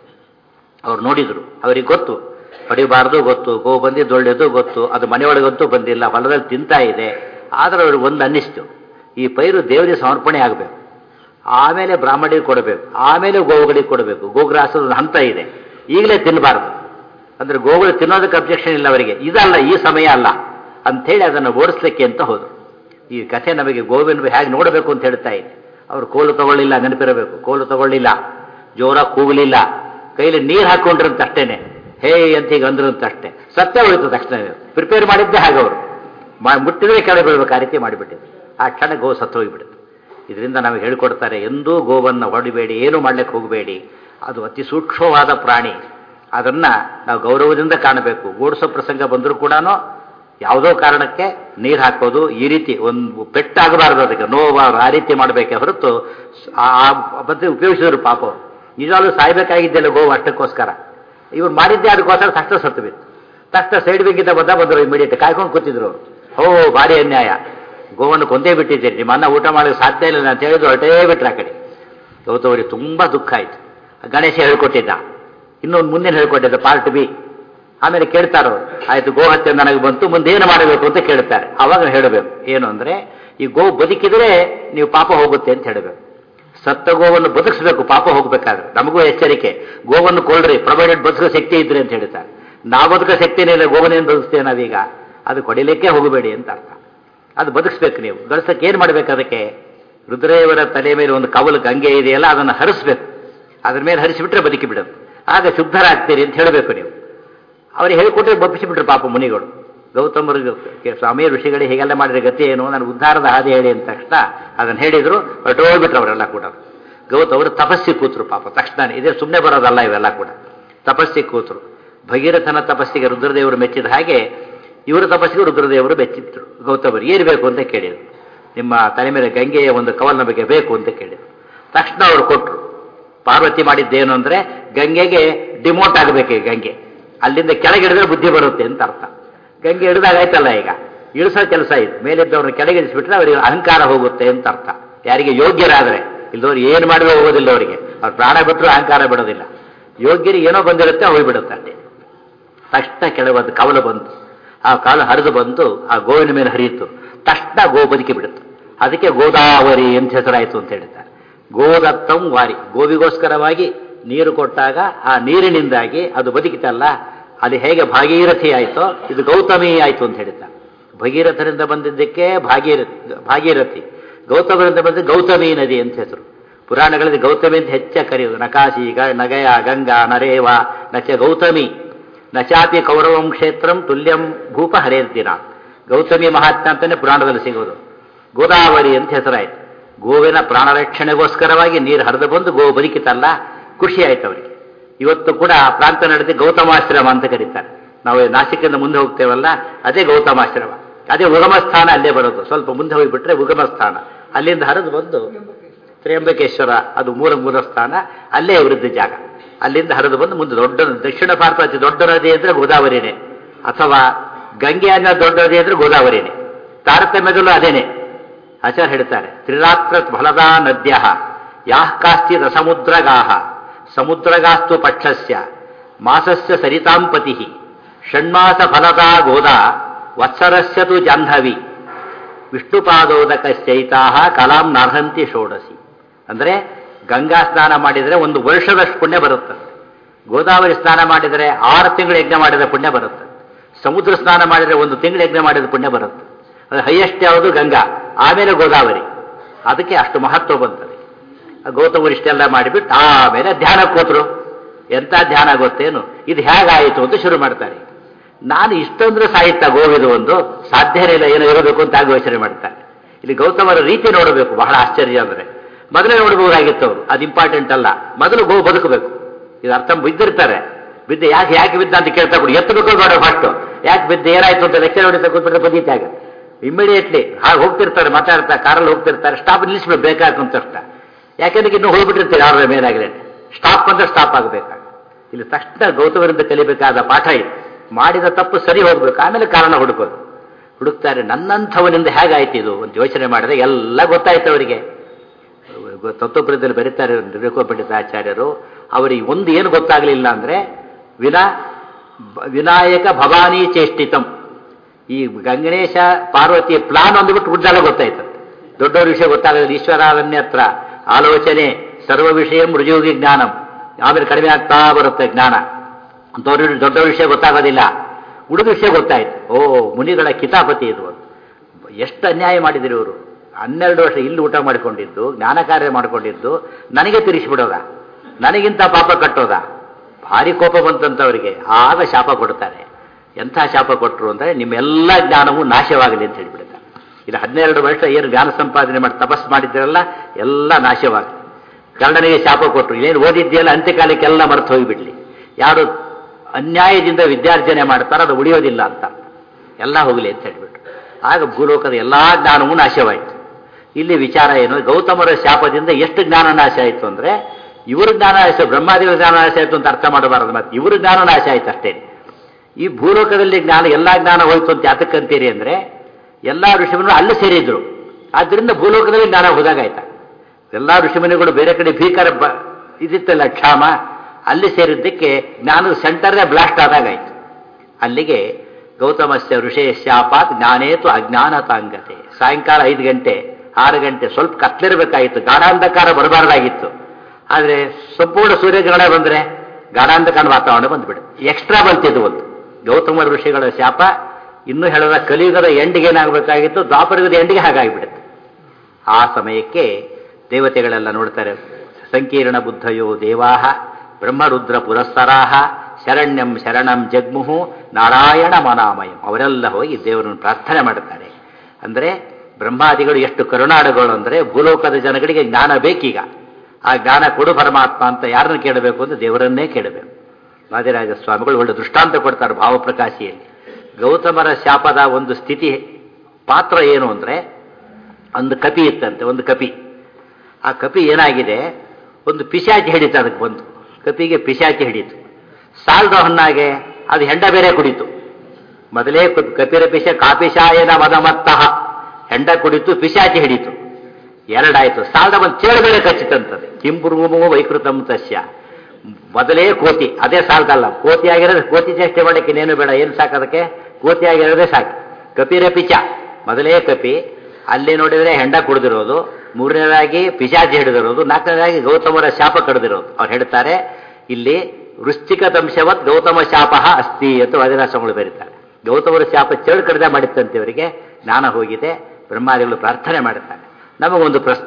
ಅವ್ರು ನೋಡಿದ್ರು ಅವರಿಗೆ ಗೊತ್ತು ಹೊಡಿಬಾರ್ದು ಗೊತ್ತು ಗೋ ಬಂದಿದ್ದು ಒಳ್ಳೆಯದು ಗೊತ್ತು ಅದು ಮನೆಯೊಳಗಂತೂ ಬಂದಿಲ್ಲ ಹೊಲದಲ್ಲಿ ತಿಂತಾ ಇದೆ ಆದರೆ ಅವ್ರಿಗೆ ಒಂದು ಅನ್ನಿಸ್ತು ಈ ಪೈರು ದೇವರಿಗೆ ಸಮರ್ಪಣೆ ಆಗಬೇಕು ಆಮೇಲೆ ಬ್ರಾಹ್ಮಣಿಗೆ ಕೊಡಬೇಕು ಆಮೇಲೆ ಗೋವುಗಳಿಗೆ ಕೊಡಬೇಕು ಗೋಗ್ರಾಸದ ಒಂದು ಹಂತ ಇದೆ ಈಗಲೇ ತಿನ್ನಬಾರ್ದು ಅಂದ್ರೆ ಗೋಗಳು ತಿನ್ನೋದಕ್ಕೆ ಅಬ್ಜೆಕ್ಷನ್ ಇಲ್ಲ ಅವರಿಗೆ ಇದಲ್ಲ ಈ ಸಮಯ ಅಲ್ಲ ಅಂಥೇಳಿ ಅದನ್ನು ಓಡಿಸ್ಲಿಕ್ಕೆ ಅಂತ ಹೋದರು ಈ ಕಥೆ ನಮಗೆ ಗೋವಿನ ಹೇಗೆ ನೋಡಬೇಕು ಅಂತ ಹೇಳ್ತಾ ಇದೆ ಅವರು ಕೋಲು ತಗೊಳ್ಳಿಲ್ಲ ನೆನಪಿರಬೇಕು ಕೋಲು ತಗೊಳ್ಳಿಲ್ಲ ಜೋರ ಕೂಗಲಿಲ್ಲ ಕೈಲಿ ನೀರು ಹಾಕೊಂಡ್ರಂತ ಅಷ್ಟೇನೆ ಹೇ ಅಂತ ಈಗ ಅಂದ್ರಂತ ಅಷ್ಟೇ ಸತ್ಯ ಹೋಯ್ತು ತಕ್ಷಣ ಪ್ರಿಪೇರ್ ಮಾಡಿದ್ದೆ ಹಾಗೆ ಅವರು ಮುಟ್ಟಿದ್ರೆ ಕೆಳಗೆ ಬೀಳ್ಬೇಕು ಆ ರೀತಿ ಮಾಡಿಬಿಟ್ಟಿದ್ರು ಆ ಕ್ಷಣ ಗೋ ಸತ್ತು ಹೋಗಿಬಿಡುತ್ತೆ ಇದರಿಂದ ನಮಗೆ ಹೇಳ್ಕೊಡ್ತಾರೆ ಎಂದೂ ಗೋವನ್ನು ಹೊಡಿಬೇಡಿ ಏನು ಮಾಡ್ಲಿಕ್ಕೆ ಹೋಗಬೇಡಿ ಅದು ಅತಿ ಸೂಕ್ಷ್ಮವಾದ ಪ್ರಾಣಿ ಅದನ್ನ ನಾವು ಗೌರವದಿಂದ ಕಾಣಬೇಕು ಓಡಿಸೋ ಪ್ರಸಂಗ ಬಂದರೂ ಕೂಡ ಯಾವುದೋ ಕಾರಣಕ್ಕೆ ನೀರು ಹಾಕೋದು ಈ ರೀತಿ ಒಂದು ಪೆಟ್ಟಾಗಬಾರದು ಅದಕ್ಕೆ ನೋವಾಗಬಾರ್ದು ಆ ರೀತಿ ಮಾಡಬೇಕೆ ಹೊರತು ಆ ಪದ್ಧತಿ ಉಪಯೋಗಿಸಿದ್ರು ಪಾಪ ನಿಜವಾಗ್ಲೂ ಸಾಯ್ಬೇಕಾಗಿದ್ದೆಲ್ಲ ಗೋವು ಅಷ್ಟಕ್ಕೋಸ್ಕರ ಇವ್ರು ಮಾಡಿದ್ದೆ ಅದಕ್ಕೋಸ್ಕರ ತಕ್ಷಣ ಸತ್ತು ಬಿತ್ತು ತಕ್ಷಣ ಸೈಡ್ ಬೇಕಿದ್ದ ಬಂದ ಬಂದರು ಇಮಿಡಿಯೇಟ್ ಕಾಯ್ಕೊಂಡು ಕೂತಿದ್ರು ಅವರು ಓ ಭಾರಿ ಅನ್ಯಾಯ ಗೋವನ್ನು ಕೊಂದೇ ಬಿಟ್ಟಿದ್ದೀರಿ ನಿಮ್ಮ ಅನ್ನ ಊಟ ಮಾಡೋಕ್ಕೆ ಸಾಧ್ಯ ಇಲ್ಲ ಅಂತ ಹೇಳಿದ್ರು ಹೊರಟೇ ಬಿಟ್ರೆ ಆ ಕಡೆ ಗೌತಮರಿಗೆ ತುಂಬ ದುಃಖ ಆಯಿತು ಗಣೇಶ ಹೇಳ್ಕೊಟ್ಟಿದ್ದ ಇನ್ನೊಂದು ಮುಂದಿನ ಹೇಳ್ಕೊಟ್ಟಿದ್ದ ಪಾರ್ಟ್ ಬಿ ಆಮೇಲೆ ಕೇಳ್ತಾರೋ ಆಯ್ತು ಗೋ ಹತ್ಯೆ ನನಗೆ ಬಂತು ಮುಂದೆ ಏನು ಮಾಡಬೇಕು ಅಂತ ಕೇಳ್ತಾರೆ ಅವಾಗ ಹೇಳಬೇಕು ಏನು ಅಂದ್ರೆ ಈ ಗೋ ಬದುಕಿದ್ರೆ ನೀವು ಪಾಪ ಹೋಗುತ್ತೆ ಅಂತ ಹೇಳಬೇಕು ಸತ್ತ ಗೋವನ್ನು ಬದುಕಿಸ್ಬೇಕು ಪಾಪ ಹೋಗ್ಬೇಕಾದ್ರೆ ನಮಗೂ ಎಚ್ಚರಿಕೆ ಗೋವನ್ನು ಕೊಳ್ರಿ ಪ್ರೊವೈಡೆಡ್ ಬದುಕೋ ಶಕ್ತಿ ಇದ್ರೆ ಅಂತ ಹೇಳ್ತಾರೆ ನಾವು ಬದುಕೋ ಶಕ್ತಿನೇ ಇಲ್ಲ ಗೋವನೇನು ಬದುಕ್ತೇವೆ ನಾವೀಗ ಅದು ಕೊಡಿಲಿಕ್ಕೆ ಹೋಗಬೇಡಿ ಅಂತ ಅರ್ಥ ಅದು ಬದುಕಿಸ್ಬೇಕು ನೀವು ಗಳಿಸಕ್ಕೆ ಏನು ಮಾಡ್ಬೇಕು ಅದಕ್ಕೆ ರುದ್ರೇವರ ತಲೆ ಮೇಲೆ ಒಂದು ಕವಲು ಗಂಗೆ ಇದೆಯಲ್ಲ ಅದನ್ನು ಹರಿಸ್ಬೇಕು ಅದ್ರ ಮೇಲೆ ಹರಿಸಿಬಿಟ್ರೆ ಬದುಕಿ ಬಿಡೋದು ಆಗ ಶುದ್ಧರಾಗ್ತೀರಿ ಅಂತ ಹೇಳಬೇಕು ನೀವು ಅವ್ರಿಗೆ ಹೇಳಿಕೊಟ್ರೆ ಬಪ್ಪಿಸಿಬಿಟ್ರು ಪಾಪ ಮುನಿಗಳು ಗೌತಮರಿಗೆ ಸ್ವಾಮಿ ಋಷಿಗಳಿಗೆ ಹೀಗೆಲ್ಲ ಮಾಡಿದ್ರೆ ಗತಿ ಏನು ನಾನು ಉದ್ಧಾರದ ಹಾದಿ ಹೇಳಿ ಅಂದ ತಕ್ಷಣ ಅದನ್ನು ಹೇಳಿದ್ರು ಹೊರಟೋಗ್ಬಿಟ್ರು ಅವರೆಲ್ಲ ಕೂಡ ಗೌತಮರು ತಪಸ್ಸಿ ಕೂತರು ಪಾಪ ತಕ್ಷಣ ಇದೇ ಸುಮ್ಮನೆ ಬರೋದಲ್ಲ ಇವೆಲ್ಲ ಕೂಡ ತಪಸ್ಸಿ ಕೂತರು ಭಗೀರಥನ ತಪಸ್ಸಿಗೆ ರುದ್ರದೇವರು ಮೆಚ್ಚಿದ ಹಾಗೆ ಇವರ ತಪಸ್ಸಿಗೆ ರುದ್ರದೇವರು ಮೆಚ್ಚಿದ್ರು ಗೌತಮರು ಏನು ಬೇಕು ಅಂತ ಕೇಳಿದರು ನಿಮ್ಮ ತಲೆ ಮೇಲೆ ಗಂಗೆಯ ಒಂದು ಕವಲ್ ನಮಗೆ ಬೇಕು ಅಂತ ಕೇಳಿದರು ತಕ್ಷಣ ಅವರು ಕೊಟ್ಟರು ಪಾರ್ವತಿ ಮಾಡಿದ್ದೇನು ಅಂದರೆ ಗಂಗೆಗೆ ಡಿಮೋಟ್ ಆಗಬೇಕು ಗಂಗೆ ಅಲ್ಲಿಂದ ಕೆಳಗೆ ಹಿಡಿದ್ರೆ ಬುದ್ಧಿ ಬರುತ್ತೆ ಅಂತ ಅರ್ಥ ಗಂಗೆ ಹಿಡಿದಾಗಾಯ್ತಲ್ಲ ಈಗ ಇಳಿಸೋ ಕೆಲಸ ಇದೆ ಮೇಲಿದ್ದವ್ರನ್ನ ಕೆಳಗೆ ಇಳಿಸ್ಬಿಟ್ರೆ ಅವರಿಗೆ ಅಹಂಕಾರ ಹೋಗುತ್ತೆ ಅಂತ ಅರ್ಥ ಯಾರಿಗೆ ಯೋಗ್ಯರಾದರೆ ಇಲ್ದವ್ರು ಏನು ಮಾಡಿದ್ರೆ ಹೋಗೋದಿಲ್ಲ ಅವರಿಗೆ ಅವ್ರು ಪ್ರಾಣ ಬಿಟ್ಟರು ಅಹಂಕಾರ ಬಿಡೋದಿಲ್ಲ ಯೋಗ್ಯರಿಗೆ ಏನೋ ಬಂದಿರುತ್ತೆ ಹೋಗ್ಬಿಡುತ್ತೆ ಅಷ್ಟೇ ತಕ್ಷಣ ಕೆಳಗೆ ಕವಲು ಬಂತು ಆ ಕಾಲು ಹರಿದು ಬಂತು ಆ ಗೋವಿನ ಮೇಲೆ ಹರಿಯಿತು ತಕ್ಷಣ ಗೋ ಬದುಕಿ ಬಿಡುತ್ತೆ ಅದಕ್ಕೆ ಗೋದಾವರಿ ಅಂತ ಹೆಸರಾಯಿತು ಅಂತ ಹೇಳ್ತಾರೆ ಗೋದತ್ತಂ ವಾರಿ ಗೋವಿಗೋಸ್ಕರವಾಗಿ ನೀರು ಕೊಟ್ಟಾಗ ಆ ನೀರಿನಿಂದಾಗಿ ಅದು ಬದುಕಿತಲ್ಲ ಅಲ್ಲಿ ಹೇಗೆ ಭಾಗೀರಥಿ ಆಯಿತೋ ಇದು ಗೌತಮಿ ಆಯಿತು ಅಂತ ಹೇಳ್ತಾರೆ ಭಗೀರಥರಿಂದ ಬಂದಿದ್ದಕ್ಕೆ ಭಾಗೀರಥಿ ಭಾಗೀರಥಿ ಗೌತಮರಿಂದ ಬಂದ ಗೌತಮಿ ನದಿ ಅಂತ ಹೆಸರು ಪುರಾಣಗಳಲ್ಲಿ ಗೌತಮಿ ಅಂತ ಹೆಚ್ಚ ಕರೆಯುವುದು ನಕಾಶಿ ಗ ನಗಯ ಗಂಗಾ ನರೇವ ನಚ ಗೌತಮಿ ನಚಾಪಿ ಕೌರವಂ ಕ್ಷೇತ್ರಂ ತುಲ್ಯಂ ಭೂಪ ಹರೇರ್ದಿನ ಗೌತಮಿ ಮಹಾತ್ಮ ಅಂತಾನೆ ಪುರಾಣದಲ್ಲಿ ಸಿಗೋದು ಗೋದಾವರಿ ಅಂತ ಹೆಸರಾಯಿತು ಗೋವಿನ ಪ್ರಾಣರಕ್ಷಣೆಗೋಸ್ಕರವಾಗಿ ನೀರು ಹರಿದು ಬಂದು ಗೋ ಬದುಕಿತಲ್ಲ ಖುಷಿ ಆಯ್ತು ಅವರಿಗೆ ಇವತ್ತು ಕೂಡ ಆ ಪ್ರಾಂತ ನಡೆದಿ ಗೌತಮಾಶ್ರಮ ಅಂತ ಕರೀತಾರೆ ನಾವು ನಾಸಿಕಿಂದ ಮುಂದೆ ಹೋಗ್ತೇವಲ್ಲ ಅದೇ ಗೌತಮಾಶ್ರಮ ಅದೇ ಉಗಮ ಸ್ಥಾನ ಅಲ್ಲೇ ಬರೋದು ಸ್ವಲ್ಪ ಮುಂದೆ ಹೋಗಿಬಿಟ್ರೆ ಉಗಮ ಸ್ಥಾನ ಅಲ್ಲಿಂದ ಹರಿದು ಬಂದು ತ್ರ್ಯಂಬಕೇಶ್ವರ ಅದು ಮೂಲ ಮೂಲ ಸ್ಥಾನ ಅಲ್ಲೇ ವೃದ್ಧಿ ಜಾಗ ಅಲ್ಲಿಂದ ಹರಿದು ಬಂದು ಮುಂದೆ ದೊಡ್ಡ ದಕ್ಷಿಣ ಭಾರತ ಅತಿ ದೊಡ್ಡ ನದಿ ಅಂದ್ರೆ ಗೋದಾವರಿನೇ ಅಥವಾ ಗಂಗೆ ಅನ್ನೋ ದೊಡ್ಡ ನದಿ ಅಂದ್ರೆ ಗೋದಾವರಿನೇ ತಾರತಮ್ಯದಲ್ಲೂ ಅದೇನೆ ಆಚಾರ್ಯ ಹೇಳ್ತಾರೆ ತ್ರಿರಾತ್ರ ಫಲದಾ ನದ್ಯ ಯಾಃ ಕಾಸ್ತಿ ರಸಮುದ್ರಗಾಹ ಸಮುದ್ರಗಾಸ್ತು ಪಕ್ಷಸ್ಯ ಮಾಸಸ್ಯ ಸರಿತಾಂಪತಿ ಷಣ್ಮಾಸ ಫಲದಾ ಗೋದಾ ವತ್ಸರಸ್ಯ ತು ಜಾಹ್ನವಿ ವಿಷ್ಣುಪಾದೋದಕಶ್ಚೈತಾ ಕಲಾಂ ನಾರ್ಹಂತಿ ಷೋಡಸಿ ಅಂದರೆ ಗಂಗಾ ಸ್ನಾನ ಮಾಡಿದರೆ ಒಂದು ವರ್ಷದಷ್ಟು ಪುಣ್ಯ ಬರುತ್ತೆ ಗೋದಾವರಿ ಸ್ನಾನ ಮಾಡಿದರೆ ಆರು ತಿಂಗಳು ಯಜ್ಞ ಮಾಡಿದ ಪುಣ್ಯ ಬರುತ್ತೆ ಸಮುದ್ರ ಸ್ನಾನ ಮಾಡಿದರೆ ಒಂದು ತಿಂಗಳು ಯಜ್ಞ ಮಾಡಿದ ಪುಣ್ಯ ಬರುತ್ತೆ ಅದು ಹೈಯೆಸ್ಟ್ ಯಾವುದು ಗಂಗಾ ಆಮೇಲೆ ಗೋದಾವರಿ ಅದಕ್ಕೆ ಅಷ್ಟು ಮಹತ್ವ ಬಂತದೆ ಗೌತಮರು ಇಷ್ಟೆಲ್ಲ ಮಾಡಿಬಿಟ್ಟು ಆಮೇಲೆ ಧ್ಯಾನ ಕೂತರು ಎಂಥ ಧ್ಯಾನ ಗೊತ್ತೇನು ಇದು ಹೇಗಾಯಿತು ಅಂತ ಶುರು ಮಾಡ್ತಾರೆ ನಾನು ಇಷ್ಟೊಂದ್ರೆ ಸಾಹಿತ್ಯ ಗೋವಿದು ಒಂದು ಸಾಧ್ಯನೇ ಇಲ್ಲ ಏನೋ ಇರಬೇಕು ಅಂತ ಆಗ ಯೋಚನೆ ಮಾಡ್ತಾರೆ ಇಲ್ಲಿ ಗೌತಮರ ರೀತಿ ನೋಡಬೇಕು ಬಹಳ ಆಶ್ಚರ್ಯ ಅಂದರೆ ಮೊದಲೇ ನೋಡಬಹುದಾಗಿತ್ತು ಅವರು ಅದು ಇಂಪಾರ್ಟೆಂಟ್ ಅಲ್ಲ ಮೊದಲು ಗೋ ಬದುಕಬೇಕು ಇದು ಅರ್ಥ ಬಿದ್ದಿರ್ತಾರೆ ಬಿದ್ದೆ ಯಾಕೆ ಯಾಕೆ ಬಿದ್ದ ಅಂತ ಕೇಳ್ತಾ ಬಿಡಿ ಎತ್ತಬೇಕು ಬೇಡ ಫಸ್ಟ್ ಯಾಕೆ ಬಿದ್ದ ಏನಾಯ್ತು ಅಂತ ಲೆಕ್ಕ ಹೊಡಿತಾ ಕೂತ್ಬಿಟ್ರೆ ಬದೀತೆ ಆಗುತ್ತೆ ಇಮಿಡಿಯೇಟ್ಲಿ ಹಾಗೆ ಹೋಗ್ತಿರ್ತಾರೆ ಮಾತಾಡ್ತಾ ಕಾರಲ್ಲಿ ಹೋಗ್ತಿರ್ತಾರೆ ಸ್ಟಾಪ್ ನಿಲ್ಲಿಸ್ಬೇಕು ಬೇಕಾಗಂತ ತಕ್ಷಣ ಯಾಕೆಂದ್ರೆ ಇನ್ನು ಹೋಗ್ಬಿಟ್ಟಿರ್ತೀರಿ ಯಾರ ಮೇಲಾಗಲೇ ಸ್ಟಾಪ್ ಅಂದ್ರೆ ಸ್ಟಾಪ್ ಆಗಬೇಕಾಗ ಇಲ್ಲಿ ತಕ್ಷಣ ಗೌತಮರಿಂದ ಕಲಿಬೇಕಾದ ಪಾಠ ಇದು ಮಾಡಿದ ತಪ್ಪು ಸರಿ ಹೋಗ್ಬೇಕು ಆಮೇಲೆ ಕಾರಣ ಹುಡುಕೋದು ಹುಡುಕ್ತಾರೆ ನನ್ನಂಥವನಿಂದ ಹೇಗಾಯ್ತು ಇದು ಅಂತ ಯೋಚನೆ ಮಾಡಿದ್ರೆ ಎಲ್ಲ ಗೊತ್ತಾಯ್ತು ಅವರಿಗೆ ತತ್ವಪ್ರದಲ್ಲಿ ಬರೀತಾರೆ ವಿವೇಕ ಪಂಡಿತ ಆಚಾರ್ಯರು ಅವರಿಗೆ ಒಂದು ಏನು ಗೊತ್ತಾಗಲಿಲ್ಲ ಅಂದರೆ ವಿನಾ ವಿನಾಯಕ ಭವಾನಿ ಚೇಷ್ಟಿತಂ ಈ ಗಂಗಣೇಶ ಪಾರ್ವತಿ ಪ್ಲಾನ್ ಅಂದ್ಬಿಟ್ಟು ಉದ್ದಾಲ ಗೊತ್ತಾಯ್ತು ದೊಡ್ಡವ್ರ ವಿಷಯ ಗೊತ್ತಾಗಲಿಲ್ಲ ಈಶ್ವರಾರಣ್ಯತ್ರ ಆಲೋಚನೆ ಸರ್ವ ವಿಷಯ ಮೃಜುಗಿ ಜ್ಞಾನಂ ಆಮೇಲೆ ಕಡಿಮೆ ಆಗ್ತಾ ಬರುತ್ತೆ ಜ್ಞಾನ ದೊಡ್ಡ ದೊಡ್ಡ ವಿಷಯ ಗೊತ್ತಾಗೋದಿಲ್ಲ ಉಳಿದ ವಿಷಯ ಗೊತ್ತಾಯ್ತು ಓ ಮುನಿಗಳ ಕಿತಾಪತಿ ಇದು ಎಷ್ಟು ಅನ್ಯಾಯ ಮಾಡಿದ್ರು ಇವರು ಹನ್ನೆರಡು ವರ್ಷ ಇಲ್ಲಿ ಊಟ ಮಾಡಿಕೊಂಡಿದ್ದು ಜ್ಞಾನ ಕಾರ್ಯ ಮಾಡಿಕೊಂಡಿದ್ದು ನನಗೆ ತಿರುಗಿಸ್ಬಿಡೋದ ನನಗಿಂತ ಪಾಪ ಕಟ್ಟೋದ ಭಾರಿ ಕೋಪ ಬಂತಂತವರಿಗೆ ಆಗ ಶಾಪ ಕೊಡ್ತಾರೆ ಎಂಥ ಶಾಪ ಕೊಟ್ಟರು ಅಂದರೆ ನಿಮ್ಮೆಲ್ಲ ಜ್ಞಾನವೂ ನಾಶವಾಗಲಿ ಅಂತ ಹೇಳಿಬಿಡ್ತಾರೆ ಇದು ಹನ್ನೆರಡು ವರ್ಷ ಏನು ಜ್ಞಾನ ಸಂಪಾದನೆ ಮಾಡಿ ತಪಸ್ ಮಾಡಿದ್ರಲ್ಲ ಎಲ್ಲ ನಾಶವಾಗಲಿ ಕರ್ಣನಿಗೆ ಶಾಪ ಕೊಟ್ಟರು ಏನು ಓದಿದ್ದೆಲ್ಲ ಅಂತ್ಯಕಾಲಕ್ಕೆಲ್ಲ ಮರೆತು ಹೋಗಿಬಿಡ್ಲಿ ಯಾರು ಅನ್ಯಾಯದಿಂದ ವಿದ್ಯಾರ್ಜನೆ ಮಾಡ್ತಾರೋ ಅದು ಉಳಿಯೋದಿಲ್ಲ ಅಂತ ಎಲ್ಲ ಹೋಗಲಿ ಅಂತ ಹೇಳ್ಬಿಟ್ರು ಆಗ ಭೂಲೋಕದ ಎಲ್ಲ ಜ್ಞಾನವೂ ನಾಶವಾಯಿತು ಇಲ್ಲಿ ವಿಚಾರ ಏನು ಗೌತಮರ ಶಾಪದಿಂದ ಎಷ್ಟು ಜ್ಞಾನ ನಾಶ ಆಯಿತು ಅಂದರೆ ಇವರು ಜ್ಞಾನ ನಾಶ ಬ್ರಹ್ಮಾದಿಗಳ ಜ್ಞಾನ ನಾಶ ಆಯಿತು ಅಂತ ಅರ್ಥ ಮಾಡಬಾರದು ಮತ್ತೆ ಇವರು ಜ್ಞಾನ ನಾಶ ಆಯ್ತು ಅಷ್ಟೇ ಈ ಭೂಲೋಕದಲ್ಲಿ ಜ್ಞಾನ ಎಲ್ಲ ಜ್ಞಾನ ಹೋಯ್ತು ಅಂತ ಯಾತಕ್ಕಂತೀರಿ ಅಂದರೆ ಎಲ್ಲ ಋಷಿಮುನಿಗಳು ಅಲ್ಲಿ ಸೇರಿದ್ರು ಆದ್ದರಿಂದ ಭೂಲೋಕದಲ್ಲಿ ಜ್ಞಾನ ಹೋದಾಗಾಯ್ತಾ ಎಲ್ಲ ಋಷಿಮುನಿಗಳು ಬೇರೆ ಕಡೆ ಭೀಕರ ಬ ಇದಿತ್ತಲ್ಲ ಕ್ಷಾಮ ಅಲ್ಲಿ ಸೇರಿದ್ದಕ್ಕೆ ಜ್ಞಾನದ ಸೆಂಟರ್ನೇ ಬ್ಲಾಸ್ಟ್ ಆದಾಗಾಯ್ತು ಅಲ್ಲಿಗೆ ಗೌತಮಸ್ಯ ಋಷೇಶ್ಯಾಪಾತ್ ಜ್ಞಾನೇತು ಅಜ್ಞಾನತಾಂಗತೆ ಸಾಯಂಕಾಲ ಐದು ಗಂಟೆ ಆರು ಗಂಟೆ ಸ್ವಲ್ಪ ಕತ್ಲಿರಬೇಕಾಗಿತ್ತು ಗಾಢಾಂಧಕಾರ ಬರಬಾರ್ದಾಗಿತ್ತು ಆದರೆ ಸಂಪೂರ್ಣ ಸೂರ್ಯಗ್ರಹಣ ಬಂದರೆ ಗಾಢಾಂಧಕಾರ ವಾತಾವರಣ ಬಂದ್ಬಿಡುತ್ತೆ ಎಕ್ಸ್ಟ್ರಾ ಬಂತಿದ್ದು ಒಂದು ಗೌತಮ ಋಷಿಗಳ ಶಾಪ ಇನ್ನೂ ಹೇಳದ ಕಲಿಯುಗದ ಎಂಡಿಗೆ ಏನಾಗಬೇಕಾಗಿತ್ತು ದ್ವಾಪರಯುಗದ ಎಂಡಿಗೆ ಹಾಗಾಗಿಬಿಡುತ್ತೆ ಆ ಸಮಯಕ್ಕೆ ದೇವತೆಗಳೆಲ್ಲ ನೋಡ್ತಾರೆ ಸಂಕೀರ್ಣ ಬುದ್ಧಯೋ ದೇವಾಹ ಬ್ರಹ್ಮರುದ್ರ ಪುರಸ್ಸರಾಹ ಶರಣ್ಯಂ ಶರಣಂ ಜಗ್ಮುಹು ನಾರಾಯಣ ಮನಾಮಯಂ ಅವರೆಲ್ಲ ಹೋಗಿ ದೇವರನ್ನು ಪ್ರಾರ್ಥನೆ ಮಾಡ್ತಾರೆ ಅಂದರೆ ಬ್ರಹ್ಮಾದಿಗಳು ಎಷ್ಟು ಕರುಣಾಡುಗಳು ಅಂದರೆ ಭೂಲೋಕದ ಜನಗಳಿಗೆ ಜ್ಞಾನ ಬೇಕೀಗ ಆ ಜ್ಞಾನ ಕೊಡು ಪರಮಾತ್ಮ ಅಂತ ಯಾರನ್ನು ಕೇಳಬೇಕು ಅಂದರೆ ದೇವರನ್ನೇ ಕೇಳಬೇಕು ವಾದಿರಾಜ ಸ್ವಾಮಿಗಳು ಒಳ್ಳೆ ದೃಷ್ಟಾಂತ ಕೊಡ್ತಾರೆ ಭಾವಪ್ರಕಾಶಿಯಲ್ಲಿ ಗೌತಮರ ಶಾಪದ ಒಂದು ಸ್ಥಿತಿ ಪಾತ್ರ ಏನು ಅಂದರೆ ಒಂದು ಕಪಿ ಇತ್ತಂತೆ ಒಂದು ಕಪಿ ಆ ಕಪಿ ಏನಾಗಿದೆ ಒಂದು ಪಿಶಾಚಿ ಹಿಡಿತು ಅದಕ್ಕೆ ಬಂದು ಕಪಿಗೆ ಪಿಶಾಚಿ ಹಿಡಿತು ಸಾಲದ ಹೊನ್ನಾಗೆ ಅದು ಹೆಂಡ ಬೇರೆ ಕುಡಿತು ಮೊದಲೇ ಕಪಿರ ಪಿಶ ಕಾಪಿಶಾಯನ ಮದಮತ್ತಃ ಹೆಂಡ ಕುಡಿತು ಪಿಶಾಚಿ ಹಿಡಿತು ಎರಡಾಯ್ತು ಸಾಲದ ಬಂದು ಚೇಳು ಬೇರೆ ಕಚ್ಚಿತಂತದೆ ಕಿಂಪುರ್ಮು ವೈಕೃತಂ ತಸ್ಯ ಮೊದಲೇ ಕೋತಿ ಅದೇ ಸಾಲದಲ್ಲ ಕೋತಿ ಆಗಿರೋದು ಕೋತಿ ಚೇಷ್ಟೆ ಮಾಡಕ್ಕೆ ಇನ್ನೇನು ಬೇಡ ಏನು ಸಾಕು ಅದಕ್ಕೆ ಕೋತಿ ಆಗಿರೋದೇ ಸಾಕು ಕಪಿರ ಪಿಚ ಮೊದಲೇ ಕಪಿ ಅಲ್ಲಿ ನೋಡಿದರೆ ಹೆಂಡ ಕುಡಿದಿರೋದು ಮೂರನೇದಾಗಿ ಪಿಶಾಚಿ ಹಿಡಿದಿರೋದು ನಾಲ್ಕನೇದಾಗಿ ಗೌತಮರ ಶಾಪ ಕಡಿದಿರೋದು ಅವ್ರು ಹೇಳ್ತಾರೆ ಇಲ್ಲಿ ವೃಶ್ಚಿಕ ದಂಶವತ್ ಗೌತಮ ಶಾಪ ಅಸ್ತಿ ಅಂತ ವಾದಿರಾಸಗಳು ಬರೀತಾರೆ ಗೌತಮರ ಶಾಪ ಚೇಳು ಕಡಿದ ಮಾಡಿತ್ತಂತೆ ಇವರಿಗೆ ಜ್ಞಾನ ಹೋಗಿದೆ ಬ್ರಹ್ಮಾದಿಗಳು ಪ್ರಾರ್ಥನೆ ಮಾಡುತ್ತಾರೆ ನಮಗೊಂದು ಪ್ರಶ್ನೆ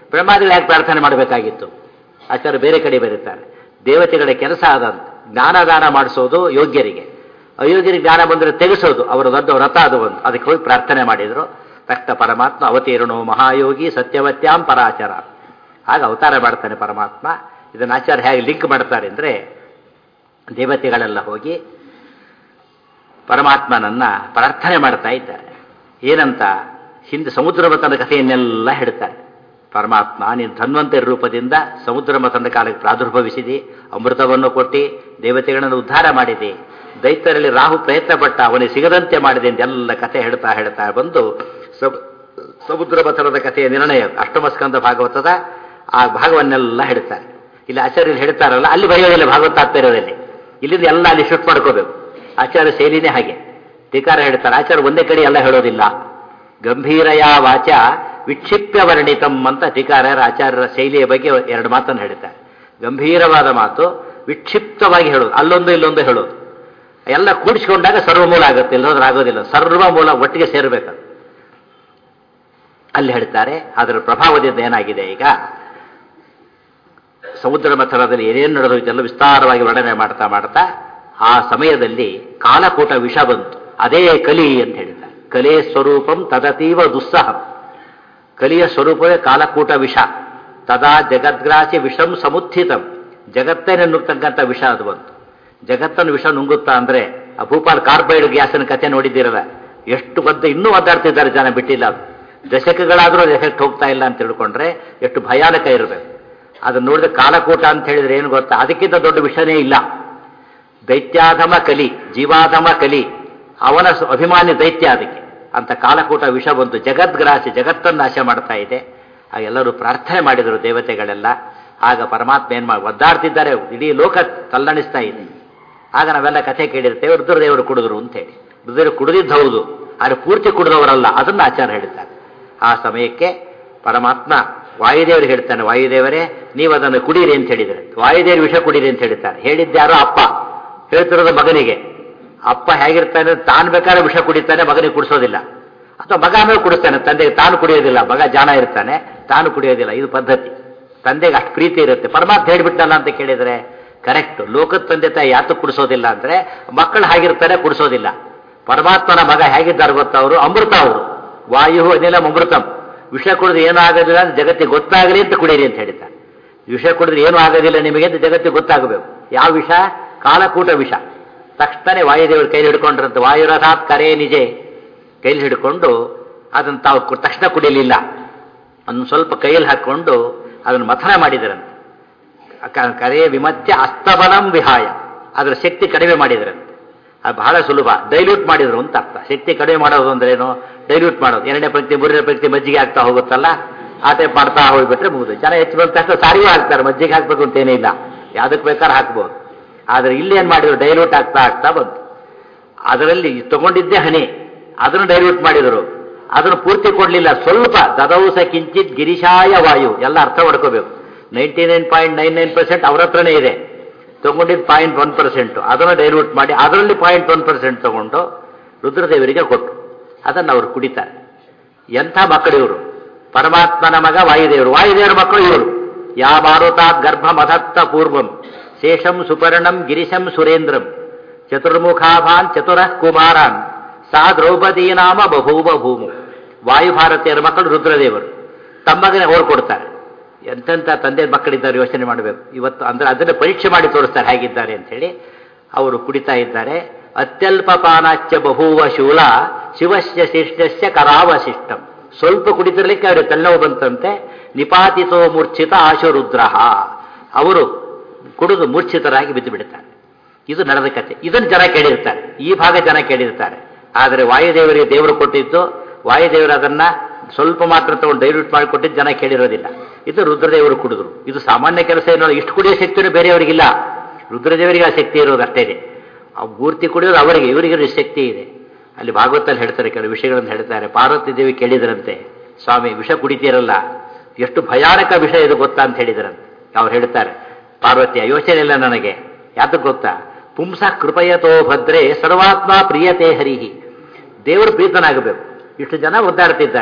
ಬ್ರಹ್ಮಾದಿಗಳು ಯಾಕೆ ಪ್ರಾರ್ಥನೆ ಮಾಡಬೇಕಾಗಿತ್ತು ಆಚಾರ್ಯ ಬೇರೆ ಕಡೆ ಬರೀತಾರೆ ದೇವತೆಗಳ ಕೆಲಸ ಆದಂತ ಜ್ಞಾನದಾನ ಮಾಡಿಸೋದು ಯೋಗ್ಯರಿಗೆ ಅಯೋಗ್ಯರಿಗೆ ಜ್ಞಾನ ಬಂದರೆ ತೆಗೆಸೋದು ಅವರ ದೊಡ್ಡ ವ್ರತ ಅದು ಒಂದು ಅದಕ್ಕೆ ಹೋಗಿ ಪ್ರಾರ್ಥನೆ ಮಾಡಿದರು ತಕ್ಷಣ ಪರಮಾತ್ಮ ಅವತೀರ್ಣೋ ಮಹಾಯೋಗಿ ಸತ್ಯವತ್ಯಾಂ ಪರಾಚರ ಆಗ ಅವತಾರ ಮಾಡ್ತಾನೆ ಪರಮಾತ್ಮ ಇದನ್ನು ಆಚಾರ್ಯ ಹೇಗೆ ಲಿಂಕ್ ಮಾಡ್ತಾರೆ ಅಂದರೆ ದೇವತೆಗಳೆಲ್ಲ ಹೋಗಿ ಪರಮಾತ್ಮನನ್ನ ಪ್ರಾರ್ಥನೆ ಮಾಡ್ತಾ ಇದ್ದಾರೆ ಏನಂತ ಹಿಂದೆ ಸಮುದ್ರ ಮತನ ಕಥೆಯನ್ನೆಲ್ಲ ಹೇಳ್ತಾರೆ ಪರಮಾತ್ಮ ನೀನು ಧನ್ವಂತರಿ ರೂಪದಿಂದ ಸಮುದ್ರ ಮತನ ಕಾಲಕ್ಕೆ ಪ್ರಾದುರ್ಭವಿಸಿದಿ ಅಮೃತವನ್ನು ಕೊಟ್ಟು ದೇವತೆಗಳನ್ನು ಉದ್ಧಾರ ಮಾಡಿದೆ ದೈತ್ಯರಲ್ಲಿ ರಾಹು ಪ್ರಯತ್ನ ಪಟ್ಟ ಅವನಿಗೆ ಸಿಗದಂತೆ ಮಾಡಿದೆ ಅಂತೆಲ್ಲ ಕಥೆ ಹೇಳ್ತಾ ಹೇಳ್ತಾ ಬಂದು ಸಮುದ್ರ ಮಥನದ ಕಥೆಯ ನಿರ್ಣಯ ಅಷ್ಟಮಸ್ಕಂದ ಭಾಗವತದ ಆ ಭಾಗವನ್ನೆಲ್ಲ ಹೇಳ್ತಾರೆ ಇಲ್ಲಿ ಆಚಾರ್ಯರು ಹೇಳ್ತಾರಲ್ಲ ಅಲ್ಲಿ ಬರೆಯೋದಿಲ್ಲ ಭಾಗವತ ತಾತ್ಪರ್ಯದಲ್ಲಿ ಇಲ್ಲಿಂದ ಎಲ್ಲ ಅಲ್ಲಿ ಶಿಫ್ಟ್ ಮಾಡ್ಕೋಬೇಕು ಆಚಾರ್ಯ ಶೈಲಿನೇ ಹಾಗೆ ಟೀಕಾರ ಹೇಳ್ತಾರೆ ಆಚಾರ್ಯ ಒಂದೇ ಕಡೆ ಎಲ್ಲ ಹೇಳೋದಿಲ್ಲ ಗಂಭೀರಯ ವಾಚ ವಿಕ್ಷಿಪ್ಯ ವರ್ಣಿತಂ ಅಂತ ಟೀಕಾರರ ಆಚಾರ್ಯರ ಶೈಲಿಯ ಬಗ್ಗೆ ಎರಡು ಮಾತನ್ನು ಹೇಳ್ತಾರೆ ಗಂಭೀರವಾದ ಮಾತು ವಿಕ್ಷಿಪ್ತವಾಗಿ ಹೇಳೋದು ಅಲ್ಲೊಂದು ಇಲ್ಲೊಂದು ಹೇಳೋದು ಎಲ್ಲ ಕೂಡಿಸಿಕೊಂಡಾಗ ಸರ್ವಮೂಲ ಆಗುತ್ತೆ ಇಲ್ಲೋದ್ರೆ ಆಗೋದಿಲ್ಲ ಸರ್ವ ಮೂಲ ಒಟ್ಟಿಗೆ ಸೇರಬೇಕು ಅಲ್ಲಿ ಹೇಳ್ತಾರೆ ಅದರ ಪ್ರಭಾವದಿಂದ ಏನಾಗಿದೆ ಈಗ ಸಮುದ್ರ ಮಥನದಲ್ಲಿ ಏನೇನು ನಡೆದೋಯ್ತೆಲ್ಲ ವಿಸ್ತಾರವಾಗಿ ವರ್ಣನೆ ಮಾಡ್ತಾ ಮಾಡ್ತಾ ಆ ಸಮಯದಲ್ಲಿ ಕಾಲಕೂಟ ವಿಷ ಬಂತು ಅದೇ ಕಲಿ ಅಂತ ಹೇಳಿದ್ದಾರೆ ಕಲೆ ಸ್ವರೂಪಂ ತದತೀವ ದುಸ್ಸಹಂ ಕಲಿಯ ಸ್ವರೂಪವೇ ಕಾಲಕೂಟ ವಿಷ ತದಾ ಜಗದ್ಗ್ರಾಸಿ ವಿಷಂ ಸಮುತ್ಥಿತಂ ಜಗತ್ತೇ ನುಗ್ತಕ್ಕಂಥ ವಿಷ ಅದು ಬಂತು ಜಗತ್ತನ್ನು ವಿಷ ನುಂಗುತ್ತಾ ಅಂದ್ರೆ ಆ ಭೂಪಾಲ್ ಕಾರ್ಬೈಡ್ ಗ್ಯಾಸಿನ ಕಥೆ ನೋಡಿದ್ದೀರಲ್ಲ ಎಷ್ಟು ಬದ್ದ ಇನ್ನೂ ಒದ್ದಾಡ್ತಿದ್ದಾರೆ ಜನ ಬಿಟ್ಟಿಲ್ಲ ಅದು ದಶಕಗಳಾದರೂ ಅದು ಎಫೆಕ್ಟ್ ಹೋಗ್ತಾ ಇಲ್ಲ ಅಂತ ತಿಳ್ಕೊಂಡ್ರೆ ಎಷ್ಟು ಭಯಾನಕ ಇರಬೇಕು ಅದನ್ನ ನೋಡಿದ್ರೆ ಕಾಲಕೂಟ ಅಂತ ಹೇಳಿದ್ರೆ ಏನು ಗೊತ್ತಾ ಅದಕ್ಕಿಂತ ದೊಡ್ಡ ವಿಷಯನೇ ಇಲ್ಲ ದೈತ್ಯಾಧಮ ಕಲಿ ಜೀವಾಧಮ ಕಲಿ ಅವನ ಅಭಿಮಾನಿ ದೈತ್ಯ ಅದಕ್ಕೆ ಅಂತ ಕಾಲಕೂಟ ವಿಷ ಬಂತು ಜಗದ್ಗ್ರಾಸಿ ಜಗತ್ತನ್ನು ನಾಶ ಮಾಡ್ತಾ ಇದೆ ಆಗ ಎಲ್ಲರೂ ಪ್ರಾರ್ಥನೆ ಮಾಡಿದರು ದೇವತೆಗಳೆಲ್ಲ ಆಗ ಪರಮಾತ್ಮ ಏನು ಮಾಡಿ ಒದ್ದಾಡ್ತಿದ್ದಾರೆ ಇಡೀ ಲೋಕ ತಲ್ಲಣಿಸ್ತಾ ಇದೆ ಆಗ ನಾವೆಲ್ಲ ಕಥೆ ಕೇಳಿರ್ತೇವೆ ರುದ್ರದೇವರು ಕುಡಿದ್ರು ಅಂತ ಹೇಳಿ ರುದ್ರದೇವರು ಕುಡಿದಿದ್ದು ಹೌದು ಆದರೆ ಪೂರ್ತಿ ಕುಡಿದವರಲ್ಲ ಅದನ್ನು ಆಚಾರ ಹೇಳ್ತಾರೆ ಆ ಸಮಯಕ್ಕೆ ಪರಮಾತ್ಮ ವಾಯುದೇವರು ಹೇಳ್ತಾನೆ ವಾಯುದೇವರೇ ನೀವು ಅದನ್ನು ಕುಡೀರಿ ಅಂತ ಹೇಳಿದರೆ ವಾಯುದೇವರು ವಿಷ ಕುಡೀರಿ ಅಂತ ಹೇಳ್ತಾರೆ ಹೇಳಿದ್ದ್ಯಾರೋ ಅಪ್ಪ ಹೇಳ್ತಿರೋದು ಮಗನಿಗೆ ಅಪ್ಪ ಹೇಗಿರ್ತಾನೆ ತಾನು ಬೇಕಾದ್ರೆ ವಿಷ ಕುಡಿತಾನೆ ಮಗನಿಗೆ ಕುಡಿಸೋದಿಲ್ಲ ಅಥವಾ ಮಗ ಆಮೇಲೆ ಕುಡಿಸ್ತಾನೆ ತಂದೆಗೆ ತಾನು ಕುಡಿಯೋದಿಲ್ಲ ಮಗ ಜಾಣ ಇರ್ತಾನೆ ತಾನು ಕುಡಿಯೋದಿಲ್ಲ ಇದು ಪದ್ಧತಿ ತಂದೆಗೆ ಅಷ್ಟು ಪ್ರೀತಿ ಇರುತ್ತೆ ಪರಮಾತ್ಮ ಹೇಳಿಬಿಟ್ಟಲ್ಲ ಅಂತ ಕೇಳಿದರೆ ಕರೆಕ್ಟ್ ಲೋಕದ ತಂದೆ ತಾಯಿ ಯಾತಕ್ಕೆ ಕುಡಿಸೋದಿಲ್ಲ ಅಂದ್ರೆ ಮಕ್ಕಳು ಹಾಗಿರ್ತಾರೆ ಕುಡಿಸೋದಿಲ್ಲ ಪರಮಾತ್ಮನ ಮಗ ಹೇಗಿದ್ದಾರೆ ಗೊತ್ತಾ ಅವರು ಅಮೃತ ಅವರು ವಾಯು ಅನಿಲ ಅಮೃತಂ ವಿಷ ಕುಡಿದ್ರೆ ಏನೂ ಆಗೋದಿಲ್ಲ ಅಂತ ಜಗತ್ತಿಗೆ ಗೊತ್ತಾಗಲಿ ಅಂತ ಕುಡೀರಿ ಅಂತ ಹೇಳಿದ್ದಾರೆ ವಿಷ ಕುಡಿದ್ರೆ ಏನೂ ಆಗೋದಿಲ್ಲ ನಿಮಗೆ ಅಂತ ಜಗತ್ತಿಗೆ ಗೊತ್ತಾಗಬೇಕು ಯಾವ ವಿಷ ಕಾಲಕೂಟ ವಿಷ ತಕ್ಷಣ ವಾಯುದೇವರು ಕೈಲಿ ಹಿಡ್ಕೊಂಡ್ರಂತ ವಾಯುರಥಾತ್ ಕರೆ ನಿಜೆ ಕೈಲಿ ಹಿಡ್ಕೊಂಡು ಅದನ್ನು ತಾವು ಕು- ತಕ್ಷಣ ಕುಡಿಯಲಿಲ್ಲ ಅದನ್ನು ಸ್ವಲ್ಪ ಕೈಯಲ್ಲಿ ಹಾಕ್ಕೊಂಡು ಅದನ್ನು ಮಥನ ಮಾಡಿದರಂತೆ ಕ- ಕರೆ ವಿಮತ್ಯ ಅಸ್ತಬಲಂ ವಿಹಾಯ ಅದರ ಶಕ್ತಿ ಕಡಿಮೆ ಮಾಡಿದರಂತೆ ಅದು ಬಹಳ ಸುಲಭ ಡೈಲ್ಯೂಟ್ ಮಾಡಿದ್ರು ಅಂತ ಅರ್ಥ ಶಕ್ತಿ ಕಡಿಮೆ ಮಾಡೋದು ಅಂದ್ರೆ ಏನು ಡೈಲ್ಯೂಟ್ ಮಾಡೋದು ಎರಡನೇ ಪ್ರತಿ ಮೂರನೇ ಪ್ರತಿ ಮಜ್ಜಿಗೆ ಆಗ್ತಾ ಹೋಗುತ್ತಲ್ಲ ಆ ಟೈಪ್ ಮಾಡ್ತಾ ಹೋಗ್ಬಿಟ್ರೆ ಮುಗಿದು ಜನ ಹೆಚ್ಚು ಬಂದ ತಕ್ಷಣ ಸಾರಿಗೂ ಹಾಕ್ತಾರೆ ಮಜ್ಜಿಗೆ ಹಾಕ್ಬೇಕು ಅಂತ ಏನಿಲ್ಲ ಯಾವುದಕ್ಕೆ ಬೇಕಾದ್ರೆ ಹಾಕ್ಬೋದು ಆದರೆ ಇಲ್ಲಿ ಏನು ಮಾಡಿದ್ರು ಡೈಲ್ಯೂಟ್ ಆಗ್ತಾ ಆಗ್ತಾ ಬಂತು ಅದರಲ್ಲಿ ತಗೊಂಡಿದ್ದೇ ಹನಿ ಅದನ್ನು ಡೈಲ್ಯೂಟ್ ಮಾಡಿದರು ಅದನ್ನು ಪೂರ್ತಿ ಕೊಡಲಿಲ್ಲ ಸ್ವಲ್ಪ ದದೌಸ ಕಿಂಚಿತ್ ಗಿರಿಶಾಯ ವಾಯು ಎಲ್ಲ ಅರ್ಥ ಮಾಡ್ಕೋಬೇಕು ninety nine point nine nine percent ಅವ್ರ ಹತ್ರನೇ ಇದೆ ತಗೊಂಡಿದ್ದು ಪಾಯಿಂಟ್ ಒನ್ ಪರ್ಸೆಂಟ್ ಅದನ್ನು ಡೈಲ್ಯೂಟ್ ಮಾಡಿ ಅದರಲ್ಲಿ ಪಾಯಿಂಟ್ ಒನ್ ಪರ್ಸೆಂಟ್ ತಗೊಂಡು ರುದ್ರದೇವರಿಗೆ ಕೊಟ್ಟು ಅದನ್ನು ಅವರು ಕುಡಿತಾರೆ ಎಂಥ ಮಕ್ಕಳು ಇವರು ಪರಮಾತ್ಮನ ಮಗ ವಾಯುದೇವರು ವಾಯುದೇವರ ಮಕ್ಕಳು ಇವರು ಯಾ ಮಾರುತಾತ್ ಗರ್ಭ ಮಧತ್ತ ಪೂರ್ವಂ ಶೇಷಂ ಸುಪರ್ಣಂ ಗಿರಿಶಂ ಸುರೇಂದ್ರಂ ಚತುರ್ಮುಖಾಭಾನ್ ಚತುರಃ ಕುಮಾರಾನ್ ಸಾ ದ್ರೌಪದಿ ನಾಮ ಬಭೂವ ಭೂಮು ವಾಯುಭಾರತೀಯರ ಮಕ್ಕಳು ರುದ್ರದೇವರು ತಮ್ಮಗನೇ ಅವ್ರು ಕೊಡ್ತಾರೆ ಎಂತೆಂಥ ತಂದೆ ಮಕ್ಕಳಿದ್ದಾರೆ ಯೋಚನೆ ಮಾಡಬೇಕು ಇವತ್ತು ಅಂದ್ರೆ ಅದನ್ನು ಪರೀಕ್ಷೆ ಮಾಡಿ ತೋರಿಸ್ತಾರೆ ಹೇಗಿದ್ದಾರೆ ಅಂತ ಹೇಳಿ ಅವರು ಕುಡಿತಾ ಇದ್ದಾರೆ ಅತ್ಯಲ್ಪ ಪಾನಾಚ್ಯ ಬಹುವ ಶೂಲ ಶಿವಸ್ಯ ಶಿಷ್ಟಸ್ಯ ಕರಾವಶಿಷ್ಟಂ ಸ್ವಲ್ಪ ಕುಡಿತಿರ್ಲಿಕ್ಕೆ ಅವರಿಗೆ ತಲೆನೋವು ಬಂತಂತೆ ನಿಪಾತಿತೋ ಮೂರ್ಛಿತ ಆಶು ರುದ್ರ ಅವರು ಕುಡಿದು ಮೂರ್ಛಿತರಾಗಿ ಬಿದ್ದು ಬಿಡುತ್ತಾರೆ ಇದು ನಡೆದ ಕಥೆ ಇದನ್ನು ಜನ ಕೇಳಿರ್ತಾರೆ ಈ ಭಾಗ ಜನ ಕೇಳಿರ್ತಾರೆ ಆದರೆ ವಾಯುದೇವರಿಗೆ ದೇವರು ಕೊಟ್ಟಿದ್ದು ವಾಯುದೇವರು ಅದನ್ನ ಸ್ವಲ್ಪ ಮಾತ್ರ ತಗೊಂಡು ಡೈಲ್ಯೂಟ್ ಮಾಡಿಕೊಟ್ಟಿದ್ದು ಜನ ಕೇಳಿರೋದಿಲ್ಲ ಇದು ರುದ್ರದೇವರು ಕುಡಿದ್ರು ಇದು ಸಾಮಾನ್ಯ ಕೆಲಸ ಏನೋ ಇಷ್ಟು ಕುಡಿಯೋ ಶಕ್ತಿನೂ ಬೇರೆಯವರಿಗಿಲ್ಲ ರುದ್ರದೇವರಿಗೆ ಆ ಶಕ್ತಿ ಇರೋದು ಅಷ್ಟೇ ಇದೆ ಆ ಮೂರ್ತಿ ಕುಡಿಯೋದು ಅವರಿಗೆ ಇವರಿಗೆ ಶಕ್ತಿ ಇದೆ ಅಲ್ಲಿ ಭಾಗವತಲ್ಲಿ ಹೇಳ್ತಾರೆ ಕೆಲವು ವಿಷಯಗಳನ್ನು ಹೇಳ್ತಾರೆ ಪಾರ್ವತಿ ದೇವಿ ಕೇಳಿದ್ರಂತೆ ಸ್ವಾಮಿ ವಿಷ ಕುಡಿತೀರಲ್ಲ ಎಷ್ಟು ಭಯಾನಕ ವಿಷಯ ಇದು ಗೊತ್ತಾ ಅಂತ ಹೇಳಿದ್ರಂತೆ ಅವ್ರು ಹೇಳ್ತಾರೆ ಪಾರ್ವತಿಯ ಯೋಚನೆ ಇಲ್ಲ ನನಗೆ ಯಾತಕ್ಕೆ ಗೊತ್ತಾ ಪುಂಸ ಕೃಪಯತೋ ಭದ್ರೇ ಸರ್ವಾತ್ಮ ಪ್ರಿಯತೆ ಹರಿಹಿ ದೇವರು ಪ್ರೀತನಾಗಬೇಕು ಇಷ್ಟು ಜನ ಒದ್ದಾಡ್ತಿದ್ದಾರೆ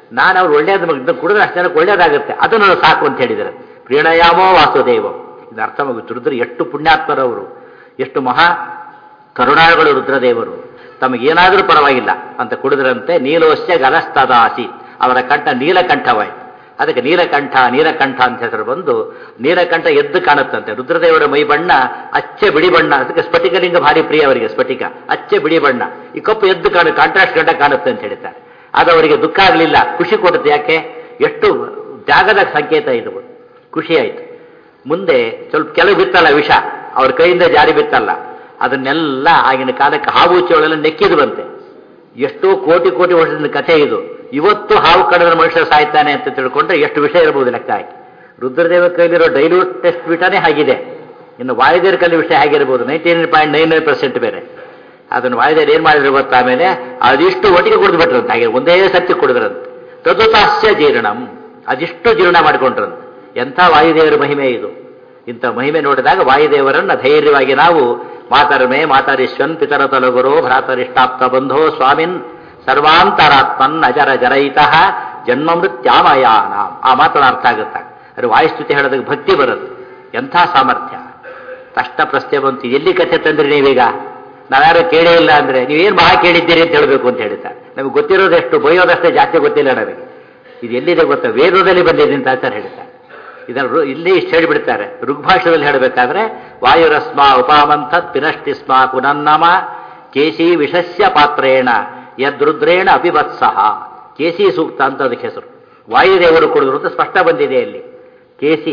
ನಾನು ಅವ್ರು ಒಳ್ಳೇದು ಕುಡಿದ್ರೆ ಅಷ್ಟು ಜನಕ್ಕೆ ಒಳ್ಳೇದಾಗುತ್ತೆ ಅದನ್ನು ಸಾಕು ಅಂತ ಹೇಳಿದ್ದಾರೆ ಪ್ರೀಣಯಾಮೋ ವಾಸುದೇವ ಇದು ಅರ್ಥವಾಗುತ್ತೆ ರುದ್ರ ಎಷ್ಟು ಪುಣ್ಯಾತ್ಮರವರು ಎಷ್ಟು ಮಹಾ ಕರುಣಾಳುಗಳು ರುದ್ರದೇವರು ತಮಗೇನಾದರೂ ಪರವಾಗಿಲ್ಲ ಅಂತ ಕುಡಿದ್ರಂತೆ ನೀಲೋಶ್ಯ ಗಲಸ್ತದಾಸಿ ಅವರ ಕಂಠ ನೀಲಕಂಠವಾಯಿತು ಅದಕ್ಕೆ ನೀಲಕಂಠ ನೀಲಕಂಠ ಅಂತ ಹೆಸರು ಬಂದು ನೀಲಕಂಠ ಎದ್ದು ಕಾಣುತ್ತಂತೆ ರುದ್ರದೇವರ ಮೈ ಬಣ್ಣ ಅಚ್ಚೆ ಬಿಳಿ ಬಣ್ಣ ಅದಕ್ಕೆ ಸ್ಫಟಿಕಲಿಂಗ ಭಾರಿ ಪ್ರಿಯ ಅವರಿಗೆ ಸ್ಫಟಿಕ ಅಚ್ಚೆ ಬಿಳಿ ಬಣ್ಣ ಈ ಕಪ್ಪು ಎದ್ದು ಕಾಣು ಕಾಂಟ್ರಾಸ್ಟ್ ಗಂಟ ಕಾಣುತ್ತೆ ಅಂತ ಹೇಳ್ತಾರೆ ಅದು ಅವರಿಗೆ ದುಃಖ ಆಗಲಿಲ್ಲ ಖುಷಿ ಕೊಡುತ್ತೆ ಯಾಕೆ ಎಷ್ಟು ತ್ಯಾಗದ ಸಂಕೇತ ಇದು ಖುಷಿ ಆಯಿತು ಮುಂದೆ ಸ್ವಲ್ಪ ಕೆಲವು ಬಿತ್ತಲ್ಲ ವಿಷ ಅವ್ರ ಕೈಯಿಂದ ಜಾರಿ ಬಿತ್ತಲ್ಲ ಅದನ್ನೆಲ್ಲ ಆಗಿನ ಕಾಲಕ್ಕೆ ಹಾವು ಚೋಳೆಲ್ಲ ನೆಕ್ಕಿದು ಬಂತೆ ಎಷ್ಟೋ ಕೋಟಿ ಕೋಟಿ ವರ್ಷದ ಕಥೆ ಇದು ಇವತ್ತು ಹಾವು ಕಡಿದ್ರೆ ಮನುಷ್ಯ ಸಾಯ್ತಾನೆ ಅಂತ ತಿಳ್ಕೊಂಡ್ರೆ ಎಷ್ಟು ವಿಷಯ ಇರಬಹುದು ಲೆಕ್ಕ ಹಾಕಿ ರುದ್ರದೇವ ಕೈಲಿರೋ ಡೈಲ್ಯೂಟ್ ಟೆಸ್ಟ್ ಬಿಟಾನೇ ಆಗಿದೆ ಇನ್ನು ವಾಯುದೇವರ ಕೈಲಿ ವಿಷಯ ಆಗಿರ್ಬೋದು ninety nine point nine nine percent ಬೇರೆ ಅದನ್ನು ವಾಯುದೇವರು ಏನು ಮಾಡಿದ್ರು ಗೊತ್ತಾ ಆಮೇಲೆ ಅದಿಷ್ಟು ಒಟ್ಟಿಗೆ ಕುಡಿದು ಬಿಟ್ರಂತೆ ಹಾಗೆ ಒಂದೇ ಸತ್ಯ ಕುಡಿದ್ರಂತೆ ತದುತಾಸ್ಯ ಜೀರ್ಣಂ ಅದಿಷ್ಟು ಜೀರ್ಣ ಮಾಡಿಕೊಂಡ್ರಂತೆ ಎಂಥ ವಾಯುದೇವರ ಮಹಿಮೆ ಇದು ಇಂಥ ಮಹಿಮೆ ನೋಡಿದಾಗ ವಾಯುದೇವರನ್ನ ಧೈರ್ಯವಾಗಿ ನಾವು ಮಾತರ್ಮೆ ಮಾತರಿಶ್ವನ್ ಪಿತರ ತಲಗುರು ಭ್ರಾತರಿಷ್ಟಾಪ್ತ ಬಂಧೋ ಸ್ವಾಮಿನ್ ಸರ್ವಾಂತರಾತ್ಮನ್ ಅಜರ ಜರಯಿತಃ ಜನ್ಮ ಮೃತ್ಯಾಮಯಾನ ಆ ಮಾತನ್ನ ಅರ್ಥ ಆಗುತ್ತೆ ಅದು ವಾಯುಸ್ತುತಿ ಹೇಳೋದಕ್ಕೆ ಭಕ್ತಿ ಬರುತ್ತೆ ಎಂಥ ಸಾಮರ್ಥ್ಯ ಕಷ್ಟ ಪ್ರಶ್ನೆ ಬಂತು ಎಲ್ಲಿ ಕಥೆ ತಂದ್ರಿ ನೀವೀಗ ನಾವ್ಯಾರು ಕೇಳೇ ಇಲ್ಲ ಅಂದ್ರೆ ನೀವೇನು ಮಹಾ ಕೇಳಿದ್ದೀರಿ ಅಂತ ಹೇಳಬೇಕು ಅಂತ ಹೇಳ್ತಾರೆ ನಮಗೆ ಗೊತ್ತಿರೋದೆಷ್ಟು ಬೈಯೋದಷ್ಟೇ ಜಾಸ್ತಿ ಗೊತ್ತಿಲ್ಲ ನಮಗೆ ಇದು ಎಲ್ಲಿದೆ ಗೊತ್ತಾ ವೇದದಲ್ಲಿ ಬಂದಿದೆ ಅಂತ ಆಚಾರ ಹೇಳ್ತಾರೆ ಇದನ್ನು ಇಲ್ಲಿ ಇಷ್ಟು ಹೇಳಿಬಿಡ್ತಾರೆ ಋಗ್ಭಾಷದಲ್ಲಿ ಹೇಳಬೇಕಾದ್ರೆ ವಾಯುರಸ್ಮ ಉಪಾಮಂಥ ಪಿನಷ್ಟಿಸ್ಮ ಪುನನ್ನಮ ಕೇಸಿ ವಿಷಸ್ಯ ಪಾತ್ರೇಣ ಯದೃದ್ರೇಣ ಅಪಿವತ್ಸಹ ಕೇಸಿ ಸೂಕ್ತ ಅಂತ ಅದಕ್ಕೆ ಹೆಸರು ವಾಯುದೇವರು ಕುಡಿದ್ರು ಅಂತ ಸ್ಪಷ್ಟ ಬಂದಿದೆ ಅಲ್ಲಿ ಕೇಸಿ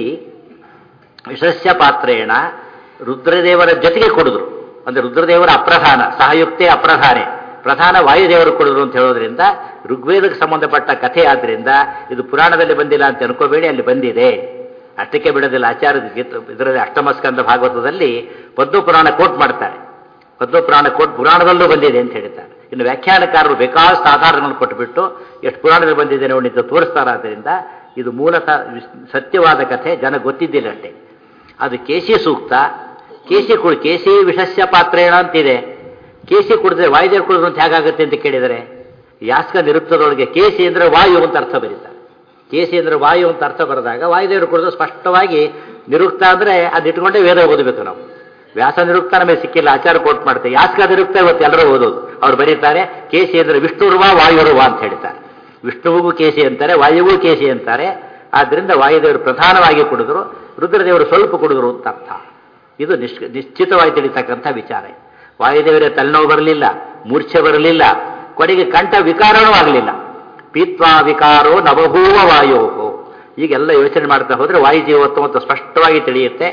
ವಿಷಸ್ಯ ಪಾತ್ರೇಣ ರುದ್ರದೇವರ ಜೊತೆಗೆ ಕುಡಿದ್ರು ಅಂದ್ರೆ ರುದ್ರದೇವರ ಅಪ್ರಧಾನ ಸಹಯುಕ್ತೆ ಅಪ್ರಧಾನೆ ಪ್ರಧಾನ ವಾಯುದೇವರು ಕುಡಿದ್ರು ಅಂತ ಹೇಳೋದ್ರಿಂದ ಋಗ್ವೇದಕ್ಕೆ ಸಂಬಂಧಪಟ್ಟ ಕಥೆ ಆದ್ರಿಂದ ಇದು ಪುರಾಣದಲ್ಲಿ ಬಂದಿಲ್ಲ ಅಂತ ಅನ್ಕೋಬೇಡಿ ಅಲ್ಲಿ ಬಂದಿದೆ ಅಷ್ಟಕ್ಕೆ ಬಿಡೋದಿಲ್ಲ ಆಚಾರ್ಯ ಇದರಲ್ಲಿ ಅಷ್ಟಮಸ್ಕಂದ ಭಾಗವತದಲ್ಲಿ ಪದ್ಮ ಪುರಾಣ ಕೋಟ್ ಮಾಡ್ತಾರೆ ಪದ್ಮ ಪುರಾಣ ಕೋಟ್ ಪುರಾಣದಲ್ಲೂ ಬಂದಿದೆ ಅಂತ ಹೇಳ್ತಾರೆ ಇನ್ನು ವ್ಯಾಖ್ಯಾನಕಾರರು ಬೇಕಾದಷ್ಟು ಆಧಾರಗಳನ್ನು ಕೊಟ್ಟುಬಿಟ್ಟು ಎಷ್ಟು ಪುರಾಣದಲ್ಲಿ ಬಂದಿದೆ ನೋಡಿ ಅಂತ ತೋರಿಸ್ತಾರಾದ್ರಿಂದ ಇದು ಮೂಲತಃ ಸತ್ಯವಾದ ಕಥೆ ಜನ ಗೊತ್ತಿದ್ದಿಲ್ಲ ಅಷ್ಟೇ ಅದು ಕೇಸಿ ಸೂಕ್ತ ಕೇಸಿ ಕುಡಿ ಕೇಸಿ ವಿಷಸ್ಯ ಪಾತ್ರೇಣ ಅಂತಿದೆ ಕೇಸಿ ಕುಡಿದ್ರೆ ವಾಯುದೇವರು ಕುಡಿದ್ರು ಅಂತ ಹೇಗಾಗುತ್ತೆ ಅಂತ ಕೇಳಿದರೆ ಯಾಸ್ಕ ನಿರುಕ್ತದೊಳಗೆ ಕೇಸಿ ಅಂದರೆ ವಾಯು ಅಂತ ಅರ್ಥ ಬರೀತಾರೆ ಕೇಸಿ ಅಂದರೆ ವಾಯು ಅಂತ ಅರ್ಥ ಬರೆದಾಗ ವಾಯುದೇವರು ಕುಡಿದು ಸ್ಪಷ್ಟವಾಗಿ ನಿರುಕ್ತ ಅಂದರೆ ಅದು ಇಟ್ಕೊಂಡೇ ವೇದ ಓದಬೇಕು ನಾವು ವ್ಯಾಸ ನಿರುಕ್ತ ನಮಗೆ ಸಿಕ್ಕಿಲ್ಲ ಆಚಾರ ಕೋಟ್ ಮಾಡ್ತೇವೆ ಯಾಸ್ಕ ನಿರುಕ್ತ ಇವತ್ತು ಎಲ್ಲರೂ ಓದೋದು ಅವ್ರು ಬರೀತಾರೆ ಕೇಸಿ ಅಂದರೆ ವಿಷ್ಣುರ್ವ ವಾಯುರ್ವ ಅಂತ ಹೇಳ್ತಾರೆ ವಿಷ್ಣುವಿಗೂ ಕೇಸಿ ಅಂತಾರೆ ವಾಯುಗೂ ಕೇಸಿ ಅಂತಾರೆ ಆದ್ದರಿಂದ ವಾಯುದೇವರು ಪ್ರಧಾನವಾಗಿ ಕುಡಿದ್ರು ರುದ್ರದೇವರು ಸ್ವಲ್ಪ ಕುಡಿದ್ರು ಅಂತ ಅರ್ಥ ಇದು ನಿಶ್ ನಿಶ್ಚಿತವಾಗಿ ತಿಳಿತಕ್ಕಂಥ ವಿಚಾರ ವಾಯುದೇವರೇ ತಲೆನೋವು ಬರಲಿಲ್ಲ ಮೂರ್ಛೆ ಬರಲಿಲ್ಲ ಕೊನೆಗೆ ಕಂಠ ವಿಕಾರನೂ ಆಗಲಿಲ್ಲ ಪೀತ್ವಾ ವಿಕಾರೋ ನವಭೂವ ವಾಯೋ ಈಗೆಲ್ಲ ಯೋಚನೆ ಮಾಡ್ತಾ ಹೋದರೆ ವಾಯುಜೀವೋತ್ತಮ ಅಂತ ಸ್ಪಷ್ಟವಾಗಿ ತಿಳಿಯುತ್ತೆ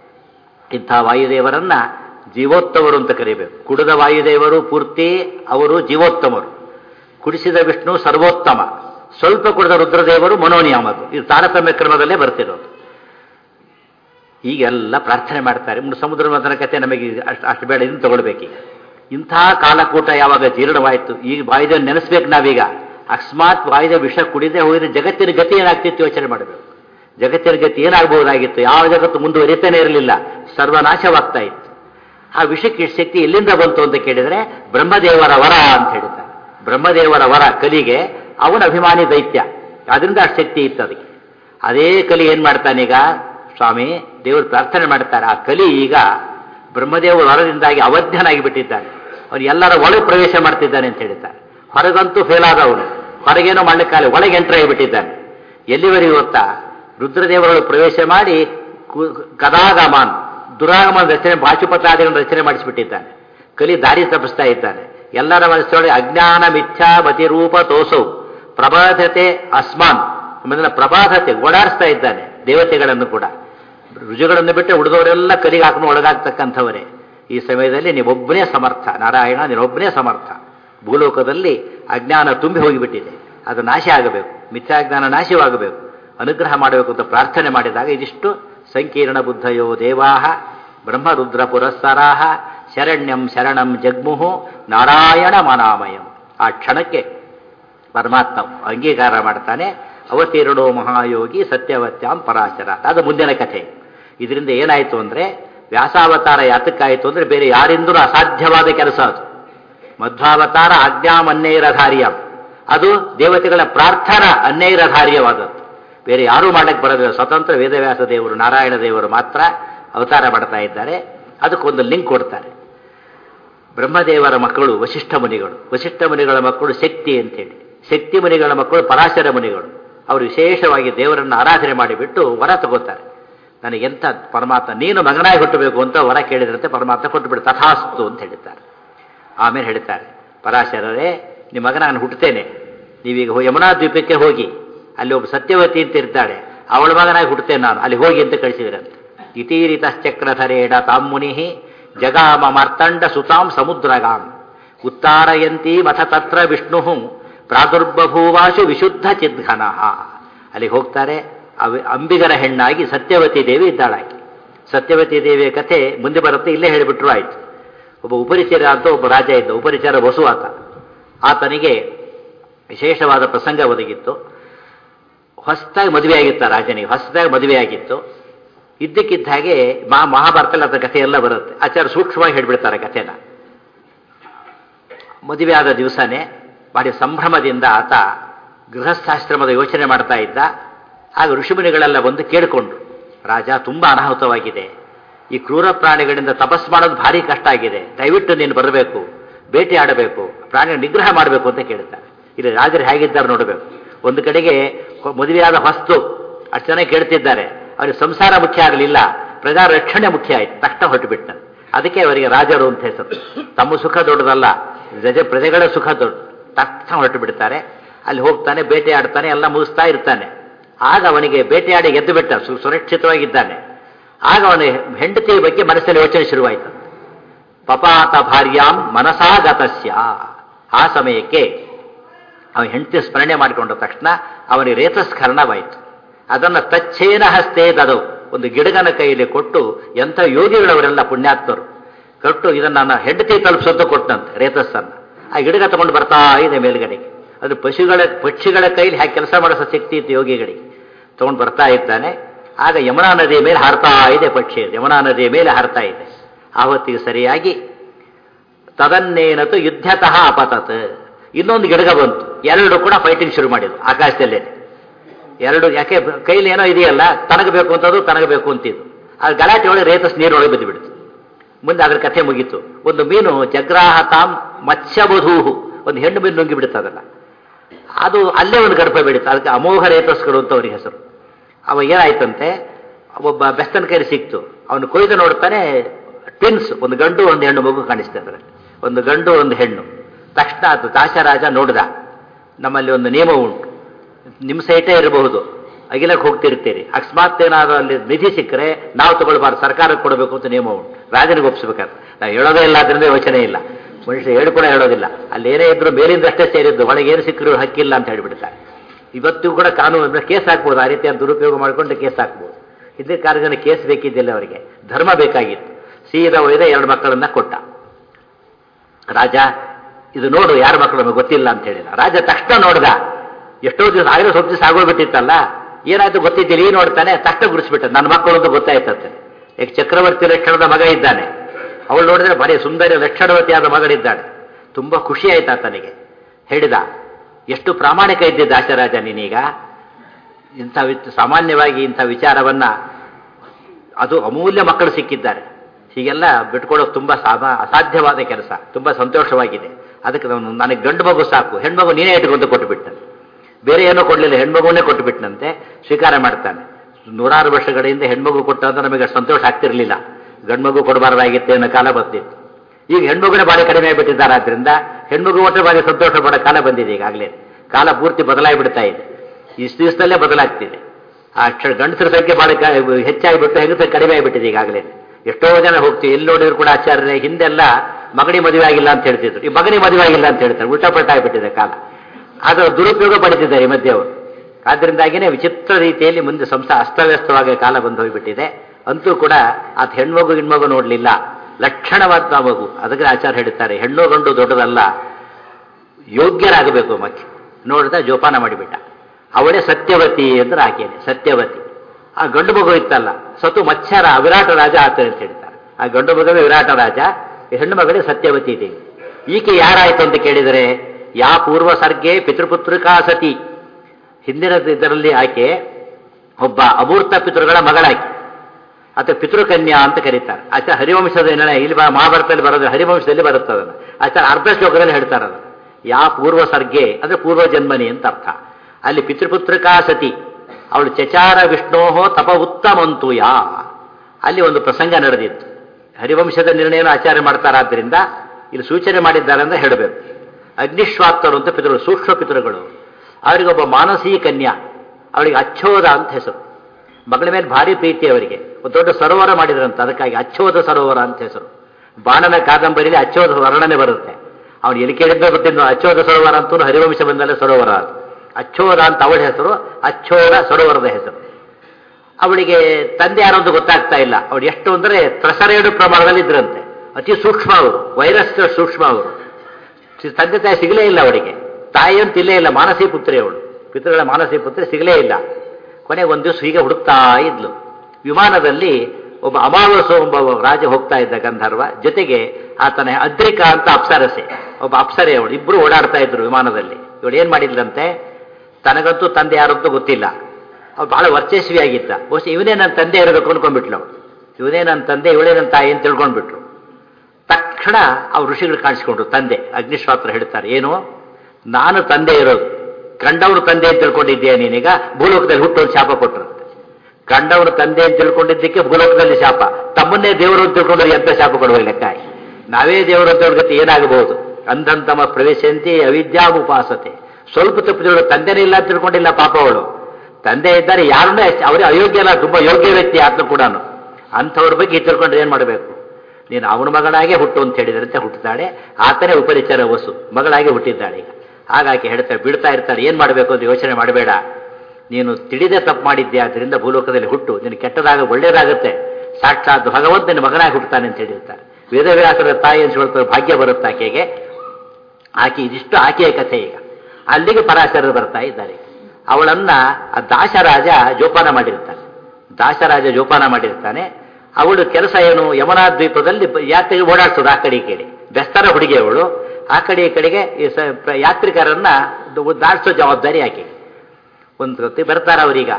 ಇಂಥ ವಾಯುದೇವರನ್ನ ಜೀವೋತ್ತಮರು ಅಂತ ಕರೀಬೇಕು ಕುಡಿದ ವಾಯುದೇವರು ಪೂರ್ತಿ ಅವರು ಜೀವೋತ್ತಮರು ಕುಡಿಸಿದ ವಿಷ್ಣು ಸರ್ವೋತ್ತಮ ಸ್ವಲ್ಪ ಕುಡಿದ ರುದ್ರದೇವರು ಮನೋನಿಯಾಮರು ಇದು ತಾರತಮ್ಯ ಕ್ರಮದಲ್ಲೇ ಬರ್ತಿರೋದು ಈಗೆಲ್ಲ ಪ್ರಾರ್ಥನೆ ಮಾಡ್ತಾರೆ ಮುಂದೆ ಸಮುದ್ರ ಮಂಥನ ಕಥೆ ನಮಗೆ ಅಷ್ಟು ಅಷ್ಟು ಬೇಡ ಇದನ್ನು ತಗೊಳ್ಬೇಕೀಗ ಇಂಥ ಕಾಲಕೂಟ ಯಾವಾಗ ಜೀರ್ಣವಾಯಿತು ಈಗ ವಾಯುದೇವ್ ನೆನೆಸ್ಬೇಕು ನಾವೀಗ ಅಕಸ್ಮಾತ್ ವಾಯುದ ವಿಷ ಕುಡಿದೇ ಹೋಗಿದ್ರೆ ಜಗತ್ತಿನ ಗತಿ ಏನಾಗ್ತಿತ್ತು ಯೋಚನೆ ಮಾಡಬೇಕು ಜಗತ್ತಿನ ಗತಿ ಏನಾಗಬಹುದಾಗಿತ್ತು ಯಾವ ಜಗತ್ತು ಮುಂದುವರಿತಾನೆ ಇರಲಿಲ್ಲ ಸರ್ವನಾಶವಾಗ್ತಾ ಇತ್ತು ಆ ವಿಷಕ್ಕೆ ಶಕ್ತಿ ಎಲ್ಲಿಂದ ಬಂತು ಅಂತ ಕೇಳಿದರೆ ಬ್ರಹ್ಮದೇವರ ವರ ಅಂತ ಹೇಳ್ತಾರೆ ಬ್ರಹ್ಮದೇವರ ವರ ಕಲಿಗೆ ಅವನ ಅಭಿಮಾನಿ ದೈತ್ಯ ಅದರಿಂದ ಆ ಶಕ್ತಿ ಇತ್ತು ಅದಕ್ಕೆ ಅದೇ ಕಲಿ ಏನ್ ಮಾಡ್ತಾನೀಗ ಸ್ವಾಮಿ ದೇವರು ಪ್ರಾರ್ಥನೆ ಮಾಡ್ತಾರೆ ಆ ಕಲಿ ಈಗ ಬ್ರಹ್ಮದೇವರ ವರದಿಂದಾಗಿ ಅವಧ್ಯನಾಗಿ ಬಿಟ್ಟಿದ್ದಾನೆ ಅವನು ಎಲ್ಲರ ಒಳಗೆ ಪ್ರವೇಶ ಮಾಡ್ತಿದ್ದಾನೆ ಅಂತ ಹೇಳ್ತಾರೆ ಹೊರಗಂತೂ ಫೇಲ್ ಆದವನು ಹೊರಗೇನೋ ಮಾಡಲಿಕ್ಕಾಗಲ್ಲ ಒಳಗೆ ಎಂಟ್ರ್ ಆಗಿಬಿಟ್ಟಿದ್ದಾನೆ ಎಲ್ಲಿವರೆಗೂ ಗೊತ್ತಾ ರುದ್ರದೇವರೊಳಗೆ ಪ್ರವೇಶ ಮಾಡಿ ಕದಾಗಮಾನ್ ದುರಾಗಮನ ರಚನೆ ಬಾಚುಪತ್ರಾದಿಗಳನ್ನು ರಚನೆ ಮಾಡಿಸಿಬಿಟ್ಟಿದ್ದಾನೆ ಕಲಿ ದಾರಿ ತಪ್ಪಿಸ್ತಾ ಇದ್ದಾನೆ ಎಲ್ಲರ ಮನಸ್ಸೊಳಗೆ ಅಜ್ಞಾನ ಮಿಥ್ಯಾ ಮತಿರೂಪ ತೋಸೌ ಪ್ರಬಾಧತೆ ಅಸ್ಮಾನ್ ಆಮೇಲೆ ಪ್ರಬಾಧತೆ ಓಡಾಡಿಸ್ತಾ ಇದ್ದಾನೆ ದೇವತೆಗಳನ್ನು ಕೂಡ ರುಜುಗಳನ್ನು ಬಿಟ್ಟು ಉಳಿದವರೆಲ್ಲ ಕಲಿಗೆ ಹಾಕೊಂಡು ಒಳಗಾಗ್ತಕ್ಕಂಥವರೇ ಈ ಸಮಯದಲ್ಲಿ ನೀವೊಬ್ಬನೇ ಸಮರ್ಥ ನಾರಾಯಣ ನೀನೊಬ್ಬನೇ ಸಮರ್ಥ ಭೂಲೋಕದಲ್ಲಿ ಅಜ್ಞಾನ ತುಂಬಿ ಹೋಗಿಬಿಟ್ಟಿದೆ ಅದು ನಾಶ ಆಗಬೇಕು ಮಿಥ್ಯಾಜ್ಞಾನ ನಾಶವಾಗಬೇಕು ಅನುಗ್ರಹ ಮಾಡಬೇಕು ಅಂತ ಪ್ರಾರ್ಥನೆ ಮಾಡಿದಾಗ ಇದಿಷ್ಟು ಸಂಕೀರ್ಣ ಬುದ್ಧಯೋ ದೇವಾಹ ಬ್ರಹ್ಮರುದ್ರ ಪುರಸ್ಸರಾಹ ಶರಣ್ಯಂ ಶರಣಂ ಜಗ್ಮುಹು ನಾರಾಯಣ ಮನಾಮಯಂ ಆ ಕ್ಷಣಕ್ಕೆ ಪರಮಾತ್ಮ ಅಂಗೀಕಾರ ಮಾಡ್ತಾನೆ ಅವತೀರ್ಣೋ ಮಹಾಯೋಗಿ ಸತ್ಯವತ್ಯಾಂ ಪರಾಶರ ಅದು ಮುಂದಿನ ಕಥೆ ಇದರಿಂದ ಏನಾಯಿತು ಅಂದರೆ ವ್ಯಾಸಾವತಾರ ಯಾತಕ್ಕಾಯಿತು ಅಂದರೆ ಬೇರೆ ಯಾರಿಂದಲೂ ಅಸಾಧ್ಯವಾದ ಕೆಲಸ ಅದು ಮಧ್ವಾವತಾರ ಆಜ್ಞಾಮನ್ನೇರಧಾರ್ಯ ಅದು ದೇವತೆಗಳ ಪ್ರಾರ್ಥನಾ ಅನ್ಯೈರಧಾರ್ಯವಾದದ್ದು ಬೇರೆ ಯಾರೂ ಮಾಡಕ್ಕೆ ಬರೋದಿಲ್ಲ ಸ್ವತಂತ್ರ ವೇದವ್ಯಾಸ ದೇವರು ನಾರಾಯಣ ದೇವರು ಮಾತ್ರ ಅವತಾರ ಮಾಡ್ತಾ ಇದ್ದಾರೆ ಅದಕ್ಕೊಂದು ಲಿಂಕ್ ಕೊಡ್ತಾರೆ ಬ್ರಹ್ಮದೇವರ ಮಕ್ಕಳು ವಶಿಷ್ಠ ಮುನಿಗಳು ವಶಿಷ್ಠ ಮುನಿಗಳ ಮಕ್ಕಳು ಶಕ್ತಿ ಅಂತೇಳಿ ಶಕ್ತಿ ಮುನಿಗಳ ಮಕ್ಕಳು ಪರಾಶರ ಮುನಿಗಳು ಅವರು ವಿಶೇಷವಾಗಿ ದೇವರನ್ನು ಆರಾಧನೆ ಮಾಡಿಬಿಟ್ಟು ವರ ತಗೋತಾರೆ ನನಗೆಂಥ ಪರಮಾತ್ಮ ನೀನು ಮಗನಾಗಿ ಹುಟ್ಟಬೇಕು ಅಂತ ವರ ಕೇಳಿದ್ರಂತೆ ಪರಮಾತ್ಮ ಕೊಟ್ಟುಬಿಡು ತಥಾಸ್ತು ಅಂತ ಹೇಳಿದ್ದಾರೆ ಆಮೇಲೆ ಹೇಳ್ತಾರೆ ಪರಾಶರರೇ ನಿಮ್ಮ ಮಗ ನಾನು ಹುಟ್ಟುತ್ತೇನೆ ನೀವೀಗ ಹೋ- ಯಮುನಾ ದ್ವೀಪಕ್ಕೆ ಹೋಗಿ ಅಲ್ಲಿ ಒಬ್ಬ ಸತ್ಯವತಿ ಅಂತ ಇರ್ತಾಳೆ ಅವಳ ಮಗನಾಗಿ ಹುಟ್ಟುತ್ತೇನೆ ನಾನು ಅಲ್ಲಿ ಹೋಗಿ ಅಂತ ಕಳಿಸಿದ್ರಂತೆ ಇತೀರಿತಶ್ಚಕ್ರಧರೇಣ ತಾಮುನಿ ಜಗಾಮ ಮಾರ್ತಂಡ ಸುತಾಂ ಸಮುದ್ರಗಾಂ ಉತ್ತಾರಯಂತಿ ಮಥ ತತ್ರ ವಿಷ್ಣು ಪ್ರಾದುರ್ಬಭೂವಾಶು ವಿಶುದ್ಧ ಚಿದ್ಘನ ಅಲ್ಲಿಗೆ ಹೋಗ್ತಾರೆ ಅವ- ಅಂಬಿಗರ ಹೆಣ್ಣಾಗಿ ಸತ್ಯವತಿ ದೇವಿ ಇದ್ದಾಳಾಗಿ ಸತ್ಯವತಿ ದೇವಿಯ ಕಥೆ ಮುಂದೆ ಬರುತ್ತೆ ಇಲ್ಲೇ ಹೇಳಿಬಿಟ್ರು ಆಯ್ತು ಒಬ್ಬ ಉಪರಿಚರ ಅಂತ ಒಬ್ಬ ರಾಜ ಇದ್ದ ಉಪರಿಚರ ವಸು ಆತ ಆತನಿಗೆ ವಿಶೇಷವಾದ ಪ್ರಸಂಗ ಒದಗಿತ್ತು ಹೊಸದಾಗಿ ಮದುವೆಯಾಗಿತ್ತು ಆ ರಾಜನಿಗೆ ಹೊಸದಾಗಿ ಮದುವೆಯಾಗಿತ್ತು ಇದ್ದಕ್ಕಿದ್ದ ಹಾಗೆ ಮಾ ಮಹಾಭಾರತದಲ್ಲಿ ಅದರ ಕಥೆ ಎಲ್ಲ ಬರುತ್ತೆ ಆಚಾರ ಸೂಕ್ಷ್ಮವಾಗಿ ಹೇಳ್ಬಿಡ್ತಾರೆ ಕಥೆನ ಮದುವೆ ಆದ ದಿವಸನೇ ಭಾರಿ ಸಂಭ್ರಮದಿಂದ ಆತ ಗೃಹಸ್ಥಾಶ್ರಮದ ಯೋಚನೆ ಮಾಡ್ತಾ ಇದ್ದ ಆಗ ಋಷಿಮುನಿಗಳೆಲ್ಲ ಬಂದು ಕೇಳಿಕೊಂಡ್ರು ರಾಜ ತುಂಬ ಅನಾಹುತವಾಗಿದೆ ಈ ಕ್ರೂರ ಪ್ರಾಣಿಗಳಿಂದ ತಪಸ್ ಮಾಡೋದು ಭಾರಿ ಕಷ್ಟ ಆಗಿದೆ ದಯವಿಟ್ಟು ನೀನು ಬರಬೇಕು ಬೇಟೆ ಆಡಬೇಕು ಪ್ರಾಣಿ ನಿಗ್ರಹ ಮಾಡಬೇಕು ಅಂತ ಕೇಳ್ತಾರೆ ಇಲ್ಲಿ ರಾಜರು ಹೇಗಿದ್ದಾರೆ ನೋಡಬೇಕು ಒಂದು ಕಡೆಗೆ ಹೊ- ಮದುವೆಯಾದ ಹೊಸ್ತು ಅಷ್ಟು ಜನ ಕೇಳ್ತಿದ್ದಾರೆ ಅವರಿಗೆ ಸಂಸಾರ ಮುಖ್ಯ ಆಗಲಿಲ್ಲ ಪ್ರಜಾ ರಕ್ಷಣೆ ಮುಖ್ಯ ಆಯ್ತು ತಕ್ಷಣ ಹೊರಟುಬಿಟ್ಟ ಅದಕ್ಕೆ ಅವರಿಗೆ ರಾಜರು ಅಂತ ಹೆಸರು ತಮ್ಮ ಸುಖ ದೊಡ್ಡದಲ್ಲ ಪ್ರಜ ಪ್ರಜೆಗಳ ಸುಖ ದೊಡ್ಡ ತಕ್ಷಣ ಹೊರಟು ಬಿಡ್ತಾರೆ ಅಲ್ಲಿ ಹೋಗ್ತಾನೆ ಬೇಟೆ ಆಡ್ತಾನೆ ಎಲ್ಲ ಮುಗಿಸ್ತಾ ಇರ್ತಾನೆ ಆಗ ಅವನಿಗೆ ಬೇಟೆಯಾಡಿ ಗೆದ್ದು ಬಿಟ್ಟ ಸು ಸುರಕ್ಷಿತವಾಗಿದ್ದಾನೆ ಆಗ ಅವನ ಹೆಂಡತಿಯ ಬಗ್ಗೆ ಮನಸ್ಸಲ್ಲಿ ಯೋಚನೆ ಶುರುವಾಯಿತು ಪಪಾತ ಭಾರ್ಯಾಂ ಮನಸಾಗತಸ್ಯ ಆ ಸಮಯಕ್ಕೆ ಅವನ ಹೆಂಡತಿ ಸ್ಮರಣೆ ಮಾಡಿಕೊಂಡ ತಕ್ಷಣ ಅವನಿಗೆ ರೇತಸ್ಕರಣವಾಯಿತು ಅದನ್ನು ತಚ್ಚೇನ ಹಸ್ತೆ ದದು ಒಂದು ಗಿಡಗನ ಕೈಯಲ್ಲಿ ಕೊಟ್ಟು ಎಂಥ ಯೋಗಿಗಳವರೆಲ್ಲ ಪುಣ್ಯಾತ್ಮರು ಕೊಟ್ಟು ಇದನ್ನು ನನ್ನ ಹೆಂಡತಿ ತಲುಪಿಸೋದು ಕೊಟ್ಟಂತೆ ರೇತಸ್ಸನ್ನು ಆ ಗಿಡಗ ತಗೊಂಡು ಬರ್ತಾ ಇದೆ ಮೇಲ್ಗಡೆಗೆ ಅದು ಪಶುಗಳ ಪಕ್ಷಿಗಳ ಕೈಲಿ ಹ್ಯಾಕೆ ಕೆಲಸ ಮಾಡಿಸೋ ಶಕ್ತಿ ಇತ್ತು ಯೋಗಿಗಳಿಗೆ ತಗೊಂಡು ಬರ್ತಾ ಇದ್ದಾನೆ ಆಗ ಯಮುನಾ ನದಿಯ ಮೇಲೆ ಹಾರ್ತಾ ಇದೆ ಪಕ್ಷಿ ಯಮುನಾ ನದಿಯ ಮೇಲೆ ಹಾರ್ತಾ ಇದೆ ಆವತ್ತಿಗೆ ಸರಿಯಾಗಿ ತದನ್ನೇನತು ಯುದ್ಧತಃ ಅಪತತ್ ಇನ್ನೊಂದು ಗಿಡಗ ಬಂತು ಎರಡು ಕೂಡ ಫೈಟಿಂಗ್ ಶುರು ಮಾಡಿದ್ರು ಆಕಾಶದಲ್ಲೇ ಎರಡು ಯಾಕೆ ಕೈಲಿ ಏನೋ ಇದೆಯಲ್ಲ ತನಗಬೇಕು ಅಂತದ್ದು ತನಗಬೇಕು ಅಂತಿದ್ದು ಅದು ಗಲಾಟೆ ಒಳಗೆ ರೇತಸ್ ನೀರೊಳಗೆ ಬಿದ್ದು ಬಿಡ್ತು ಮುಂದೆ ಅದ್ರ ಕಥೆ ಮುಗೀತು ಒಂದು ಮೀನು ಜಗ್ರಾಹತಾಂ ಮತ್ಸ್ಯಬಧೂಹು ಒಂದು ಹೆಣ್ಣು ಮೀನು ನುಂಗಿ ಬಿಡುತ್ತದಲ್ಲ ಅದು ಅಲ್ಲೇ ಒಂದು ಗರ್ಭ ಬೆಳೀತು ಅದಕ್ಕೆ ಅಮೋಘ ರೇತಸ್ಗಳು ಅಂತ ಅವ್ರಿಗೆ ಹೆಸರು ಅವ ಏನಾಯ್ತಂತೆ ಒಬ್ಬ ಬೆಸ್ತನ ಕೈಲಿ ಸಿಕ್ತು ಅವನು ಕೊಯ್ದು ನೋಡ್ತಾನೆ ಟ್ವಿನ್ಸ್ ಒಂದು ಗಂಡು ಒಂದು ಹೆಣ್ಣು ಮಗು ಕಾಣಿಸ್ತಾ ಅದರಲ್ಲಿ ಒಂದು ಗಂಡು ಒಂದು ಹೆಣ್ಣು ತಕ್ಷಣ ಅದು ದಾಸರಾಜ ನೋಡ್ದ ನಮ್ಮಲ್ಲಿ ಒಂದು ನಿಯಮ ಉಂಟು ನಿಮ್ಮ ಸೈಟೇ ಇರಬಹುದು ಅಗಿಲಕ್ಕೆ ಹೋಗ್ತಿರ್ತೀರಿ ಅಕಸ್ಮಾತ್ ಏನಾದರೂ ಅಲ್ಲಿ ನಿಧಿ ಸಿಕ್ಕರೆ ನಾವು ತಗೊಳ್ಬಾರ್ದು ಸರ್ಕಾರಕ್ಕೆ ಕೊಡಬೇಕು ಅಂತ ನಿಯಮ ಉಂಟು ರಾಜನಿಗೆ ಒಪ್ಪಿಸ್ಬೇಕಾದ್ರೆ ನಾವು ಹೇಳೋದೇ ಇಲ್ಲ ಅದರಿಂದ ಯೋಚನೆ ಇಲ್ಲ ಮನುಷ್ಯ ಹೇಳಿ ಕೂಡ ಹೇಳೋದಿಲ್ಲ ಅಲ್ಲಿ ಏನೇ ಇದ್ರು ಮೇಲಿಂದ ಅಷ್ಟೇ ಸೇರಿದ್ದು ಒಳಗೆ ಏನು ಸಿಕ್ಕರೂ ಹಕ್ಕಿಲ್ಲ ಅಂತ ಹೇಳ್ಬಿಡ್ತಾರೆ ಇವತ್ತು ಕೂಡ ಕಾನೂನು ಕೇಸ್ ಹಾಕ್ಬೋದು ಆ ರೀತಿಯ ದುರುಪಯೋಗ ಮಾಡಿಕೊಂಡು ಕೇಸ್ ಹಾಕ್ಬೋದು ಇದೇ ಕಾರ್ಯದಲ್ಲಿ ಕೇಸ್ ಬೇಕಿದ್ದಿಲ್ಲ ಅವರಿಗೆ ಧರ್ಮ ಬೇಕಾಗಿತ್ತು ಸೀದಾ ಒಯ್ದ ಎರಡು ಮಕ್ಕಳನ್ನ ಕೊಟ್ಟ ರಾಜ ಇದು ನೋಡು ಯಾರ ಮಕ್ಕಳು ನಮಗೆ ಗೊತ್ತಿಲ್ಲ ಅಂತ ಹೇಳಿದ ರಾಜ ತಕ್ಷಣ ನೋಡ್ದ ಎಷ್ಟೋ ದಿವಸ ಆಗಲೇ ಸ್ವಲ್ಪ ದಿವಸ ಆಗೋಗ್ಬಿಟ್ಟಿತ್ತಲ್ಲ ಏನಾಯ್ತು ಗೊತ್ತಿದ್ದಿಲ್ಲ ಈ ನೋಡ್ತಾನೆ ತಕ್ಷಣ ಗುರುಸ್ಬಿಟ್ಟ ನನ್ನ ಮಕ್ಕಳು ಅಂತ ಗೊತ್ತಾಯ್ತಂತೆ ಈಗ ಚಕ್ರವರ್ತಿ ಲಕ್ಷಣದ ಮಗ ಇದ್ದಾನೆ ಅವಳು ನೋಡಿದ್ರೆ ಬರೀ ಸುಂದರ ಲಕ್ಷಣವತಿಯಾದ ಮಗಳಿದ್ದಾಳೆ ತುಂಬಾ ಖುಷಿ ಆಯ್ತು ಆತನಿಗೆ ಹೇಳಿದ ಎಷ್ಟು ಪ್ರಾಮಾಣಿಕ ಇದ್ದಿದ್ದ ಆಚರಾಜ ನೀನೀಗ ಇಂಥ ವಿ- ಸಾಮಾನ್ಯವಾಗಿ ಇಂಥ ವಿಚಾರವನ್ನ ಅದು ಅಮೂಲ್ಯ ಮಕ್ಕಳು ಸಿಕ್ಕಿದ್ದಾರೆ ಹೀಗೆಲ್ಲ ಬಿಟ್ಕೊಳ್ಳೋದು ತುಂಬಾ ಸಾಮ ಅಸಾಧ್ಯವಾದ ಕೆಲಸ ತುಂಬಾ ಸಂತೋಷವಾಗಿದೆ ಅದಕ್ಕೆ ನಾನು ನನಗೆ ಗಂಡು ಮಗು ಸಾಕು ಹೆಣ್ಮಗು ನೀನೇ ಇಟ್ಕೊಂಡು ಕೊಟ್ಟು ಬಿಟ್ಟನು ಬೇರೆ ಏನೋ ಕೊಡಲಿಲ್ಲ ಹೆಣ್ಮಗುವನ್ನೇ ಕೊಟ್ಟು ಬಿಟ್ಟನಂತೆ ಸ್ವೀಕಾರ ಮಾಡ್ತಾನೆ ನೂರಾರು ವರ್ಷಗಳಿಂದ ಹೆಣ್ಮಗು ಕೊಟ್ಟ ಅಂತ ನಮಗೆ ಅಷ್ಟು ಸಂತೋಷ ಆಗ್ತಿರ್ಲಿಲ್ಲ ಗಂಡ್ಮಗು ಕೊಡಬಾರ್ದಾಗಿತ್ತು ಅನ್ನೋ ಕಾಲ ಬಂದಿತ್ತು ಈಗ ಹೆಣ್ಮಗುನೇ ಭಾರಿ ಕಡಿಮೆ ಆಗಿಬಿಟ್ಟಿದ್ದಾರೆ ಆದ್ರಿಂದ ಹೆಣ್ಮಗು ಒಟ್ಟರೆ ಭಾರಿ ಸಂತೋಷ ಪಡೋ ಕಾಲ ಬಂದಿದೆ ಈಗಾಗಲೇ ಕಾಲ ಪೂರ್ತಿ ಬದಲಾಗಿ ಬಿಡ್ತಾ ಇದೆ ಇಷ್ಟು ದಿವಸದಲ್ಲೇ ಬದಲಾಗ್ತಿದೆ ಆ ಕ್ಷ ಗಂಡಸರ ಸಂಖ್ಯೆ ಭಾಳ ಕ- ಹೆಚ್ಚಾಗಿಬಿಟ್ಟು ಹೆಂಗಸರ ಕಡಿಮೆ ಆಗಿಬಿಟ್ಟಿದೆ ಈಗಾಗಲೇ ಎಷ್ಟೋ ಜನ ಹೋಗ್ತೀವಿ ಎಲ್ಲಿ ನೋಡಿದ್ರು ಕೂಡ ಆಚಾರ್ಯ ಹಿಂದೆಲ್ಲ ಮಗನಿ ಮದುವೆ ಆಗಿಲ್ಲ ಅಂತ ಹೇಳ್ತಿದ್ರು ಈ ಮಗನಿ ಮದುವೆ ಆಗಿಲ್ಲ ಅಂತ ಹೇಳ್ತಾರೆ ಉಲ್ಟಾಪಲ್ಟ ಆಗಿಬಿಟ್ಟಿದೆ ಕಾಲ ಅದರ ದುರುಪಯೋಗ ಪಡೆದಿದ್ದಾರೆ ಈ ಮಧ್ಯೆ ಅವರು ಆದ್ರಿಂದಾಗಿನೇ ವಿಚಿತ್ರ ರೀತಿಯಲ್ಲಿ ಮುಂದೆ ಸಂಸ್ಥೆ ಅಸ್ತವ್ಯಸ್ತವಾಗಿ ಕಾಲ ಬಂದು ಹೋಗಿಬಿಟ್ಟಿದೆ ಅಂತೂ ಕೂಡ ಆತ ಹೆಣ್ಮಗು ಹೆಣ್ಮಗು ನೋಡಲಿಲ್ಲ ಲಕ್ಷಣವಾದ ಮಗು ಅದಕ್ಕೆ ಆಚಾರ ಹೇಳ್ತಾರೆ ಹೆಣ್ಣು ಗಂಡು ದೊಡ್ಡದಲ್ಲ ಯೋಗ್ಯರಾಗಬೇಕು ಮಕ್ಕಳು ನೋಡ್ದ ಜೋಪಾನ ಮಾಡಿಬಿಟ್ಟ ಅವಳೇ ಸತ್ಯವತಿ ಅಂದ್ರೆ ಆಕೆನೆ ಸತ್ಯವತಿ ಆ ಗಂಡು ಮಗು ಇತ್ತಲ್ಲ ಸತು ಮತ್ಸ್ಯರ ವಿರಾಟ ರಾಜ ಆತ ಅಂತ ಹೇಳ್ತಾರೆ ಆ ಗಂಡು ಮಗುವೇ ವಿರಾಟ ರಾಜ ಈ ಹೆಣ್ಣು ಮಗಳೇ ಸತ್ಯವತಿ ದೇವಿ ಈಕೆ ಯಾರಾಯ್ತು ಅಂತ ಕೇಳಿದರೆ ಯಾ ಪೂರ್ವ ಸರ್ಗೆ ಪಿತೃಪುತ್ರಿಕಾ ಸತಿ ಹಿಂದಿನ ಇದರಲ್ಲಿ ಆಕೆ ಒಬ್ಬ ಅಮೂರ್ತ ಪಿತೃಗಳ ಮಗಳಾಕಿ ಅಥವಾ ಪಿತೃಕನ್ಯಾ ಅಂತ ಕರೀತಾರೆ ಆಚಾರ ಹರಿವಂಶದ ನಿರ್ಣಯ ಇಲ್ಲಿ ಬ- ಮಹಾಭಾರತದಲ್ಲಿ ಬರೋದು ಹರಿವಂಶದಲ್ಲಿ ಬರುತ್ತೆ ಅದನ್ನು ಆಚಾರ ಅರ್ಧ ಶ್ಲೋಕದಲ್ಲಿ ಹೇಳ್ತಾರೆ ಅದು ಯಾ ಪೂರ್ವ ಸರ್ಗೆ ಅಂದ್ರೆ ಪೂರ್ವ ಜನ್ಮನಿ ಅಂತ ಅರ್ಥ ಅಲ್ಲಿ ಪಿತೃಪುತ್ರಿಕಾ ಸತಿ ಅವಳು ಚಚಾರ ವಿಷ್ಣೋಹೋ ತಪ ಉತ್ತಮಂತು ಯಾ ಅಲ್ಲಿ ಒಂದು ಪ್ರಸಂಗ ನಡೆದಿತ್ತು ಹರಿವಂಶದ ನಿರ್ಣಯನ ಆಚಾರ್ಯ ಮಾಡ್ತಾರಾದ್ರಿಂದ ಇಲ್ಲಿ ಸೂಚನೆ ಮಾಡಿದ್ದಾರೆ ಅಂತ ಹೇಳಬೇಕು ಅಗ್ನಿಶ್ವಾತ್ತರು ಅಂತ ಪಿತೃಗಳು ಸೂಕ್ಷ್ಮ ಪಿತೃಗಳು ಅವರಿಗೊಬ್ಬ ಮಾನಸೀ ಕನ್ಯಾ ಅವಳಿಗೆ ಅಚ್ಚೋದ ಅಂತ ಹೆಸರು ಮಗಳ ಮೇಲೆ ಭಾರಿ ಪ್ರೀತಿ ಅವರಿಗೆ ಒಂದು ದೊಡ್ಡ ಸರೋವರ ಮಾಡಿದ್ರಂತ ಅದಕ್ಕಾಗಿ ಅಚ್ಚೋದ ಸರೋವರ ಅಂತ ಹೆಸರು ಬಾಣನ ಕಾದಂಬರಿಯಲ್ಲಿ ಅಚ್ಚೋದ ವರ್ಣನೆ ಬರುತ್ತೆ ಅವನು ಎಲ್ಲಿ ಕೇಳಿದ್ದ ಗೊತ್ತಿದ್ದು ಅಚ್ಚೋದ ಸರೋವರ ಅಂತೂ ಹರಿವಂಶ ಬಂದಲ್ಲೇ ಸರೋವರ ಅದು ಅಚ್ಚೋದ ಅಂತ ಅವಳ ಹೆಸರು ಅಚ್ಚೋದ ಸರೋವರದ ಹೆಸರು ಅವಳಿಗೆ ತಂದೆ ಯಾರು ಅಂತ ಗೊತ್ತಾಗ್ತಾ ಇಲ್ಲ ಅವಳು ಎಷ್ಟು ಅಂದರೆ ತ್ರಸರೇಡು ಪ್ರಮಾಣದಲ್ಲಿ ಇದ್ರಂತೆ ಅತಿ ಸೂಕ್ಷ್ಮ ಅವರು ವೈರಸ್ ಸೂಕ್ಷ್ಮ ಅವರು ಸಿ- ತಂದೆ ತಾಯಿ ಸಿಗಲೇ ಇಲ್ಲ ಅವಳಿಗೆ ತಾಯಿ ಅಂತ ಇಲ್ಲೇ ಇಲ್ಲ ಮಾನಸಿ ಪುತ್ರಿ ಅವಳು ಪಿತೃಗಳ ಮಾನಸಿ ಪುತ್ರಿ ಸಿಗಲೇ ಇಲ್ಲ ಕೊನೆಗೆ ಒಂದು ದಿವಸ ಹೀಗೆ ಹುಡುಕ್ತಾ ಇದ್ಲು ವಿಮಾನದಲ್ಲಿ ಒಬ್ಬ ಅಮಾವಾಸ್ಯ ಒಬ್ಬ ರಾಜ ಹೋಗ್ತಾ ಇದ್ದ ಗಂಧರ್ವ ಜೊತೆಗೆ ಆತನ ಅದ್ರಿಕಾ ಅಂತ ಅಪ್ಸರಸೆ ಒಬ್ಬ ಅಪ್ಸರೆ ಅವಳು ಇಬ್ರು ಓಡಾಡ್ತಾ ಇದ್ರು ವಿಮಾನದಲ್ಲಿ ಇವಳು ಏನ್ ಮಾಡಿದ್ಲಂತೆ ತನಗಂತೂ ತಂದೆ ಯಾರು ಅಂತ ಗೊತ್ತಿಲ್ಲ ಅವ್ಳು ಬಹಳ ವರ್ಚಸ್ವಿಯಾಗಿದ್ದ ಬಹುಶಃ ಇವನೇ ನನ್ನ ತಂದೆ ಇರಬೇಕು ಅನ್ಕೊಂಡ್ಬಿಟ್ಲು ಅವಳು ಇವನೇ ನನ್ನ ತಂದೆ ಇವಳೇ ನನ್ನ ತಾಯಿ ಅಂತ ತಿಳ್ಕೊಂಡ್ಬಿಟ್ರು ತಕ್ಷಣ ಅವ್ರು ಋಷಿಗಳು ಕಾಣಿಸ್ಕೊಂಡ್ರು ತಂದೆ ಅಗ್ನಿಶ್ವಾತ್ರ ಹೇಳ್ತಾರೆ ಏನು ನಾನು ತಂದೆ ಇರೋದು ಕಂಡವರು ತಂದೆ ಅಂತ ತಿಳ್ಕೊಂಡಿದ್ದೀಯ ನೀನೀಗ ಭೂಲೋಕದಲ್ಲಿ ಹುಟ್ಟೋದು ಶಾಪ ಕೊಟ್ಟರು ಕಂಡವರು ತಂದೆ ಅಂತ ತಿಳ್ಕೊಂಡಿದ್ದಕ್ಕೆ ಭೂಲೋಕದಲ್ಲಿ ಶಾಪ ತಮ್ಮನ್ನೇ ದೇವರು ಅಂತ ತಿಳ್ಕೊಂಡ್ರೆ ಎಂತ ಶಾಪ ಕೊಡುವ ಲೆಕ್ಕ ನಾವೇ ದೇವರು ಅಂತ ಗತಿ ಏನಾಗಬಹುದು ಅಂಧಂತಮ ಪ್ರವೇಶಂತಿ ಅವಿದ್ಯಾ ಉಪಾಸತೆ ಸ್ವಲ್ಪ ತಪ್ಪಿದ್ರು ತಂದೆನೇ ಇಲ್ಲ ಅಂತ ತಿಳ್ಕೊಂಡಿಲ್ಲ ಪಾಪ ಅವಳು ತಂದೆ ಇದ್ದಾರೆ ಯಾರನ್ನೂ ಅಷ್ಟ್- ಅವರೇ ಅಯೋಗ್ಯ ಅಲ್ಲ ತುಂಬಾ ಯೋಗ್ಯ ವ್ಯಕ್ತಿ ಆತ್ಮ ಕೂಡ ಅಂಥವ್ರ ಬಗ್ಗೆ ತಿಳ್ಕೊಂಡ್ರೆ ಏನ್ ಮಾಡಬೇಕು ನೀನು ಅವನ ಮಗಳಾಗೆ ಹುಟ್ಟು ಅಂತ ಹೇಳಿದ್ರಂತೆ ಹುಟ್ಟುತ್ತಾಳೆ ಆತನೇ ಉಪರಿಚರ ವಸು ಮಗಳಾಗಿ ಹುಟ್ಟಿದ್ದಾಳೆ ಈಗ ಹಾಗಾಗಿ ಹೇಳ್ತಾಳೆ ಬಿಡ್ತಾ ಇರ್ತಾಳೆ ಏನ್ ಮಾಡಬೇಕು ಅಂತ ಯೋಚನೆ ಮಾಡಬೇಡ ನೀನು ತಿಳಿದೇ ತಪ್ಪು ಮಾಡಿದ್ದೆ ಆದ್ದರಿಂದ ಭೂಲೋಕದಲ್ಲಿ ಹುಟ್ಟು ನಿನ್ನ ಕೆಟ್ಟದಾಗ ಒಳ್ಳೇದಾಗುತ್ತೆ ಸಾಕ್ಷಾತ್ ಭಗವಂತ ನಿನ್ನ ಮಗನಾಗಿ ಹುಟ್ಟುತ್ತಾನೆ ಅಂತ ಹೇಳಿರ್ತಾರೆ ವೇದವ್ಯಾಸರ ತಾಯಿ ಅನ್ಸ್ಕೊಳ್ತಾರೆ ಭಾಗ್ಯ ಬರುತ್ತೆ ಆಕೆಗೆ ಆಕೆ ಇದಿಷ್ಟು ಆಕೆಯ ಕಥೆ ಈಗ ಅಲ್ಲಿಗೆ ಪರಾಶರರು ಬರ್ತಾ ಇದ್ದಾರೆ ಅವಳನ್ನ ಆ ದಾಸರಾಜ ಜೋಪಾನ ಮಾಡಿರ್ತಾನೆ ದಾಸರಾಜ ಜೋಪಾನ ಮಾಡಿರ್ತಾನೆ ಅವಳು ಕೆಲಸ ಏನು ಯಮುನಾ ದ್ವೀಪದಲ್ಲಿ ಬ- ಯಾತ್ರೆಗೆ ಓಡಾಡ್ಸೋದು ಆ ಕಡೆ ಈ ಕಡೆ ಬೆಸ್ತರ ಹುಡುಗಿ ಅವಳು ಆ ಕಡೆ ಈ ಕಡೆಗೆ ಈ ಸ- ಪ್ರ- ಯಾತ್ರಿಕರನ್ನ ದು- ದಾಟ್ಸೋ ಜವಾಬ್ದಾರಿ ಆಕೆ ಒಂದು ಹೊತ್ತಿ ಬರ್ತಾರೆ ಅವರೀಗ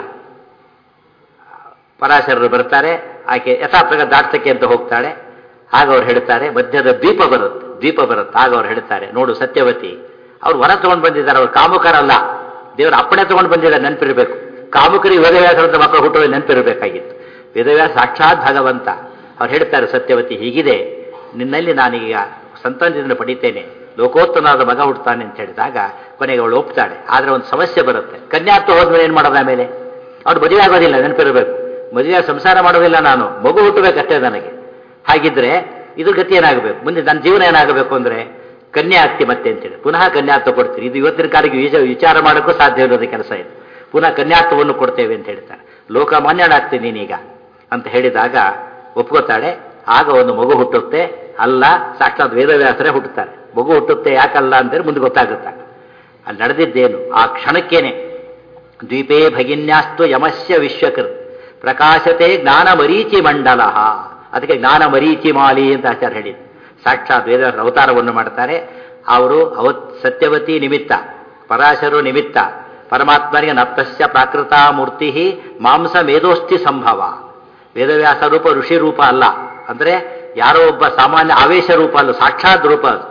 ಪರಾಶರರು ಬರ್ತಾರೆ ಆಕೆ ಯಥಾಪ್ರಕಾರ ದಾಟ್ಸಕ್ಕೆ ಅಂತ ಹೋಗ್ತಾಳೆ ಆಗ ಅವ್ರು ಹೇಳ್ತಾರೆ ಮಧ್ಯದ ದ್ವೀಪ ಬರುತ್ತೆ ದ್ವೀಪ ಬರುತ್ತೆ ಆಗ ಅವ್ರು ಹೇಳ್ತಾರೆ ನೋಡು ಸತ್ಯವತಿ ಅವ್ರು ಹೊರ ತಗೊಂಡು ಬಂದಿದ್ದಾರೆ ಅವ್ರು ಕಾಮುಕರಲ್ಲ ದೇವರ ಅಪ್ಪಣೆ ತಗೊಂಡು ಬಂದಿದ್ದಾರೆ ನೆನಪಿರಬೇಕು ಕಾಮುಕರಿಗೆ ವೇದವ್ಯಾಸರಂತ ಮಕ್ಕಳು ಹುಟ್ಟುವ ನೆನಪಿರಬೇಕಾಗಿತ್ತು ವೇದವ್ಯಾಸ ಸಾಕ್ಷಾತ್ ಭಗವಂತ ಅವ್ರು ಹೇಳ್ತಾರೆ ಸತ್ಯವತಿ ಹೀಗಿದೆ ನಿನ್ನಲ್ಲಿ ನಾನೀಗ ಸಂತಾನದಿಂದ ಪಡಿತೇನೆ ಲೋಕೋತ್ತನಾದ ಮಗ ಹುಡ್ತಾನೆ ಅಂತ ಹೇಳಿದಾಗ ಕೊನೆಗೆ ಅವಳು ಒಪ್ತಾಳೆ ಆದ್ರೆ ಒಂದು ಸಮಸ್ಯೆ ಬರುತ್ತೆ ಕನ್ಯಾತ್ವ ಹೋದ್ಮೇಲೆ ಏನು ಮಾಡೋದು ಆಮೇಲೆ ಅವ್ರು ಮದುವೆ ಆಗೋದಿಲ್ಲ ನೆನಪಿರಬೇಕು ಮದುವೆ ಸಂಸಾರ ಮಾಡೋದಿಲ್ಲ ನಾನು ಮಗು ಹುಟ್ಟಬೇಕಷ್ಟೇ ನನಗೆ ಹಾಗಿದ್ರೆ ಇದ್ರ ಗತಿ ಏನಾಗಬೇಕು ಮುಂದೆ ನನ್ನ ಜೀವನ ಏನಾಗಬೇಕು ಅಂದ್ರೆ ಕನ್ಯಾ ಆಗ್ತಿ ಮತ್ತೆ ಅಂತೇಳಿ ಪುನಃ ಕನ್ಯಾತ್ವ ಕೊಡ್ತೀರಿ ಇದು ಇವತ್ತಿನ ಕಾಲಕ್ಕೆ ವಿಚ- ವಿಚಾರ ಮಾಡೋಕ್ಕೂ ಸಾಧ್ಯ ಇರೋದು ಕೆಲಸ ಇದು ಪುನಃ ಕನ್ಯಾತ್ವವನ್ನು ಕೊಡ್ತೇವೆ ಅಂತ ಹೇಳ್ತಾರೆ ಲೋಕಮಾನ್ಯನಾಗ್ತೀನಿ ನೀನೀಗ ಅಂತ ಹೇಳಿದಾಗ ಒಪ್ಕೋತಾಳೆ ಆಗ ಒಂದು ಮಗು ಹುಟ್ಟುತ್ತೆ ಅಲ್ಲ ಸಾಕ್ಷಾತ್ ವೇದವ್ಯಾಸರೇ ಹುಟ್ಟುತ್ತಾರೆ ಮಗು ಹುಟ್ಟುತ್ತೆ ಯಾಕಲ್ಲ ಅಂತೇಳಿ ಮುಂದೆ ಗೊತ್ತಾಗುತ್ತೆ ಅಲ್ಲಿ ನಡೆದಿದ್ದೇನು ಆ ಕ್ಷಣಕ್ಕೇನೆ ದ್ವೀಪೇ ಭಗಿನ್ಯಾಸ್ತು ಯಮಸ್ಯ ವಿಶ್ವಕೃತ್ ಪ್ರಕಾಶತೆ ಜ್ಞಾನ ಮರೀಚಿ ಮಂಡಲ ಅದಕ್ಕೆ ಜ್ಞಾನ ಮರೀಚಿ ಮಾಲಿ ಅಂತ ಆಚಾರ್ಯ ಹೇಳಿದ್ರು ಸಾಕ್ಷಾತ್ ವೇದ ಅವತಾರವನ್ನು ಮಾಡ್ತಾರೆ ಅವರು ಅವತ್ ಸತ್ಯವತಿ ನಿಮಿತ್ತ ಪರಾಶರು ನಿಮಿತ್ತ ಪರಮಾತ್ಮನಿಗೆ ನಪ್ತಸ್ಯ ಪ್ರಾಕೃತ ಮೂರ್ತಿ ಮಾಂಸ ಮೇಧೋಸ್ಥಿ ಸಂಭವ ವೇದವ್ಯಾಸ ರೂಪ ಋಷಿ ರೂಪ ಅಲ್ಲ ಅಂದ್ರೆ ಯಾರೋ ಒಬ್ಬ ಸಾಮಾನ್ಯ ಆವೇಶ ರೂಪ ಅಲ್ಲ ಸಾಕ್ಷಾತ್ ರೂಪ ಅದು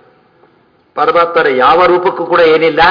ಪರಮಾತ್ಮರ ಯಾವ ರೂಪಕ್ಕೂ ಕೂಡ ಏನಿಲ್ಲ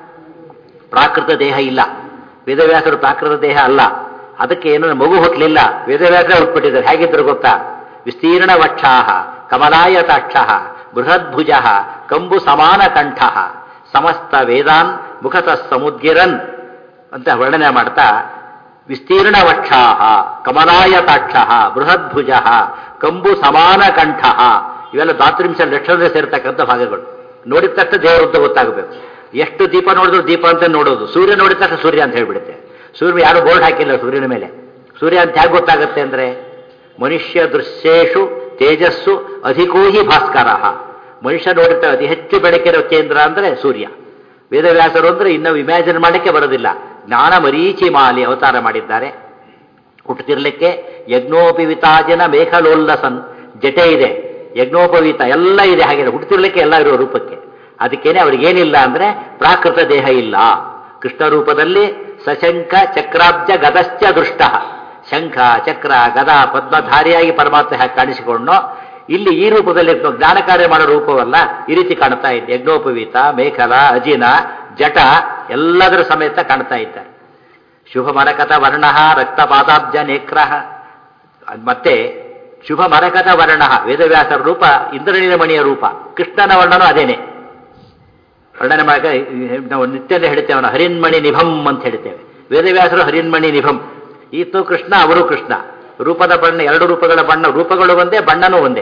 ಪ್ರಾಕೃತ ದೇಹ ಇಲ್ಲ ವೇದವ್ಯಾಸರು ಪ್ರಾಕೃತ ದೇಹ ಅಲ್ಲ ಅದಕ್ಕೆ ಏನು ಮಗು ಹುಟ್ಟಲಿಲ್ಲ ವೇದವ್ಯಾಸರೇ ಹುಟ್ಬಿಟ್ಟಿದ್ದಾರೆ ಹೇಗಿದ್ರು ಗೊತ್ತಾ ವಿಸ್ತೀರ್ಣ ವಕ್ಷಾಹ ಕಮಲಾಯತಾಕ್ಷ ಬೃಹದ್ಭುಜ ಕಂಬು ಸಮಾನ ಕಂಠ ಸಮಸ್ತ ವೇದಾನ್ ಮುಖತಃ ಸಮುದ್ಗಿರನ್ ಅಂತ ವರ್ಣನೆ ಮಾಡ್ತಾ ವಿಸ್ತೀರ್ಣ ವಕ್ಷಾಹ ಕಮಲಾಯತಾಕ್ಷ ಬೃಹದ್ಭುಜ ಕಂಬು ಸಮಾನ ಕಂಠ ಇವೆಲ್ಲ ದಾತ್ರಿಂಶ ಲಕ್ಷಣದಲ್ಲಿ ಸೇರ್ತಕ್ಕಂಥ ಭಾಗಗಳು ನೋಡಿದ ತಕ್ಷಣ ದೇವರು ಅಂತ ಗೊತ್ತಾಗಬೇಕು ಎಷ್ಟು ದೀಪ ನೋಡಿದ್ರು ದೀಪ ಅಂತ ನೋಡೋದು ಸೂರ್ಯ ನೋಡಿದ ತಕ್ಷಣ ಸೂರ್ಯ ಅಂತ ಹೇಳ್ಬಿಡುತ್ತೆ ಸೂರ್ಯ ಯಾರು ಬೋರ್ಡ್ ಹಾಕಿಲ್ಲ ಸೂರ್ಯನ ಮೇಲೆ ಸೂರ್ಯ ಅಂತ ಹೇಗೆ ಗೊತ್ತಾಗುತ್ತೆ ಅಂದ್ರೆ ಮನುಷ್ಯ ದೃಶ್ಯೇಶು ತೇಜಸ್ಸು ಅಧಿಕೋಹಿ ಭಾಸ್ಕರ ಮನುಷ್ಯ ನೋಡಿರ್ತಾರೆ ಅತಿ ಹೆಚ್ಚು ಬೆಳಕಿರೋ ಕೇಂದ್ರ ಅಂದ್ರೆ ಸೂರ್ಯ ವೇದವ್ಯಾಸರು ಅಂದ್ರೆ ಇನ್ನೂ ಇಮ್ಯಾಜಿನ್ ಮಾಡಲಿಕ್ಕೆ ಬರೋದಿಲ್ಲ ಜ್ಞಾನ ಮರೀಚಿ ಮಾಲಿ ಅವತಾರ ಮಾಡಿದ್ದಾರೆ ಹುಟ್ಟುತ್ತಿರ್ಲಿಕ್ಕೆ ಯಜ್ಞೋಪವಿತಾಜನ ಮೇಘಲೋಲ್ಲಸನ್ ಜಟೆ ಇದೆ ಯಜ್ಞೋಪವೀತ ಎಲ್ಲ ಇದೆ ಹಾಗೆ ಹುಟ್ಟುತ್ತಿರ್ಲಿಕ್ಕೆ ಎಲ್ಲ ಇರೋ ರೂಪಕ್ಕೆ ಅದಕ್ಕೇನೆ ಅವ್ರಿಗೇನಿಲ್ಲ ಅಂದ್ರೆ ಪ್ರಾಕೃತ ದೇಹ ಇಲ್ಲ ಕೃಷ್ಣ ರೂಪದಲ್ಲಿ ಸಶಂಖ ಚಕ್ರಾಬ್ಜ ಗದಶ್ಚ ದೃಷ್ಟ ಶಂಖ ಚಕ್ರ ಗದ ಪದ್ಮಧಾರಿಯಾಗಿ ಪರಮಾತ್ಮ ಹ್ಯಾಗೆ ಕಾಣಿಸಿಕೊಂಡೋ ಇಲ್ಲಿ ಈ ರೂಪದಲ್ಲಿ ಜ್ಞಾನ ಕಾರ್ಯ ಮಾಡೋ ರೂಪವಲ್ಲ ಈ ರೀತಿ ಕಾಣ್ತಾ ಇದೆ ಯಜ್ಞೋಪವೀತ ಮೇಖಲ ಅಜಿನ ಜಟ ಎಲ್ಲದರ ಸಮೇತ ಕಾಣ್ತಾ ಇದ್ದಾರೆ ಶುಭ ಮರಕತ ವರ್ಣ ರಕ್ತಪಾದಾಬ್ಜ ನೇಕ್ರ ಮತ್ತೆ ಶುಭ ಮರಕತ ವರ್ಣ ವೇದವ್ಯಾಸರ ರೂಪ ಇಂದ್ರನೀಲ ಮಣಿಯ ರೂಪ ಕೃಷ್ಣನ ವರ್ಣನೂ ಅದೇನೆ ವರ್ಣನೆ ಮಾಡಕ ನಾವು ನಿತ್ಯನೇ ಹೇಳ್ತೇವೆ ಅವನು ಹರಿನ್ಮಣಿ ನಿಭಂ ಅಂತ ಹೇಳ್ತೇವೆ ವೇದವ್ಯಾಸರು ಹರಿನ್ಮಣಿ ನಿಭಂ ಈತು ಕೃಷ್ಣ ಅವರು ಕೃಷ್ಣ ರೂಪದ ಬಣ್ಣ ಎರಡು ರೂಪಗಳ ಬಣ್ಣ ರೂಪಗಳು ಒಂದೇ ಬಣ್ಣನೂ ಒಂದೇ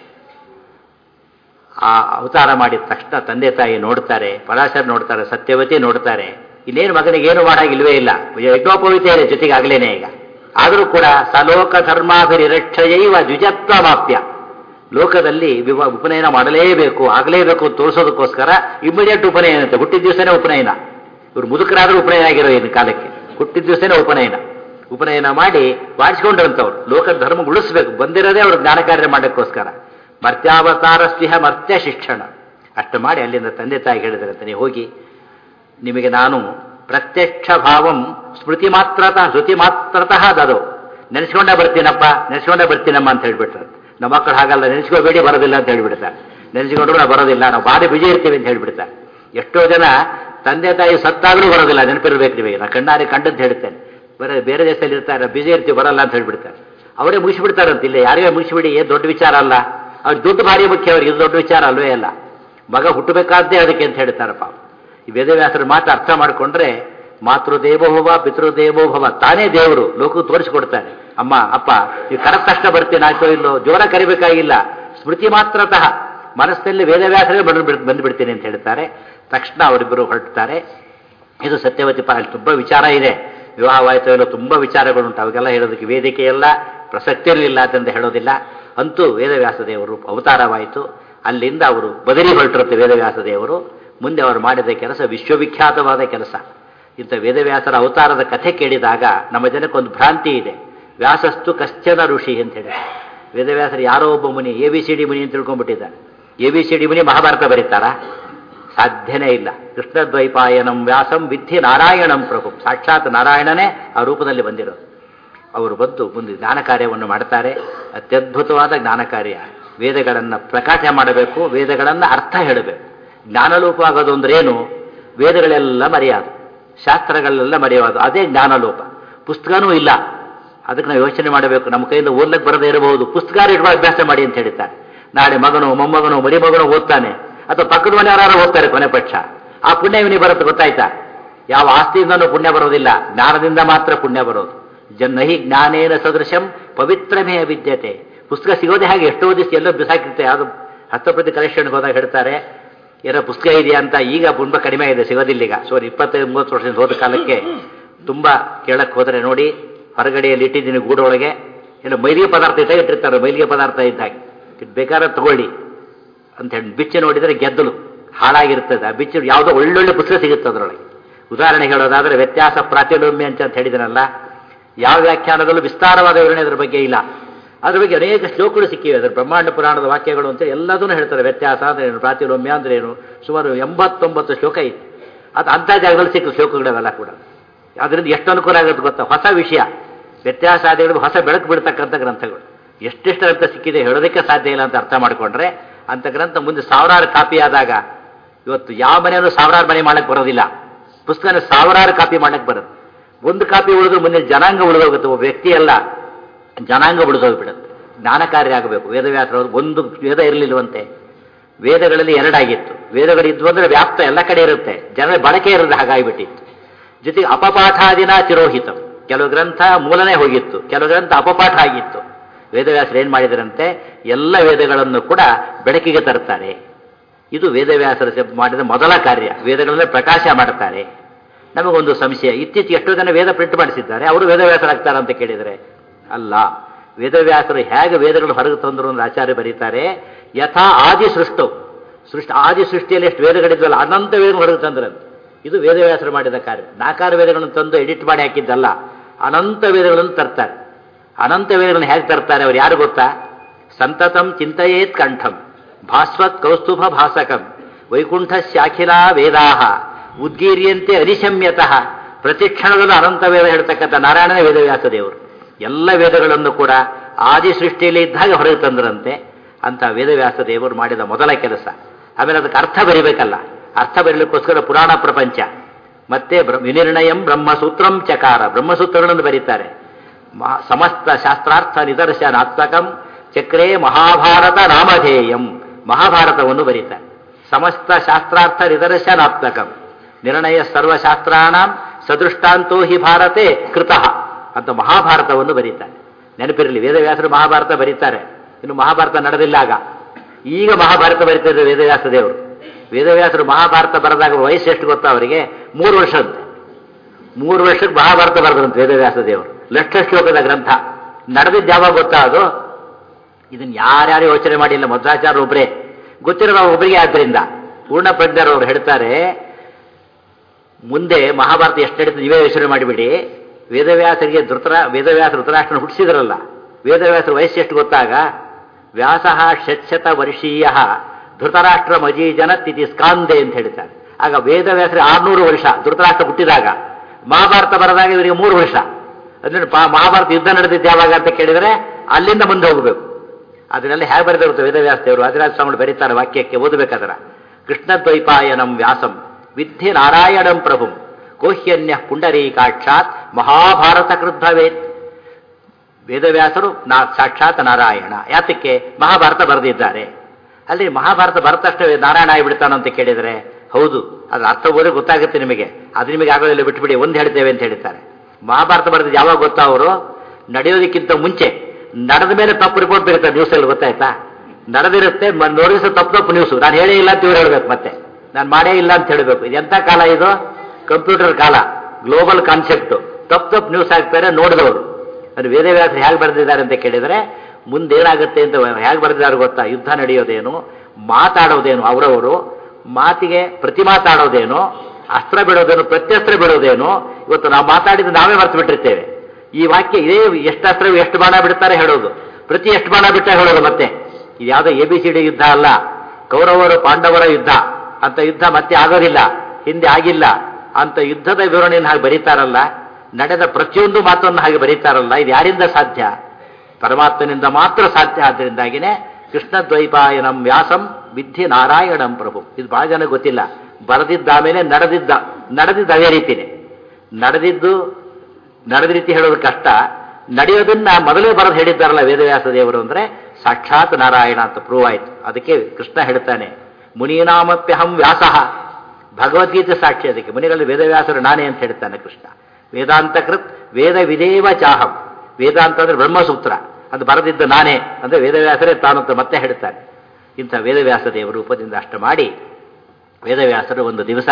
ಆ ಅವತಾರ ಮಾಡಿದ ತಕ್ಷಣ ತಂದೆ ತಾಯಿ ನೋಡ್ತಾರೆ ಪರಾಶರ ನೋಡ್ತಾರೆ ಸತ್ಯವತಿ ನೋಡ್ತಾರೆ ಇನ್ನೇನು ಮಗನಿಗೆ ಏನು ಮಾಡಾಗಿಲ್ವೇ ಇಲ್ಲ ಯಜ್ಞೋಪವಿತ ಇದೆ ಜೊತೆಗೆ ಆಗ್ಲೇನೆ ಈಗ ಆದರೂ ಕೂಡ ಸಲೋಕ ಧರ್ಮಾಭಿರಿರಕ್ಷಯೈವ ದ್ವಿಜತ್ವ ಮಾಪ್ಯ ಲೋಕದಲ್ಲಿ ವಿವಾಹ ಉಪನಯನ ಮಾಡಲೇಬೇಕು ಆಗಲೇಬೇಕು ಅಂತ ತೋರಿಸೋದಕ್ಕೋಸ್ಕರ ಇಮಿಡಿಯೇಟ್ ಉಪನಯನ ಅಂತ ಹುಟ್ಟಿದ ದಿವಸನೇ ಉಪನಯನ ಇವರು ಮುದುಕರಾದ್ರೂ ಉಪನಯನ ಆಗಿರೋ ಇನ್ನು ಕಾಲಕ್ಕೆ ಹುಟ್ಟಿದ ದಿವಸನೇ ಉಪನಯನ ಉಪನಯನ ಮಾಡಿ ಮಾಡಿಸ್ಕೊಂಡ್ರಂತವ್ರು ಲೋಕ ಧರ್ಮ ಉಳಿಸ್ಬೇಕು ಬಂದಿರೋದೇ ಅವ್ರು ಜ್ಞಾನ ಕಾರ್ಯ ಮಾಡೋಕ್ಕೋಸ್ಕರ ಮರ್ತ್ಯಾವತಾರ ಸ್ವಿಹ ಮರ್ತ್ಯ ಶಿಕ್ಷಣ ಅಷ್ಟು ಮಾಡಿ ಅಲ್ಲಿಂದ ತಂದೆ ತಾಯಿ ಹೇಳಿದ್ರಂತೆ ನೀವು ಹೋಗಿ ನಿಮಗೆ ನಾನು ಪ್ರತ್ಯಕ್ಷ ಭಾವಂ ಸ್ಮೃತಿ ಮಾತ್ರತಃ ಶ್ರುತಿ ಮಾತ್ರತಃ ಅದದು ನೆನೆಸ್ಕೊಂಡೇ ಬರ್ತೀನಪ್ಪ ನೆನೆಸ್ಕೊಂಡೇ ಬರ್ತೀನಮ್ಮ ಅಂತ ಹೇಳ್ಬಿಟ್ರು ನಮ್ಮ ಮಕ್ಕಳು ಹಾಗಲ್ಲ ನೆನೆಸ್ಕೋಬೇಡಿ ಬರೋದಿಲ್ಲ ಅಂತ ಹೇಳ್ಬಿಡ್ತಾರೆ ನೆನೆಸ್ಕೊಂಡ್ರು ನಾವು ಬರೋದಿಲ್ಲ ನಾವು ಭಾರಿ ಬಿಜಿ ಇರ್ತೀವಿ ಅಂತ ಹೇಳ್ಬಿಡ್ತಾರೆ ಎಷ್ಟೋ ಜನ ತಂದೆ ತಾಯಿ ಸತ್ತಾಗಲೂ ಬರೋದಿಲ್ಲ ನೆನಪಿರ್ಬೇಕು ನಿಮಗೆ ನಾ ಕಣ್ಣಾರಿ ಕಂಡಂತ ಹೇಳ್ತೇನೆ ಬೇರೆ ಬೇರೆ ದೇಶದಲ್ಲಿ ಇರ್ತಾರೆ ಬಿಜಿ ಇರ್ತೀವಿ ಬರಲ್ಲ ಅಂತ ಹೇಳ್ಬಿಡ್ತಾರೆ ಅವರೇ ಮುಗಿಸ್ಬಿಡ್ತಾರಂತ ಇಲ್ಲ ಯಾರಿಗೇ ಮುಗಿಸ್ಬಿಡಿ ಏನು ದೊಡ್ಡ ವಿಚಾರ ಅಲ್ಲ ಅವ್ರಿಗೆ ದುಡ್ಡು ಭಾರಿ ಮುಖ್ಯ ಅವ್ರಿಗೆ ಇದು ದೊಡ್ಡ ವಿಚಾರ ಅಲ್ವೇ ಅಲ್ಲ ಮಗ ಹುಟ್ಟಬೇಕಾದ್ದೇ ಅದಕ್ಕೆ ಅಂತ ಹೇಳ್ತಾರಪ್ಪ ಈ ವೇದವ್ಯಾಸರ ಮಾತು ಅರ್ಥ ಮಾಡಿಕೊಂಡ್ರೆ ಮಾತೃದೇವೋಭವ ಪಿತೃದೇವೋಭವ ತಾನೇ ದೇವರು ಲೋಕ ತೋರಿಸಿಕೊಡ್ತಾರೆ ಅಮ್ಮ ಅಪ್ಪ ನೀವು ಕರೆಕ್ಟ್ ತಕ್ಷಣ ಬರ್ತೀನಿ ಆಯ್ತೋ ಇಲ್ಲೋ ಜೋರ ಕರಿಬೇಕಾಗಿಲ್ಲ ಸ್ಮೃತಿ ಮಾತ್ರತಃ ಮನಸ್ಸಿನಲ್ಲಿ ವೇದವ್ಯಾಸರೇ ಬಂದು ಬಂದುಬಿಡ್ತೀನಿ ಅಂತ ಹೇಳ್ತಾರೆ ತಕ್ಷಣ ಅವರಿಬ್ಬರು ಹೊರಡ್ತಾರೆ ಇದು ಸತ್ಯವತಿ ಪಾಲ್ ತುಂಬ ವಿಚಾರ ಇದೆ ವಿವಾಹವಾಯಿತು ಎಲ್ಲ ತುಂಬ ವಿಚಾರಗಳುಂಟು ಅವಾಗೆಲ್ಲ ಹೇಳೋದಕ್ಕೆ ವೇದಿಕೆ ಎಲ್ಲ ಪ್ರಸಕ್ತಿ ಇರಲಿಲ್ಲ ಅಂತ ಹೇಳೋದಿಲ್ಲ ಅಂತೂ ವೇದವ್ಯಾಸ ದೇವರು ಅವತಾರವಾಯಿತು ಅಲ್ಲಿಂದ ಅವರು ಬದಲಿ ಹೊರಟಿರುತ್ತೆ ವೇದವ್ಯಾಸ ದೇವರು ಮುಂದೆ ಅವರು ಮಾಡಿದ ಕೆಲಸ ವಿಶ್ವವಿಖ್ಯಾತವಾದ ಕೆಲಸ ಇಂಥ ವೇದವ್ಯಾಸರ ಅವತಾರದ ಕಥೆ ಕೇಳಿದಾಗ ನಮ್ಮ ಜನಕ್ಕೊಂದು ಭ್ರಾಂತಿ ಇದೆ ವ್ಯಾಸಸ್ತು ಕಶ್ಚನ ಋಷಿ ಅಂತ ಹೇಳಿ ವೇದವ್ಯಾಸರು ಯಾರೋ ಒಬ್ಬ ಮುನಿ ಎ ಬಿ ಸಿ ಡಿ ಮುನಿ ಅಂತ ತಿಳ್ಕೊಂಡ್ಬಿಟ್ಟಿದ್ದಾರೆ ಎ ಬಿ ಸಿ ಡಿ ಮುನಿ ಮಹಾಭಾರತ ಬರೀತಾರಾ ಸಾಧ್ಯನೇ ಇಲ್ಲ ಕೃಷ್ಣದ್ವೈಪಾಯನಂ ವ್ಯಾಸಂ ವಿದ್ಧಿ ನಾರಾಯಣಂ ಪ್ರಭು ಸಾಕ್ಷಾತ್ ನಾರಾಯಣನೇ ಆ ರೂಪದಲ್ಲಿ ಬಂದಿರೋದು ಅವರು ಬಂದು ಮುಂದೆ ಜ್ಞಾನ ಕಾರ್ಯವನ್ನು ಮಾಡ್ತಾರೆ ಅತ್ಯದ್ಭುತವಾದ ಜ್ಞಾನ ಕಾರ್ಯ ವೇದಗಳನ್ನು ಪ್ರಕಾಶ ಮಾಡಬೇಕು ವೇದಗಳನ್ನು ಅರ್ಥ ಹೇಳಬೇಕು ಜ್ಞಾನಲೋಪ ಆಗೋದು ಅಂದ್ರೆ ಏನು ವೇದಗಳೆಲ್ಲ ಮರೆಯೋದು ಶಾಸ್ತ್ರಗಳೆಲ್ಲ ಮರೆಯೋದು ಅದೇ ಜ್ಞಾನಲೋಪ ಪುಸ್ತಕನೂ ಇಲ್ಲ ಅದಕ್ಕೆ ನಾವು ಯೋಚನೆ ಮಾಡಬೇಕು ನಮ್ಮ ಕೈಯಿಂದ ಓದ್ಲಿಕ್ಕೆ ಬರದೇ ಇರಬಹುದು ಪುಸ್ತಕ ಇಡುವ ಅಭ್ಯಾಸ ಮಾಡಿ ಅಂತ ಹೇಳ್ತಾರೆ ನಾಳೆ ಮಗನು ಮೊಮ್ಮಗನು ಮರಿಮಗನು ಓದ್ತಾನೆ ಅಥವಾ ಪಕ್ಕದ ಮನೆಯವರಾರು ಓದ್ತಾರೆ ಕೊನೆ ಪಕ್ಷ ಆ ಪುಣ್ಯ ಇವನಿಗೆ ಬರುತ್ತೆ ಗೊತ್ತಾಯ್ತಾ ಯಾವ ಆಸ್ತಿಯಿಂದನೂ ಪುಣ್ಯ ಬರೋದಿಲ್ಲ ಜ್ಞಾನದಿಂದ ಮಾತ್ರ ಪುಣ್ಯ ಬರೋದು ಜನ್ಮಹಿ ಜ್ಞಾನೇನ ಸದೃಶಂ ಪವಿತ್ರಮೇ ವಿದ್ಯತೆ ಪುಸ್ತಕ ಸಿಗೋದೇ ಹಾಗೆ ಎಷ್ಟೋ ದಿವಸ ಎಲ್ಲೋ ಬಿಸಾಕಿರುತ್ತೆ ಯಾವುದು ಹಸ್ತಪ್ರತಿ ಕಲೆಕ್ಷನ್ಗೆ ಹೋದಾಗ ಹೇಳ್ತಾರೆ ಏನೋ ಪುಸ್ತಕ ಇದೆಯಾ ಅಂತ ಈಗ ತುಂಬ ಕಡಿಮೆ ಇದೆ ಸಿಗೋದಿಲ್ಲ ಈಗ ಸೊ ಇಪ್ಪತ್ತೈದು ಮೂವತ್ತು ವರ್ಷದಿಂದ ಹೋದ ಕಾಲಕ್ಕೆ ತುಂಬ ಕೇಳಕ್ಕೆ ಹೋದರೆ ನೋಡಿ ಹೊರಗಡೆಯಲ್ಲಿ ಇಟ್ಟಿದ್ದೀನಿ ಗೂಡೊಳಗೆ ಏನೋ ಮೈಲಿಗೆ ಪದಾರ್ಥ ಇದ್ದಾಗ ಇಟ್ಟಿರ್ತಾರೆ ಮೈಲಿಗೆ ಪದಾರ್ಥ ಇದ್ದಾಗ ಇದು ಬೇಕಾದ್ರೆ ತಗೊಳ್ಳಿ ಅಂತ ಹೇಳಿ ಬಿಚ್ಚು ನೋಡಿದರೆ ಗೆದ್ದಲು ಹಾಳಾಗಿರ್ತದೆ ಆ ಬಿಚ್ಚು ಯಾವುದೋ ಒಳ್ಳೊಳ್ಳೆ ಪುಸ್ತಕ ಸಿಗುತ್ತೆ ಅದರೊಳಗೆ ಉದಾಹರಣೆ ಹೇಳೋದಾದರೆ ವ್ಯತ್ಯಾಸ ಪ್ರಾತಿಲೋಮ್ಯ ಅಂತ ಹೇಳಿದನಲ್ಲ ಯಾವ ವ್ಯಾಖ್ಯಾನದಲ್ಲೂ ವಿಸ್ತಾರವಾದ ವಿವರಣೆ ಅದರ ಬಗ್ಗೆ ಇಲ್ಲ ಅದ್ರ ಬಗ್ಗೆ ಅನೇಕ ಶ್ಲೋಕಗಳು ಸಿಕ್ಕಿವೆ ಅದರ ಬ್ರಹ್ಮಾಂಡ ಪುರಾಣದ ವಾಕ್ಯಗಳು ಅಂತ ಎಲ್ಲದನ್ನು ಹೇಳ್ತಾರೆ ವ್ಯತ್ಯಾಸ ಅಂದ್ರೆ ಏನು ಪ್ರಾತಿಲೋಮ್ಯ ಅಂದ್ರೆ ಏನು ಸುಮಾರು ಎಂಬತ್ತೊಂಬತ್ತು ಶ್ಲೋಕ ಇದೆ ಅದು ಅಂಥ ಜಾಗದಲ್ಲಿ ಸಿಕ್ಕ ಶ್ಲೋಕಗಳೆಲ್ಲ ಕೂಡ ಅದರಿಂದ ಎಷ್ಟು ಅನುಕೂಲ ಆಗುತ್ತೆ ಗೊತ್ತಾ ಹೊಸ ವಿಷಯ ವ್ಯತ್ಯಾಸಾದಿಗಳು ಹೊಸ ಬೆಳಕು ಬಿಡ್ತಕ್ಕಂಥ ಗ್ರಂಥಗಳು ಎಷ್ಟೆಷ್ಟು ಗ್ರಂಥ ಸಿಕ್ಕಿದೆ ಹೇಳೋದಕ್ಕೆ ಸಾಧ್ಯ ಇಲ್ಲ ಅಂತ ಅರ್ಥ ಮಾಡಿಕೊಂಡ್ರೆ ಅಂಥ ಗ್ರಂಥ ಮುಂದೆ ಸಾವಿರಾರು ಕಾಪಿ ಆದಾಗ ಇವತ್ತು ಯಾವ ಮನೆಯಲ್ಲೂ ಸಾವಿರಾರು ಮನೆ ಮಾಡಕ್ಕೆ ಬರೋದಿಲ್ಲ ಪುಸ್ತಕನ ಸಾವಿರಾರು ಕಾಪಿ ಮಾಡಕ್ಕೆ ಬರುತ್ತೆ ಒಂದು ಕಾಪಿ ಉಳಿದ್ರೆ ಮುಂದೆ ಜನಾಂಗ ಉಳಿದೋಗುತ್ತೆ ಒಬ್ಬ ವ್ಯಕ್ತಿ ಅಲ್ಲ ಜನಾಂಗ ಉಳಿದೋಗ್ಬಿಡುತ್ತೆ ಜ್ಞಾನ ಕಾರ್ಯ ಆಗಬೇಕು ವೇದವ್ಯಾಸರವರು ಒಂದು ವೇದ ಇರಲಿಲ್ವಂತೆ ವೇದಗಳಲ್ಲಿ ಎರಡಾಗಿತ್ತು ವೇದಗಳಿದ್ವು ಅಂದರೆ ವ್ಯಾಪ್ತ ಎಲ್ಲ ಕಡೆ ಇರುತ್ತೆ ಜನರ ಬಳಕೆ ಇರೋದು ಹಾಗಾಗಿಬಿಟ್ಟಿತ್ತು ಜೊತೆಗೆ ಅಪಪಾಠಾದಿನ ಚಿರೋಹಿತ ಕೆಲವು ಗ್ರಂಥ ಮೂಲನೇ ಹೋಗಿತ್ತು ಕೆಲವು ಗ್ರಂಥ ಅಪಪಾಠ ಆಗಿತ್ತು ವೇದವ್ಯಾಸರು ಏನು ಮಾಡಿದರಂತೆ ಎಲ್ಲ ವೇದಗಳನ್ನು ಕೂಡ ಬೆಳಕಿಗೆ ತರ್ತಾರೆ ಇದು ವೇದವ್ಯಾಸರ ಮಾಡಿದ ಮೊದಲ ಕಾರ್ಯ ವೇದಗಳನ್ನೇ ಪ್ರಕಾಶ ಮಾಡ್ತಾರೆ ನಮಗೊಂದು ಸಂಶಯ ಇತ್ತೀಚೆಗೆ ಎಷ್ಟೋ ಜನ ವೇದ ಪ್ರಿಂಟ್ ಮಾಡಿಸಿದ್ದಾರೆ ಅವರು ವೇದವ್ಯಾಸರಾಗ್ತಾರೆ ಅಂತ ಕೇಳಿದರೆ ಅಲ್ಲ ವೇದವ್ಯಾಸರು ಹೇಗೆ ವೇದಗಳು ಹೊರಗೆ ತಂದರು ಅಂದ್ರೆ ಆಚಾರ್ಯ ಬರೀತಾರೆ ಯಥಾ ಆದಿ ಸೃಷ್ಟು ಸೃಷ್ಟಿ ಆದಿ ಸೃಷ್ಟಿಯಲ್ಲಿ ಎಷ್ಟು ವೇದಗಳಿದ್ವಲ್ಲ ಅನಂತ ವೇದ ಹೊರಗೆ ತಂದ್ರಂತೆ ಇದು ವೇದವ್ಯಾಸರು ಮಾಡಿದ ಕಾರ್ಯ ನಾಕಾರ ವೇದಗಳನ್ನು ತಂದು ಎಡಿಟ್ ಮಾಡಿ ಹಾಕಿದ್ದಲ್ಲ ಅನಂತ ವೇದಗಳನ್ನು ತರ್ತಾರೆ ಅನಂತ ವೇದಗಳನ್ನು ಹೇಗೆ ತರ್ತಾರೆ ಅವ್ರು ಯಾರು ಗೊತ್ತಾ ಸಂತತಂ ಚಿಂತೆಯೇತ್ ಕಂಠಂ ಭಾಸ್ವತ್ ಕೌಸ್ತುಭ ಭಾಸಕಂ ವೈಕುಂಠಸ್ಯಾಖಿಲಾ ವೇದಾಹ ಉದ್ಗೀರ್ಯಂತೆ ಅನಿಶಮ್ಯತಃ ಪ್ರತಿ ಕ್ಷಣದಲ್ಲೂ ಅನಂತ ವೇದ ಹೇಳ್ತಕ್ಕಂಥ ನಾರಾಯಣನೇ ವೇದವ್ಯಾಸ ದೇವರು ಎಲ್ಲ ವೇದಗಳನ್ನು ಕೂಡ ಆದಿ ಸೃಷ್ಟಿಯಲ್ಲಿ ಇದ್ದಾಗ ಹೊರಗೆ ತಂದ್ರಂತೆ ಅಂತ ವೇದವ್ಯಾಸ ದೇವರು ಮಾಡಿದ ಮೊದಲ ಕೆಲಸ ಆಮೇಲೆ ಅದಕ್ಕೆ ಅರ್ಥ ಬರಿಬೇಕಲ್ಲ ಅರ್ಥ ಬರೀಲಿಕ್ಕೋಸ್ಕರ ಪುರಾಣ ಪ್ರಪಂಚ ಮತ್ತೆ ಬ್ರ- ವಿನಿರ್ಣಯಂ ಬ್ರಹ್ಮಸೂತ್ರಂ ಚಕಾರ ಬ್ರಹ್ಮಸೂತ್ರಗಳನ್ನು ಬರೀತಾರೆ ಮಹಾ- ಸಮಸ್ತ ಶಾಸ್ತ್ರಾರ್ಥ ನಿದರ್ಶನಾತ್ಮಕಂ ಚಕ್ರೇ ಮಹಾಭಾರತ ನಾಮಧೇಯಂ ಮಹಾಭಾರತವನ್ನು ಬರೀತಾರೆ ಸಮಸ್ತ ಶಾಸ್ತ್ರಾರ್ಥ ನಿದರ್ಶನಾತ್ಮಕಂ ನಿರ್ಣಯ ಸರ್ವಶಾಸ್ತ್ರಾಣ ಸದೃಷ್ಟಾಂತೋ ಹಿ ಭಾರತೆ ಕೃತಃ ಅಂತ ಮಹಾಭಾರತವನ್ನು ಬರೀತಾರೆ ನೆನಪಿರಲಿ ವೇದವ್ಯಾಸರು ಮಹಾಭಾರತ ಬರೀತಾರೆ ಇನ್ನು ಮಹಾಭಾರತ ನಡೆದಿಲ್ಲ ಆಗ ಈಗ ಮಹಾಭಾರತ ಬರೀತಾರೆ ವೇದವ್ಯಾಸ ದೇವರು ವೇದವ್ಯಾಸರು ಮಹಾಭಾರತ ಬರೆದಾಗ ವಯಸ್ಸು ಎಷ್ಟು ಗೊತ್ತಾ ಅವರಿಗೆ ಮೂರು ವರ್ಷ ಅಂತೆ ಮೂರು ವರ್ಷಕ್ಕೆ ಮಹಾಭಾರತ ಬರೆದ್ರಂತೆ ವೇದವ್ಯಾಸ ದೇವರು ಲಕ್ಷ ಶ್ಲೋಕದ ಗ್ರಂಥ ನಡೆದಿದ್ದು ಯಾವಾಗ ಗೊತ್ತಾ ಅದು ಇದನ್ನ ಯಾರ್ಯಾರು ಯೋಚನೆ ಮಾಡಿಲ್ಲ ಮಧ್ವಾಚಾರ ಒಬ್ಬರೇ ಗೊತ್ತಿರೋದು ಅವ್ರು ಒಬ್ಬರಿಗೆ ಆದ್ರಿಂದ ಪೂರ್ಣ ಪ್ರಜ್ಞರವರು ಹೇಳ್ತಾರೆ ಮುಂದೆ ಮಹಾಭಾರತ ಎಷ್ಟು ನಡೀತದೆ ನೀವೇ ಯೋಚನೆ ಮಾಡಿಬಿಡಿ ವೇದವ್ಯಾಸರಿಗೆ ಧೃತರ ವೇದವ್ಯಾಸ ಧೃತರಾಷ್ಟ್ರನ ಹುಟ್ಟಿಸಿದ್ರಲ್ಲ ವೇದವ್ಯಾಸರ ವಯಸ್ಸು ಎಷ್ಟು ಗೊತ್ತಾಗ ವ್ಯಾಸ ಷಟ್ಶತ ವರ್ಷೀಯ ಧೃತರಾಷ್ಟ್ರ ಮಜೀಜನತ್ ಇತಿ ಸ್ಕಾಂದೆ ಅಂತ ಹೇಳ್ತಾರೆ ಆಗ ವೇದವ್ಯಾಸರಿಗೆ ಆರ್ನೂರು ವರ್ಷ ಧೃತರಾಷ್ಟ್ರ ಹುಟ್ಟಿದಾಗ ಮಹಾಭಾರತ ಬರೆದಾಗ ಇವರಿಗೆ ಮೂರು ವರ್ಷ ಅಂದ್ರೆ ಪಾ- ಮಹಾಭಾರತ ಯುದ್ಧ ನಡೆದಿದ್ದು ಯಾವಾಗ ಅಂತ ಕೇಳಿದರೆ ಅಲ್ಲಿಂದ ಮುಂದೆ ಹೋಗಬೇಕು ಅದನ್ನೆಲ್ಲ ಹೇಗೆ ಬರೆದಿರುತ್ತೆ ವೇದವ್ಯಾಸ ದೇವರು ಅದಿರಾಜ ಸ್ವಾಮಿ ಬರೀತಾರೆ ವಾಕ್ಯಕ್ಕೆ ಓದಬೇಕಾದ್ರ ಕೃಷ್ಣದ್ವೈಪಾಯನಂ ವ್ಯಾಸಂ ವಿದ್ಯೆ ನಾರಾಯಣಂ ಪ್ರಭುಂ ಕೋಹ್ಯನ್ಯ ಪುಂಡರೀಕಾಕ್ಷಾತ್ ಮಹಾಭಾರತ ಕೃದ್ಭವೇತ್ ವೇದವ್ಯಾಸರು ನಾ ಸಾಕ್ಷಾತ್ ನಾರಾಯಣ ಯಾತಕ್ಕೆ ಮಹಾಭಾರತ ಬರೆದಿದ್ದಾರೆ ಅಲ್ಲಿ ಮಹಾಭಾರತ ಬರೆದ ತಕ್ಷಣ ನಾರಾಯಣ ಆಗಿಬಿಡ್ತಾನೋ ಅಂತ ಕೇಳಿದರೆ ಹೌದು ಅದ್ರ ಅರ್ಥ ಓದ್ರೆ ಗೊತ್ತಾಗುತ್ತೆ ನಿಮಗೆ ಅದು ನಿಮಗೆ ಆಗೋದಿಲ್ಲ ಬಿಟ್ಬಿಡಿ ಒಂದು ಹೇಳ್ತೇವೆ ಅಂತ ಹೇಳ್ತಾರೆ ಮಹಾಭಾರತ ಬರೆದಿದ್ದು ಯಾವಾಗ ಗೊತ್ತಾ ಅವರು ನಡೆಯೋದಕ್ಕಿಂತ ಮುಂಚೆ ನಡೆದ ಮೇಲೆ ತಪ್ಪು ರಿಪೋರ್ಟ್ ಬರುತ್ತೆ ನ್ಯೂಸಲ್ಲಿ ಗೊತ್ತಾಯ್ತಾ ನಡೆದಿರುತ್ತೆ ಮ- ನೋಡಿದ್ರೆ ತಪ್ಪು ತಪ್ಪು ನ್ಯೂಸು ನಾನು ಹೇಳೇ ಇಲ್ಲ ಅಂತ ಇವ್ರು ಹೇಳ್ಬೇಕು ಮತ್ತೆ ನಾನು ಮಾಡೇ ಇಲ್ಲ ಅಂತ ಹೇಳಬೇಕು ಇದು ಎಂಥ ಕಾಲ ಇದು ಕಂಪ್ಯೂಟರ್ ಕಾಲ ಗ್ಲೋಬಲ್ ಕಾನ್ಸೆಪ್ಟ್ ತಪ್ಪು ತಪ್ಪು ನ್ಯೂಸ್ ಹಾಕ್ತಾರೆ ನೋಡಿದವರು ಅದು ವೇದವ್ಯಾಸರು ಹೇಗೆ ಬರೆದಿದ್ದಾರೆ ಅಂತ ಕೇಳಿದರೆ ಮುಂದೇನಾಗುತ್ತೆ ಅಂತ ಹೇಗೆ ಬರೆದಿದ್ದಾರೆ ಗೊತ್ತಾ ಯುದ್ಧ ನಡೆಯೋದೇನು ಮಾತಾಡೋದೇನು ಅವರವರು ಮಾತಿಗೆ ಪ್ರತಿ ಮಾತಾಡೋದೇನು ಅಸ್ತ್ರ ಬಿಡೋದೇನು ಪ್ರತ್ಯಸ್ತ್ರ ಬಿಡೋದೇನು ಇವತ್ತು ನಾವು ಮಾತಾಡಿದ್ದು ನಾವೇ ಮರ್ತು ಬಿಟ್ಟಿರ್ತೇವೆ ಈ ವಾಕ್ಯ ಇದೇ ಎಷ್ಟು ಅಸ್ತ್ರ ಎಷ್ಟು ಬಾಣ ಬಿಡ್ತಾರೆ ಹೇಳೋದು ಪ್ರತಿ ಎಷ್ಟು ಬಾಣ ಬಿಟ್ಟ ಹೇಳೋದು ಮತ್ತೆ ಇದು ಯಾವುದೋ ಎ ಬಿ ಸಿ ಡಿ ಯುದ್ಧ ಅಲ್ಲ ಕೌರವರು ಪಾಂಡವರ ಯುದ್ಧ ಅಂತ ಯುದ್ಧ ಮತ್ತೆ ಆಗೋದಿಲ್ಲ ಹಿಂದೆ ಆಗಿಲ್ಲ ಅಂತ ಯುದ್ಧದ ವಿವರಣೆಯನ್ನು ಹಾಗೆ ಬರೀತಾರಲ್ಲ ನಡೆದ ಪ್ರತಿಯೊಂದು ಮಾತನ್ನು ಹಾಗೆ ಬರೀತಾರಲ್ಲ ಇದು ಯಾರಿಂದ ಸಾಧ್ಯ ಪರಮಾತ್ಮನಿಂದ ಮಾತ್ರ ಸಾಧ್ಯ ಆದ್ದರಿಂದಾಗಿನೇ ಕೃಷ್ಣದ್ವೈಪಾಯನಂ ವ್ಯಾಸಂ ವಿದ್ಯೆ ನಾರಾಯಣಂ ಪ್ರಭು ಇದು ಬಹಳ ಜನ ಗೊತ್ತಿಲ್ಲ ಬರೆದಿದ್ದಾಮೇಲೆ ನಡೆದಿದ್ದ ನಡೆದಿದ್ದ ಅದೇ ರೀತಿನೇ ನಡೆದಿದ್ದು ನಡೆದ ರೀತಿ ಹೇಳೋದು ಕಷ್ಟ ನಡೆಯೋದನ್ನ ಮೊದಲೇ ಬರೆದು ಹೇಳಿದ್ದಾರಲ್ಲ ವೇದವ್ಯಾಸ ದೇವರು ಅಂದ್ರೆ ಸಾಕ್ಷಾತ್ ನಾರಾಯಣ ಅಂತ ಪ್ರೂವ್ ಆಯ್ತು ಅದಕ್ಕೆ ಕೃಷ್ಣ ಹೇಳ್ತಾನೆ ಮುನೀನಾಮಪ್ಯಹಂ ವ್ಯಾಸಃ ಭಗವದ್ಗೀತೆ ಸಾಕ್ಷಿ ಅದಕ್ಕೆ ಮುನಿಗಳಲ್ಲಿ ವೇದವ್ಯಾಸರು ನಾನೇ ಅಂತ ಹೇಳ್ತಾನೆ ಕೃಷ್ಣ ವೇದಾಂತ ಕೃತ್ ವೇದ ವಿದೇವ ಚಾಹಂ ವೇದಾಂತ ಅಂದ್ರೆ ಬ್ರಹ್ಮಸೂತ್ರ ಅದು ಬರೆದಿದ್ದು ನಾನೇ ಅಂದ್ರೆ ವೇದವ್ಯಾಸರೇ ತಾನು ಅಂತ ಮತ್ತೆ ಹೇಳ್ತಾನೆ ಇಂಥ ವೇದವ್ಯಾಸ ದೇವರು ರೂಪದಿಂದ ಅಷ್ಟ ಮಾಡಿ ವೇದವ್ಯಾಸರು ಒಂದು ದಿವಸ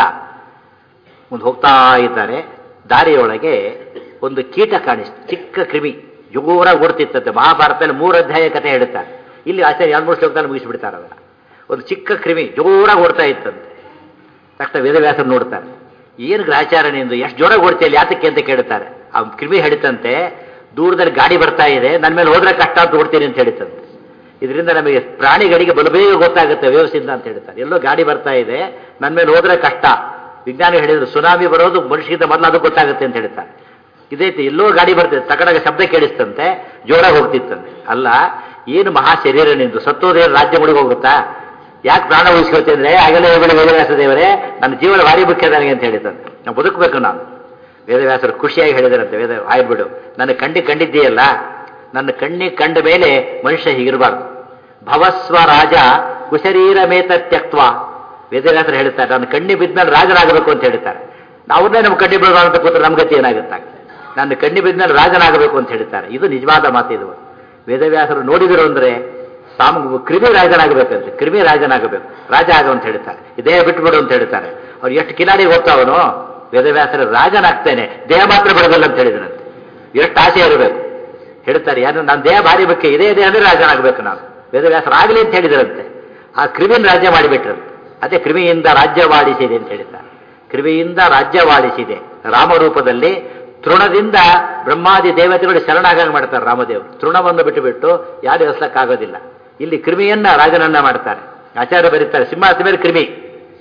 ಮುಂದೆ ಹೋಗ್ತಾ ಇದ್ದಾರೆ ದಾರಿಯೊಳಗೆ ಒಂದು ಕೀಟ ಕಾಣಿಸ್ತು ಚಿಕ್ಕ ಕ್ರಿಮಿ ಜೋರಾಗಿ ಓಡ್ತಿತ್ತಂತೆ ಮಹಾಭಾರತದಲ್ಲಿ ಮೂರು ಅಧ್ಯಾಯ ಕಥೆ ಹೇಳ್ತಾರೆ ಇಲ್ಲಿ ಆಚಾರ್ಯ ಎರಡು ಮೂರು ಶ್ಲೋಕದಲ್ಲಿ ಮುಗಿಸ್ಬಿಡ್ತಾರೆ ಅದನ್ನ ಒಂದು ಚಿಕ್ಕ ಕ್ರಿಮಿ ಜೋರಾಗಿ ಓಡ್ತಾ ಇತ್ತಂತೆ ತಕ್ಷಣ ವೇದವ್ಯಾಸರು ನೋಡ್ತಾರೆ ಏನು ಗ್ರಾಚಾರ ನಿಂದು ಎಷ್ಟು ಜೋರಾಗಿ ಓಡ್ತೀಯಲ್ಲಿ ಯಾತಕ್ಕೆ ಅಂತ ಕೇಳ್ತಾರೆ ಆ ಕ್ರಿಮಿ ಹೇಳಿತಂತೆ ದೂರದಲ್ಲಿ ಗಾಡಿ ಬರ್ತಾ ಇದೆ ನನ್ನ ಮೇಲೆ ಹೋದ್ರೆ ಕಷ್ಟ ಅಂತ ಓಡ್ತೀನಿ ಅಂತ ಹೇಳಿತಂತೆ ಇದರಿಂದ ನಮಗೆ ಪ್ರಾಣಿಗಳಿಗೆ ಬಲಬೇಗ ಗೊತ್ತಾಗುತ್ತೆ ವ್ಯವಸ್ಥೆಯಿಂದ ಅಂತ ಹೇಳ್ತಾರೆ ಎಲ್ಲೋ ಗಾಡಿ ಬರ್ತಾ ಇದೆ ನನ್ನ ಮೇಲೆ ಹೋದ್ರೆ ಕಷ್ಟ ವಿಜ್ಞಾನಿ ಹೇಳಿದ್ರು ಸುನಾಮಿ ಬರೋದು ಮನುಷ್ಯಗಿಂತ ಮೊದಲು ಅದು ಗೊತ್ತಾಗುತ್ತೆ ಅಂತ ಹೇಳ್ತಾರೆ ಇದೇ ರೀತಿ ಎಲ್ಲೋ ಗಾಡಿ ಬರ್ತದೆ ತಕಡಾಗ ಶಬ್ದ ಕೇಳಿಸ್ತಂತೆ ಜೋರಾಗಿ ಹೋಗ್ತಿತ್ತಂತೆ ಅಲ್ಲ ಏನು ಮಹಾ ಶರೀರ ನಿಂದು ಸತ್ತೋದೇನು ರಾಜ್ಯ ಮುಳುಗಿ ಹೋಗುತ್ತಾ ಯಾಕೆ ಪ್ರಾಣ ಉಳಿಸ್ಕೊಳ್ತಿ ಅಂದ್ರೆ ಆಗಲೇ ಹೇಳಿ ವೇದವ್ಯಾಸ ದೇವರೇ ನನ್ನ ಜೀವನ ಭಾರಿ ಮುಖ್ಯ ನನಗೆ ಅಂತ ಹೇಳಿದಂತೆ ನಾವು ಬದುಕಬೇಕು ನಾನು ವೇದವ್ಯಾಸರು ಖುಷಿಯಾಗಿ ಹೇಳಿದರಂತೆ ವೇದ ಆಯ್ಬಿಡು ನನ್ನ ಕಣ್ಣಿ ಕಂಡಿದ್ದೀಯಲ್ಲ ನನ್ನ ಕಣ್ಣಿಗೆ ಕಂಡ ಮೇಲೆ ಮನುಷ್ಯ ಹೀಗಿರಬಾರ್ದು ಭವಸ್ವ ರಾಜ ಕುಶರೀರ ಮೇತ ತ್ಯಕ್ತ್ವ ವೇದವ್ಯಾಸರು ಹೇಳ್ತಾರೆ ನನ್ನ ಕಣ್ಣಿ ಬಿದ್ಮೇಲೆ ರಾಜನಾಗಬೇಕು ಅಂತ ಹೇಳ್ತಾರೆ ಅವ್ರನ್ನೇ ನಮ್ಮ ಕಣ್ಣಿ ಬೀಳೋದು ಅಂತ ಕೂತ್ರೆ ನಮ್ಮ ಗತಿ ಏನಾಗುತ್ತೆ ನನ್ನ ಕಣ್ಣಿ ಬಿದ್ಮೇಲೆ ರಾಜನಾಗಬೇಕು ಅಂತ ಹೇಳ್ತಾರೆ ಇದು ನಿಜವಾದ ಮಾತು ಇದು ವೇದವ್ಯಾಸರು ನೋಡಿದರು ಅಂದ್ರೆ ಸಾಮ ಕ್ರಿಮಿ ರಾಜನಾಗಬೇಕಂತೆ ಕ್ರಿಮಿ ರಾಜನಾಗಬೇಕು ರಾಜ ಆಗ ಅಂತ ಹೇಳ್ತಾರೆ ದೇಹ ಬಿಟ್ಬಿಡು ಅಂತ ಹೇಳ್ತಾರೆ ಅವ್ರು ಎಷ್ಟು ಕಿಲಾಡಿ ಹೋಗ್ತಾವನೋ ವೇದವ್ಯಾಸರ ರಾಜನಾಗ್ತೇನೆ ದೇಹ ಮಾತ್ರ ಬಿಡೋದಿಲ್ಲ ಅಂತ ಹೇಳಿದ್ರಂತೆ ಎಷ್ಟು ಆಸೆ ಇರಬೇಕು ಹೇಳ್ತಾರೆ ಯಾರು ನಾನು ದೇಹ ಭಾರಿ ಬೇಕೆ ಇದೇ ದೇಹ ಅಂದ್ರೆ ರಾಜನಾಗಬೇಕು ನಾನು ವೇದವ್ಯಾಸರಾಗಲಿ ಅಂತ ಹೇಳಿದ್ರಂತೆ ಆ ಕ್ರಿಮಿನ ರಾಜ್ಯ ಮಾಡಿಬಿಟ್ರಂತೆ ಅದೇ ಕ್ರಿಮಿಯಿಂದ ರಾಜ್ಯವಾಡಿಸಿದೆ ಅಂತ ಹೇಳಿದ್ದಾರೆ ಕ್ರಿಮಿಯಿಂದ ರಾಜ್ಯವಾಡಿಸಿದೆ ರಾಮರೂಪದಲ್ಲಿ ತೃಣದಿಂದ ಬ್ರಹ್ಮಾದಿ ದೇವತೆಗಳು ಶರಣಾಗ ಮಾಡ್ತಾರೆ ರಾಮದೇವರು ತೃಣವನ್ನು ಬಿಟ್ಟು ಬಿಟ್ಟು ಯಾರು ಎಸ್ಲಕ್ಕಾಗೋದಿಲ್ಲ ಇಲ್ಲಿ ಕ್ರಿಮಿಯನ್ನ ರಾಜನನ್ನ ಮಾಡ್ತಾರೆ ಆಚಾರ್ಯ ಬರೀತಾರೆ ಸಿಂಹಾಸನ ಮೇಲೆ ಕ್ರಿಮಿ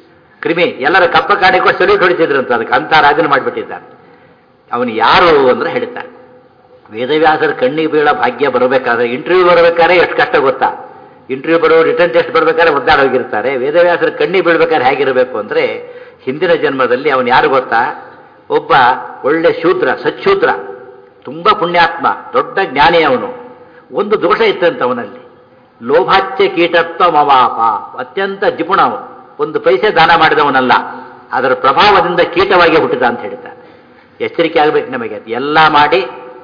ಕ್ರಿಮಿ ಎಲ್ಲರ ಕಪ್ಪ ಕಾಣಿಕೊ ಸಲ್ಯೂಟ್ ಹೊಡಿತಿದ್ರಂತ ಅದಕ್ಕೆ ಅಂತ ರಾಜನ ಮಾಡಿಬಿಟ್ಟಿದ್ದಾನೆ ಅವನು ಯಾರು ಅಂದ್ರೆ ಹೇಳ್ತಾನೆ ವೇದವ್ಯಾಸರ ಕಣ್ಣಿಗೆ ಬೀಳೋ ಭಾಗ್ಯ ಬರಬೇಕಾದ್ರೆ ಇಂಟರ್ವ್ಯೂ ಬರಬೇಕಾದ್ರೆ ಎಷ್ಟು ಕಷ್ಟ ಗೊತ್ತಾ ಇಂಟರ್ವ್ಯೂ ಬರೋ ರಿಟರ್ನ್ ಟೆಸ್ಟ್ ಬರ್ಬೇಕಾದ್ರೆ ಒದ್ದಾಡ ಹೋಗಿರ್ತಾರೆ ವೇದವ್ಯಾಸರ ಕಣ್ಣಿಗೆ ಬೀಳ್ಬೇಕಾದ್ರೆ ಹೇಗಿರಬೇಕು ಅಂದ್ರೆ ಹಿಂದಿನ ಜನ್ಮದಲ್ಲಿ ಅವನು ಯಾರು ಗೊತ್ತಾ ಒಬ್ಬ ಒಳ್ಳೆ ಶೂದ್ರ ಸಚ್ಶೂದ್ರ ತುಂಬಾ ಪುಣ್ಯಾತ್ಮ ದೊಡ್ಡ ಜ್ಞಾನಿ ಅವನು ಒಂದು ದೋಷ ಇತ್ತಂತ ಅವನಲ್ಲಿ ಲೋಭಾಚ್ಯ ಕೀಟತ್ವ ಮವಾಪ ಅತ್ಯಂತ ಜಿಪುಣ ಅವನು ಒಂದು ಪೈಸೆ ದಾನ ಮಾಡಿದವನಲ್ಲ ಅದರ ಪ್ರಭಾವದಿಂದ ಕೀಟವಾಗಿ ಹುಟ್ಟಿದ ಅಂತ ಹೇಳ್ತಾನೆ ಎಚ್ಚರಿಕೆ ಆಗ್ಬೇಕು ನಮಗೆ ಎಲ್ಲ ಮಾಡಿ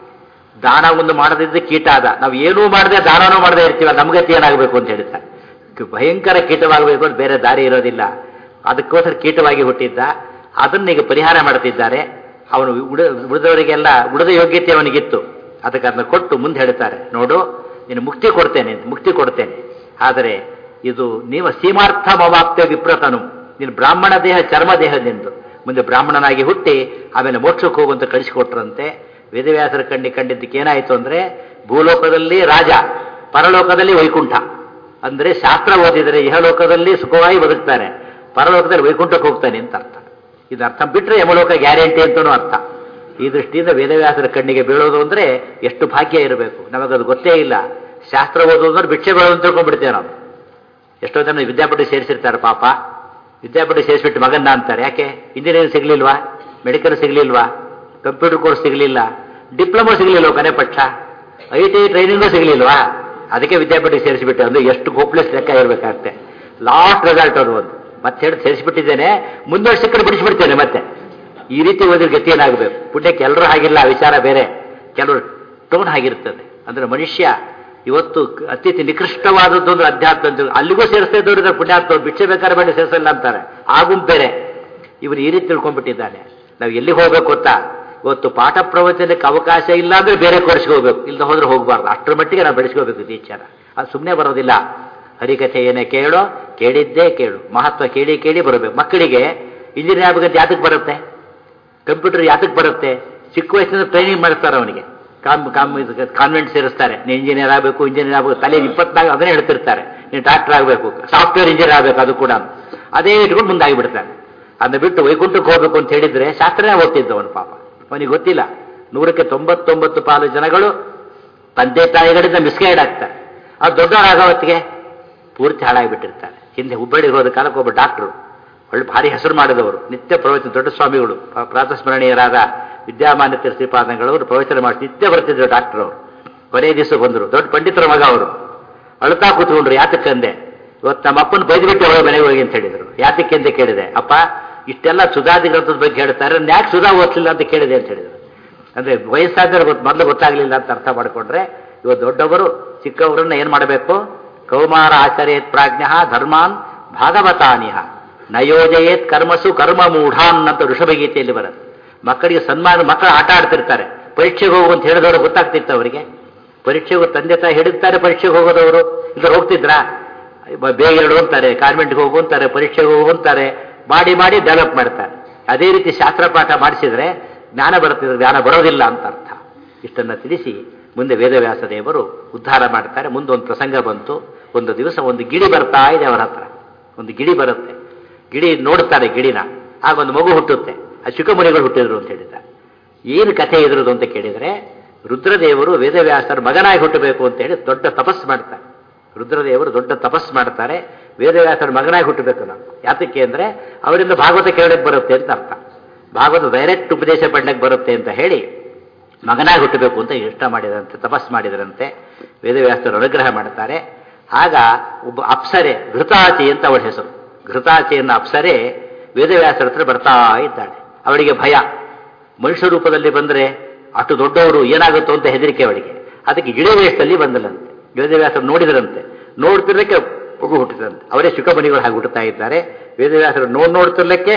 ದಾನ ಒಂದು ಮಾಡದಿದ್ದು ಕೀಟ ಆದ ನಾವು ಏನೂ ಮಾಡದೆ ದಾನನೂ ಮಾಡದೆ ಇರ್ತೀವ ನಮ್ಗತಿ ಏನಾಗಬೇಕು ಅಂತ ಹೇಳ್ತಾರೆ ಭಯಂಕರ ಕೀಟವಾಗಬೇಕು ಅಂತ ಬೇರೆ ದಾರಿ ಇರೋದಿಲ್ಲ ಅದಕ್ಕೋಸ್ಕರ ಕೀಟವಾಗಿ ಹುಟ್ಟಿದ್ದ ಅದನ್ನೀಗ ಪರಿಹಾರ ಮಾಡ್ತಿದ್ದಾರೆ ಅವನು ಉಡ ಉಳಿದವರಿಗೆಲ್ಲ ಉಳಿದ ಯೋಗ್ಯತೆ ಅವನಿಗಿತ್ತು ಅದಕ್ಕೆ ಅದನ್ನ ಕೊಟ್ಟು ಮುಂದೆ ಹೇಳ್ತಾರೆ ನೋಡು ನೀನು ಮುಕ್ತಿ ಕೊಡ್ತೇನೆ ಮುಕ್ತಿ ಕೊಡ್ತೇನೆ ಆದರೆ ಇದು ನೀವು ಸೀಮಾರ್ಥ ಮವಾಪ್ತ ವಿಪ್ರತನು ನೀನು ಬ್ರಾಹ್ಮಣ ದೇಹ ಚರ್ಮ ದೇಹದಿಂದು ಮುಂದೆ ಬ್ರಾಹ್ಮಣನಾಗಿ ಹುಟ್ಟಿ ಆಮೇಲೆ ಮೋಕ್ಷಕ್ಕೆ ಹೋಗುವಂತ ಕಳಿಸಿಕೊಟ್ರಂತೆ ವೇದವ್ಯಾಸರ ಕಣ್ಣಿ ಕಂಡಿದ್ದಕ್ಕೆ ಏನಾಯಿತು ಅಂದ್ರೆ ಭೂಲೋಕದಲ್ಲಿ ರಾಜ ಪರಲೋಕದಲ್ಲಿ ವೈಕುಂಠ ಅಂದ್ರೆ ಶಾಸ್ತ್ರ ಓದಿದರೆ ಇಹಲೋಕದಲ್ಲಿ ಸುಖವಾಗಿ ಬದುಕ್ತಾನೆ ಪರಲೋಕದಲ್ಲಿ ವೈಕುಂಠಕ್ಕೆ ಹೋಗ್ತಾನೆ ಅಂತ ಅರ್ಥ ಇದು ಅರ್ಥ ಬಿಟ್ಟರೆ ಯಮಲೋಕ ಗ್ಯಾರಂಟಿ ಅಂತನೂ ಅರ್ಥ ಈ ದೃಷ್ಟಿಯಿಂದ ವೇದವ್ಯಾಸರ ಕಣ್ಣಿಗೆ ಬೀಳೋದು ಅಂದ್ರೆ ಎಷ್ಟು ಭಾಗ್ಯ ಇರಬೇಕು ನಮಗದು ಗೊತ್ತೇ ಇಲ್ಲ ಶಾಸ್ತ್ರ ಓದೋದು ಅಂದ್ರೆ ಭಿಕ್ಷೆ ಬೀಳೋದು ಅಂತ ತಿಳ್ಕೊಂಡ್ಬಿಡ್ತೇವೆ ನಾವು ಎಷ್ಟೋ ಜನ ವಿದ್ಯಾಪೀಠ ಸೇರಿಸಿರ್ತಾರೆ ಪಾಪ ವಿದ್ಯಾಪೀಠ ಸೇರಿಸ್ಬಿಟ್ಟು ಮಗನ್ನ ಅಂತಾರೆ ಯಾಕೆ ಇಂಜಿನಿಯರಿಂಗ್ ಸಿಗ್ಲಿಲ್ವಾ ಮೆಡಿಕಲ್ ಸಿಗ್ಲಿಲ್ವಾ ಕಂಪ್ಯೂಟರ್ ಕೋರ್ಸ್ ಸಿಗಲಿಲ್ಲ ಡಿಪ್ಲೊಮಾ ಸಿಗಲಿಲ್ವ ಕನೆ ಪಕ್ಷ ಐ ಟಿ ಟ್ರೈನಿಂಗು ಸಿಗಲಿಲ್ವಾ ಅದಕ್ಕೆ ವಿದ್ಯಾಪೀಠ ಸೇರಿಸಿಬಿಟ್ಟೆ ಅಂದ್ರೆ ಎಷ್ಟು ಹೋಪ್ಲೆಸ್ ಲೆಕ್ಕ ಇರಬೇಕಾಗುತ್ತೆ ಲಾಸ್ಟ್ ರಿಸಲ್ಟ್ ಅದು ಒಂದು ಮತ್ತೆ ಹೇಳಿ ಸೇರಿಸಿಬಿಟ್ಟಿದ್ದೇನೆ ಮುಂದೆ ಸಿಕ್ಕರೆ ಬಿಡಿಸ್ಬಿಡ್ತೇನೆ ಮತ್ತೆ ಈ ರೀತಿ ಓದಿದ್ರೆ ಗತಿ ಏನಾಗಬೇಕು ಪುಣ್ಯಕ್ಕೆ ಎಲ್ಲರೂ ಹಾಗಿಲ್ಲ ವಿಚಾರ ಬೇರೆ ಕೆಲವರು ಟೋನ್ ಆಗಿರ್ತದೆ ಅಂದ್ರೆ ಮನುಷ್ಯ ಇವತ್ತು ಅತ್ಯಂತ ನಿಕೃಷ್ಟವಾದದ್ದು ಅಂದ್ರೆ ಅಧ್ಯಾತ್ಮ ಅಂತ ಅಲ್ಲಿಗೂ ಸೇರಿಸ್ತಾ ಇದ್ದವ್ರು ಪುಣ್ಯಾತ್ಮ ಭಿಕ್ಷೆ ಬೇಕಾದ್ರೆ ಬೇಡ ಸೇರಿಸಲ್ಲ ಅಂತಾರೆ ಆಗುಂ ಬೇರೆ ಇವನು ಈ ರೀತಿ ತಿಳ್ಕೊಂಡ್ಬಿಟ್ಟಿದ್ದಾನೆ ನಾವು ಎಲ್ಲಿಗೆ ಹೋಗ್ಬೇಕು ಗೊತ್ತಾ ಇವತ್ತು ಪಾಠ ಪ್ರವಚನಕ್ಕೆ ಅವಕಾಶ ಇಲ್ಲ ಅಂದ್ರೆ ಬೇರೆ ಕೋರ್ಸ್ಗೆ ಹೋಗ್ಬೇಕು ಇಲ್ಲದ ಹೋದ್ರೆ ಹೋಗಬಾರ್ದು ಅಷ್ಟರ ಮಟ್ಟಿಗೆ ನಾವು ಬೆಳೆಸ್ಕೋಬೇಕು ಟೀಚರ್ ಅದು ಸುಮ್ಮನೆ ಬರೋದಿಲ್ಲ ಹರಿಕಥೆ ಏನೇ ಕೇಳೋ ಕೇಳಿದ್ದೇ ಕೇಳು ಮಹತ್ವ ಕೇಳಿ ಕೇಳಿ ಬರಬೇಕು ಮಕ್ಕಳಿಗೆ ಇಂಜಿನಿಯರ್ ಆಗಬೇಕಂತ ಯಾತಕ್ಕೆ ಬರುತ್ತೆ ಕಂಪ್ಯೂಟರ್ ಯಾತಕ್ಕೆ ಬರುತ್ತೆ ಚಿಕ್ಕ ವಯಸ್ಸಿನ ಟ್ರೈನಿಂಗ್ ಮಾಡ್ತಾರೆ ಅವನಿಗೆ ಕಾಮ್ ಕಾಮ್ ಕಾನ್ವೆಂಟ್ ಸೇರಿಸ್ತಾರೆ ನೀನು ಇಂಜಿನಿಯರ್ ಆಗಬೇಕು ಇಂಜಿನಿಯರ್ ಆಗಬೇಕು ತಲೆ ಇಪ್ಪತ್ನಾಲ್ಕು ಅದನ್ನೇ ಹೇಳ್ತಿರ್ತಾರೆ ನೀನು ಡಾಕ್ಟರ್ ಆಗಬೇಕು ಸಾಫ್ಟ್ವೇರ್ ಇಂಜಿನಿಯರ್ ಆಗಬೇಕು ಅದು ಕೂಡ ಅದೇ ಇಟ್ಕೊಂಡು ಮುಂದಾಗಿಬಿಡ್ತಾನೆ ಅದನ್ನ ಬಿಟ್ಟು ವೈಕುಂಠಕ್ಕೆ ಹೋಗ್ಬೇಕು ಅಂತ ಹೇಳಿದ್ರೆ ಶಾಸ್ತ್ರನೇ ಓದ್ತಿದ್ದ ಅವನು ಪಾಪ ಅವನಿಗೆ ಗೊತ್ತಿಲ್ಲ ನೂರಕ್ಕೆ ತೊಂಬತ್ತೊಂಬತ್ತು ಪಾಲು ಜನಗಳು ತಂದೆ ತಾಯಿಗಳಿಂದ ಮಿಸ್ಗೈಡ್ ಆಗ್ತಾರೆ ಅದು ದೊಡ್ಡವರಾಗವತ್ತಿಗೆ ಪೂರ್ತಿ ಹಾಳಾಗಿಬಿಟ್ಟಿರ್ತಾರೆ ಹಿಂದೆ ಹುಬ್ಬಳ್ಳಿಗೆ ಹೋದ ಕಾಲಕ್ಕೆ ಒಬ್ಬ ಡಾಕ್ಟ್ರು ಒಳ್ಳೆ ಭಾರಿ ಹೆಸರು ಮಾಡಿದವರು ನಿತ್ಯ ಪ್ರವಚನ ದೊಡ್ಡ ಸ್ವಾಮಿಗಳು ಪ್ರಾತಸ್ಮರಣೀಯರಾದ ವಿದ್ಯಾಮಾನ್ಯ ಶ್ರೀಪಾದಂಗಳವರು ಪ್ರವಚನ ಮಾಡಿ ನಿತ್ಯ ಬರ್ತಿದ್ರು ಡಾಕ್ಟರ್ ಅವರು ಕೊನೆ ದಿವಸ ಬಂದರು ದೊಡ್ಡ ಪಂಡಿತರ ಮಗ ಅವರು ಅಳ್ತಾ ಕೂತ್ಕೊಂಡ್ರು ಯಾತಕ್ಕಂದೆ ಇವತ್ತು ನಮ್ಮ ಅಪ್ಪನ ಬೈದ್ಬಿಟ್ಟು ಅವಳ ಮನೆಗೆ ಹೋಗಿ ಅಂತ ಹೇಳಿದ್ರು ಯಾತಕ್ಕೆ ಅಂತ ಕೇಳಿದೆ ಅಪ್ಪ ಇಷ್ಟೆಲ್ಲ ಸುಧಾದಿ ಗ್ರಂಥದ ಬಗ್ಗೆ ಹೇಳ್ತಾರೆ ಯಾಕೆ ಸುಧಾ ಓದ್ಲಿಲ್ಲ ಅಂತ ಕೇಳಿದೆ ಅಂತ ಹೇಳಿದ್ರು ಅಂದ್ರೆ ವಯಸ್ಸಾದ್ರೆ ಗೊತ್ತು ಮೊದಲು ಗೊತ್ತಾಗ್ಲಿಲ್ಲ ಅಂತ ಅರ್ಥ ಮಾಡ್ಕೊಂಡ್ರೆ ಇವತ್ತು ದೊಡ್ಡವರು ಚಿಕ್ಕವರನ್ನ ಏನ್ ಮಾಡಬೇಕು ಕೌಮಾರ ಆಚರೇತ್ ಪ್ರಾಜ್ಞ ಧರ್ಮಾನ್ ಭಾಗವತಾನಿಹ ನಯೋಜಯೇತ್ ಕರ್ಮಸು ಕರ್ಮ ಮೂಢಾನ್ ಅಂತ ಋಷಭಗೀತೆಯಲ್ಲಿ ಬರುತ್ತೆ ಮಕ್ಕಳಿಗೆ ಸನ್ಮಾನ ಮಕ್ಕಳು ಆಟ ಆಡ್ತಿರ್ತಾರೆ ಪರೀಕ್ಷೆಗೆ ಹೋಗು ಅಂತ ಹೇಳಿದವರು ಗೊತ್ತಾಗ್ತಿತ್ತು ಅವರಿಗೆ ಪರೀಕ್ಷೆಗೂ ತಂದೆ ತಾಯಿ ಹಿಡಿತಾರೆ ಪರೀಕ್ಷೆಗೆ ಹೋಗೋದವರು ಇದ್ರ ಹೋಗ್ತಿದ್ರಾ ಬೇಗ ಹೇಳು ಅಂತಾರೆ ಕಾನ್ವೆಂಟ್ಗೆ ಹೋಗು ಅಂತಾರೆ ಪರೀಕ್ಷೆಗೆ ಹೋಗು ಅಂತಾರೆ ಮಾಡಿ ಮಾಡಿ ಡೆವಲಪ್ ಮಾಡ್ತಾರೆ ಅದೇ ರೀತಿ ಶಾಸ್ತ್ರ ಪಾಠ ಮಾಡಿಸಿದ್ರೆ ಜ್ಞಾನ ಬರುತ್ತಿದ್ರೆ ಜ್ಞಾನ ಬರೋದಿಲ್ಲ ಅಂತ ಅರ್ಥ ಇಷ್ಟನ್ನು ತಿಳಿಸಿ ಮುಂದೆ ವೇದವ್ಯಾಸ ದೇವರು ಉದ್ಧಾರ ಮಾಡ್ತಾರೆ ಮುಂದೆ ಒಂದು ಪ್ರಸಂಗ ಬಂತು ಒಂದು ದಿವಸ ಒಂದು ಗಿಳಿ ಬರ್ತಾ ಇದೆ ಅವರ ಹತ್ರ ಒಂದು ಗಿಳಿ ಬರುತ್ತೆ ಗಿಳಿ ನೋಡುತ್ತಾರೆ ಗಿಳಿನ ಆಗ ಒಂದು ಮಗು ಹುಟ್ಟುತ್ತೆ ಆ ಶುಕಮುನಿಗಳು ಹುಟ್ಟಿದ್ರು ಅಂತ ಹೇಳಿದ್ದಾರೆ ಏನು ಕಥೆ ಇದ್ರದ್ದು ಅಂತ ಕೇಳಿದರೆ ರುದ್ರದೇವರು ವೇದವ್ಯಾಸರ ಮಗನಾಗಿ ಹುಟ್ಟಬೇಕು ಅಂತ ಹೇಳಿ ದೊಡ್ಡ ತಪಸ್ಸು ಮಾಡ್ತಾರೆ ರುದ್ರದೇವರು ದೊಡ್ಡ ತಪಸ್ಸು ಮಾಡ್ತಾರೆ ವೇದವ್ಯಾಸರ ಮಗನಾಗಿ ಹುಟ್ಟಬೇಕು ನಾವು ಯಾತಕ್ಕೆ ಅಂದರೆ ಅವರಿಂದ ಭಾಗವತ ಕೇಳಕ್ಕೆ ಬರುತ್ತೆ ಅಂತ ಅರ್ಥ ಭಾಗವತ ಡೈರೆಕ್ಟ್ ಉಪದೇಶ ಪಡ್ಲಕ್ಕೆ ಬರುತ್ತೆ ಅಂತ ಹೇಳಿ ಮಗನಾಗಿ ಹುಟ್ಟಬೇಕು ಅಂತ ಇಷ್ಟ ಮಾಡಿದಂತೆ ತಪಸ್ ಮಾಡಿದರಂತೆ ವೇದವ್ಯಾಸರು ಅನುಗ್ರಹ ಮಾಡ್ತಾರೆ ಆಗ ಒಬ್ಬ ಅಪ್ಸರೆ ಘೃತಾಚಿ ಅಂತ ಅವಳ ಹೆಸರು ಘೃತಾಚಿಯನ್ನ ಅಪ್ಸರೆ ವೇದವ್ಯಾಸರ ಹತ್ರ ಬರ್ತಾ ಇದ್ದಾಳೆ ಅವಳಿಗೆ ಭಯ ಮನುಷ್ಯ ರೂಪದಲ್ಲಿ ಬಂದರೆ ಅಷ್ಟು ದೊಡ್ಡವರು ಏನಾಗುತ್ತೋ ಅಂತ ಹೆದರಿಕೆ ಅವಳಿಗೆ ಅದಕ್ಕೆ ಗಿಳಿ ವೇಷದಲ್ಲಿ ಬಂದಲಂತೆ ವೇದವ್ಯಾಸರು ನೋಡಿದರಂತೆ ನೋಡ್ತಿರ್ಲಿಕ್ಕೆ ಮಗು ಹುಟ್ಟಿದಂತೆ ಅವರೇ ಶುಕಮಣಿಗಳು ಹಾಗೆ ಹುಟ್ಟುತ್ತಾ ಇದ್ದಾರೆ ವೇದವ್ಯಾಸರು ನೋಡ್ ನೋಡ್ತಿರ್ಲಿಕ್ಕೆ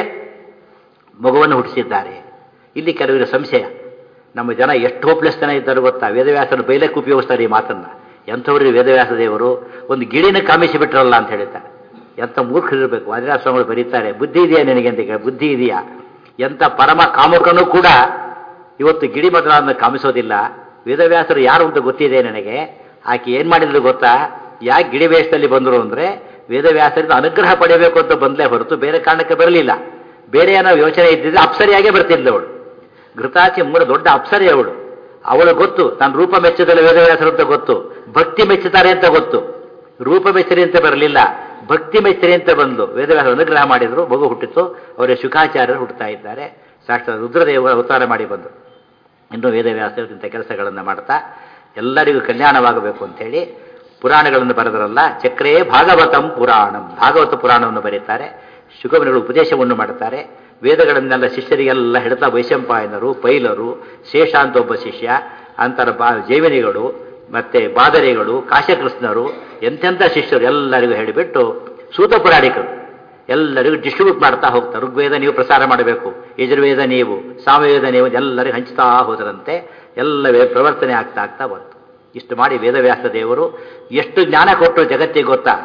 ಮಗುವನ್ನು ಹುಟ್ಟಿಸಿದ್ದಾರೆ ಇಲ್ಲಿ ಕೆಲವರ ಸಂಶಯ ನಮ್ಮ ಜನ ಎಷ್ಟು ಹೋಪ್ಲೆಸ್ ಜನ ಇದ್ದಾರೆ ಗೊತ್ತಾ ವೇದವ್ಯಾಸರು ಬೈಲಕ್ಕೆ ಉಪಯೋಗಿಸ್ತಾರೆ ಈ ಮಾತನ್ನ ಎಂಥವ್ರಿ ವೇದವ್ಯಾಸ ದೇವರು ಒಂದು ಗಿಳಿನ ಕಾಮಿಸಿ ಬಿಟ್ರಲ್ಲ ಅಂತ ಹೇಳ್ತಾರೆ ಎಂಥ ಮೂರ್ಖರಿರಬೇಕು ವಾದಿರಾಜ ಸ್ವಾಮಿಗಳು ಬರೀತಾರೆ ಬುದ್ಧಿ ಇದೆಯಾ ನಿನಗೆ ಅಂತ ಕೇಳಿ ಬುದ್ಧಿ ಇದೆಯಾ ಎಂಥ ಪರಮ ಕಾಮುಕನೂ ಕೂಡ ಇವತ್ತು ಗಿಳಿ ಮತಗಳನ್ನು ಕಾಮಿಸೋದಿಲ್ಲ ವೇದವ್ಯಾಸರು ಯಾರು ಅಂತ ಗೊತ್ತಿದೆ ನನಗೆ ಆಕೆ ಏನು ಮಾಡಿದ್ರು ಗೊತ್ತಾ ಯಾಕೆ ಗಿಳಿ ವೇಷದಲ್ಲಿ ಬಂದರು ಅಂದರೆ ವೇದವ್ಯಾಸರಿಂದ ಅನುಗ್ರಹ ಪಡೆಯಬೇಕು ಅಂತ ಬಂದಲೇ ಹೊರತು ಬೇರೆ ಕಾರಣಕ್ಕೆ ಬರಲಿಲ್ಲ ಬೇರೆ ಏನೋ ಯೋಚನೆ ಇದ್ದಿದ್ರೆ ಅಪ್ಸರಿಯಾಗೇ ಬರ್ತಿದ್ಲು ಅವಳು ಘೃತಾಚಿ ಮೂಲ ದೊಡ್ಡ ಅಪ್ಸರಿ ಅವಳು ಅವಳು ಗೊತ್ತು ತಾನು ರೂಪ ಮೆಚ್ಚದಲ್ಲಿ ವೇದವ್ಯಾಸರು ಅಂತ ಗೊತ್ತು ಭಕ್ತಿ ಮೆಚ್ಚುತ್ತಾರೆ ಅಂತ ಗೊತ್ತು ರೂಪ ಮೆಚ್ಚರಿ ಅಂತ ಬರಲಿಲ್ಲ ಭಕ್ತಿ ಮೆಚ್ಚರಿ ಅಂತ ಬಂದು ವೇದವ್ಯಾಸ ಅನುಗ್ರಹ ಮಾಡಿದ್ರು ಮಗು ಹುಟ್ಟಿತ್ತು ಅವರೇ ಶುಕಾಚಾರ್ಯರು ಹುಟ್ಟುತ್ತಾ ಇದ್ದಾರೆ ಸಾಕ್ಷಾತ್ ರುದ್ರದೇವ ಅವತಾರ ಮಾಡಿ ಬಂದರು ಇನ್ನು ವೇದವ್ಯಾಸರಿಗಿಂತ ಕೆಲಸಗಳನ್ನು ಮಾಡ್ತಾ ಎಲ್ಲರಿಗೂ ಕಲ್ಯಾಣವಾಗಬೇಕು ಅಂತೇಳಿ ಪುರಾಣಗಳನ್ನು ಬರೆದರಲ್ಲ ಚಕ್ರೇ ಭಾಗವತಂ ಪುರಾಣಂ ಭಾಗವತ ಪುರಾಣವನ್ನು ಬರೀತಾರೆ ಶುಕಮನಿಗಳು ಉಪದೇಶವನ್ನು ಮಾಡುತ್ತಾರೆ ವೇದಗಳನ್ನೆಲ್ಲ ಶಿಷ್ಯರಿಗೆಲ್ಲ ಹಿಡಿತಾ ವೈಶಂಪಾಯನರು ಪೈಲರು ಶೇಷ ಅಂತ ಒಬ್ಬ ಶಿಷ್ಯ ಅಂತರ ಬಾ ಜೈವಿನಿಗಳು ಮತ್ತೆ ಬಾದರಿಗಳು ಕಾಶಕೃಷ್ಣರು ಎಂತೆಂಥ ಶಿಷ್ಯರು ಎಲ್ಲರಿಗೂ ಹೇಳಿಬಿಟ್ಟು ಸೂತ ಪುರಾಣಿಕರು ಎಲ್ಲರಿಗೂ ಡಿಸ್ಟ್ರಿಬ್ಯೂಟ್ ಮಾಡ್ತಾ ಹೋಗ್ತಾರೆ ಋಗ್ವೇದ ನೀವು ಪ್ರಸಾರ ಮಾಡಬೇಕು ಯಜುರ್ವೇದ ನೀವು ಸಾಮವೇದ ನೀವು ಎಲ್ಲರಿಗೂ ಹಂಚ್ತಾ ಹೋದರಂತೆ ಎಲ್ಲ ವೇ- ಪ್ರವರ್ತನೆ ಆಗ್ತಾ ಆಗ್ತಾ ಬಂತು ಇಷ್ಟು ಮಾಡಿ ವೇದವ್ಯಾಸ ದೇವರು ಎಷ್ಟು ಜ್ಞಾನ ಕೊಟ್ಟರು ಜಗತ್ತಿಗೆ ಗೊತ್ತಾ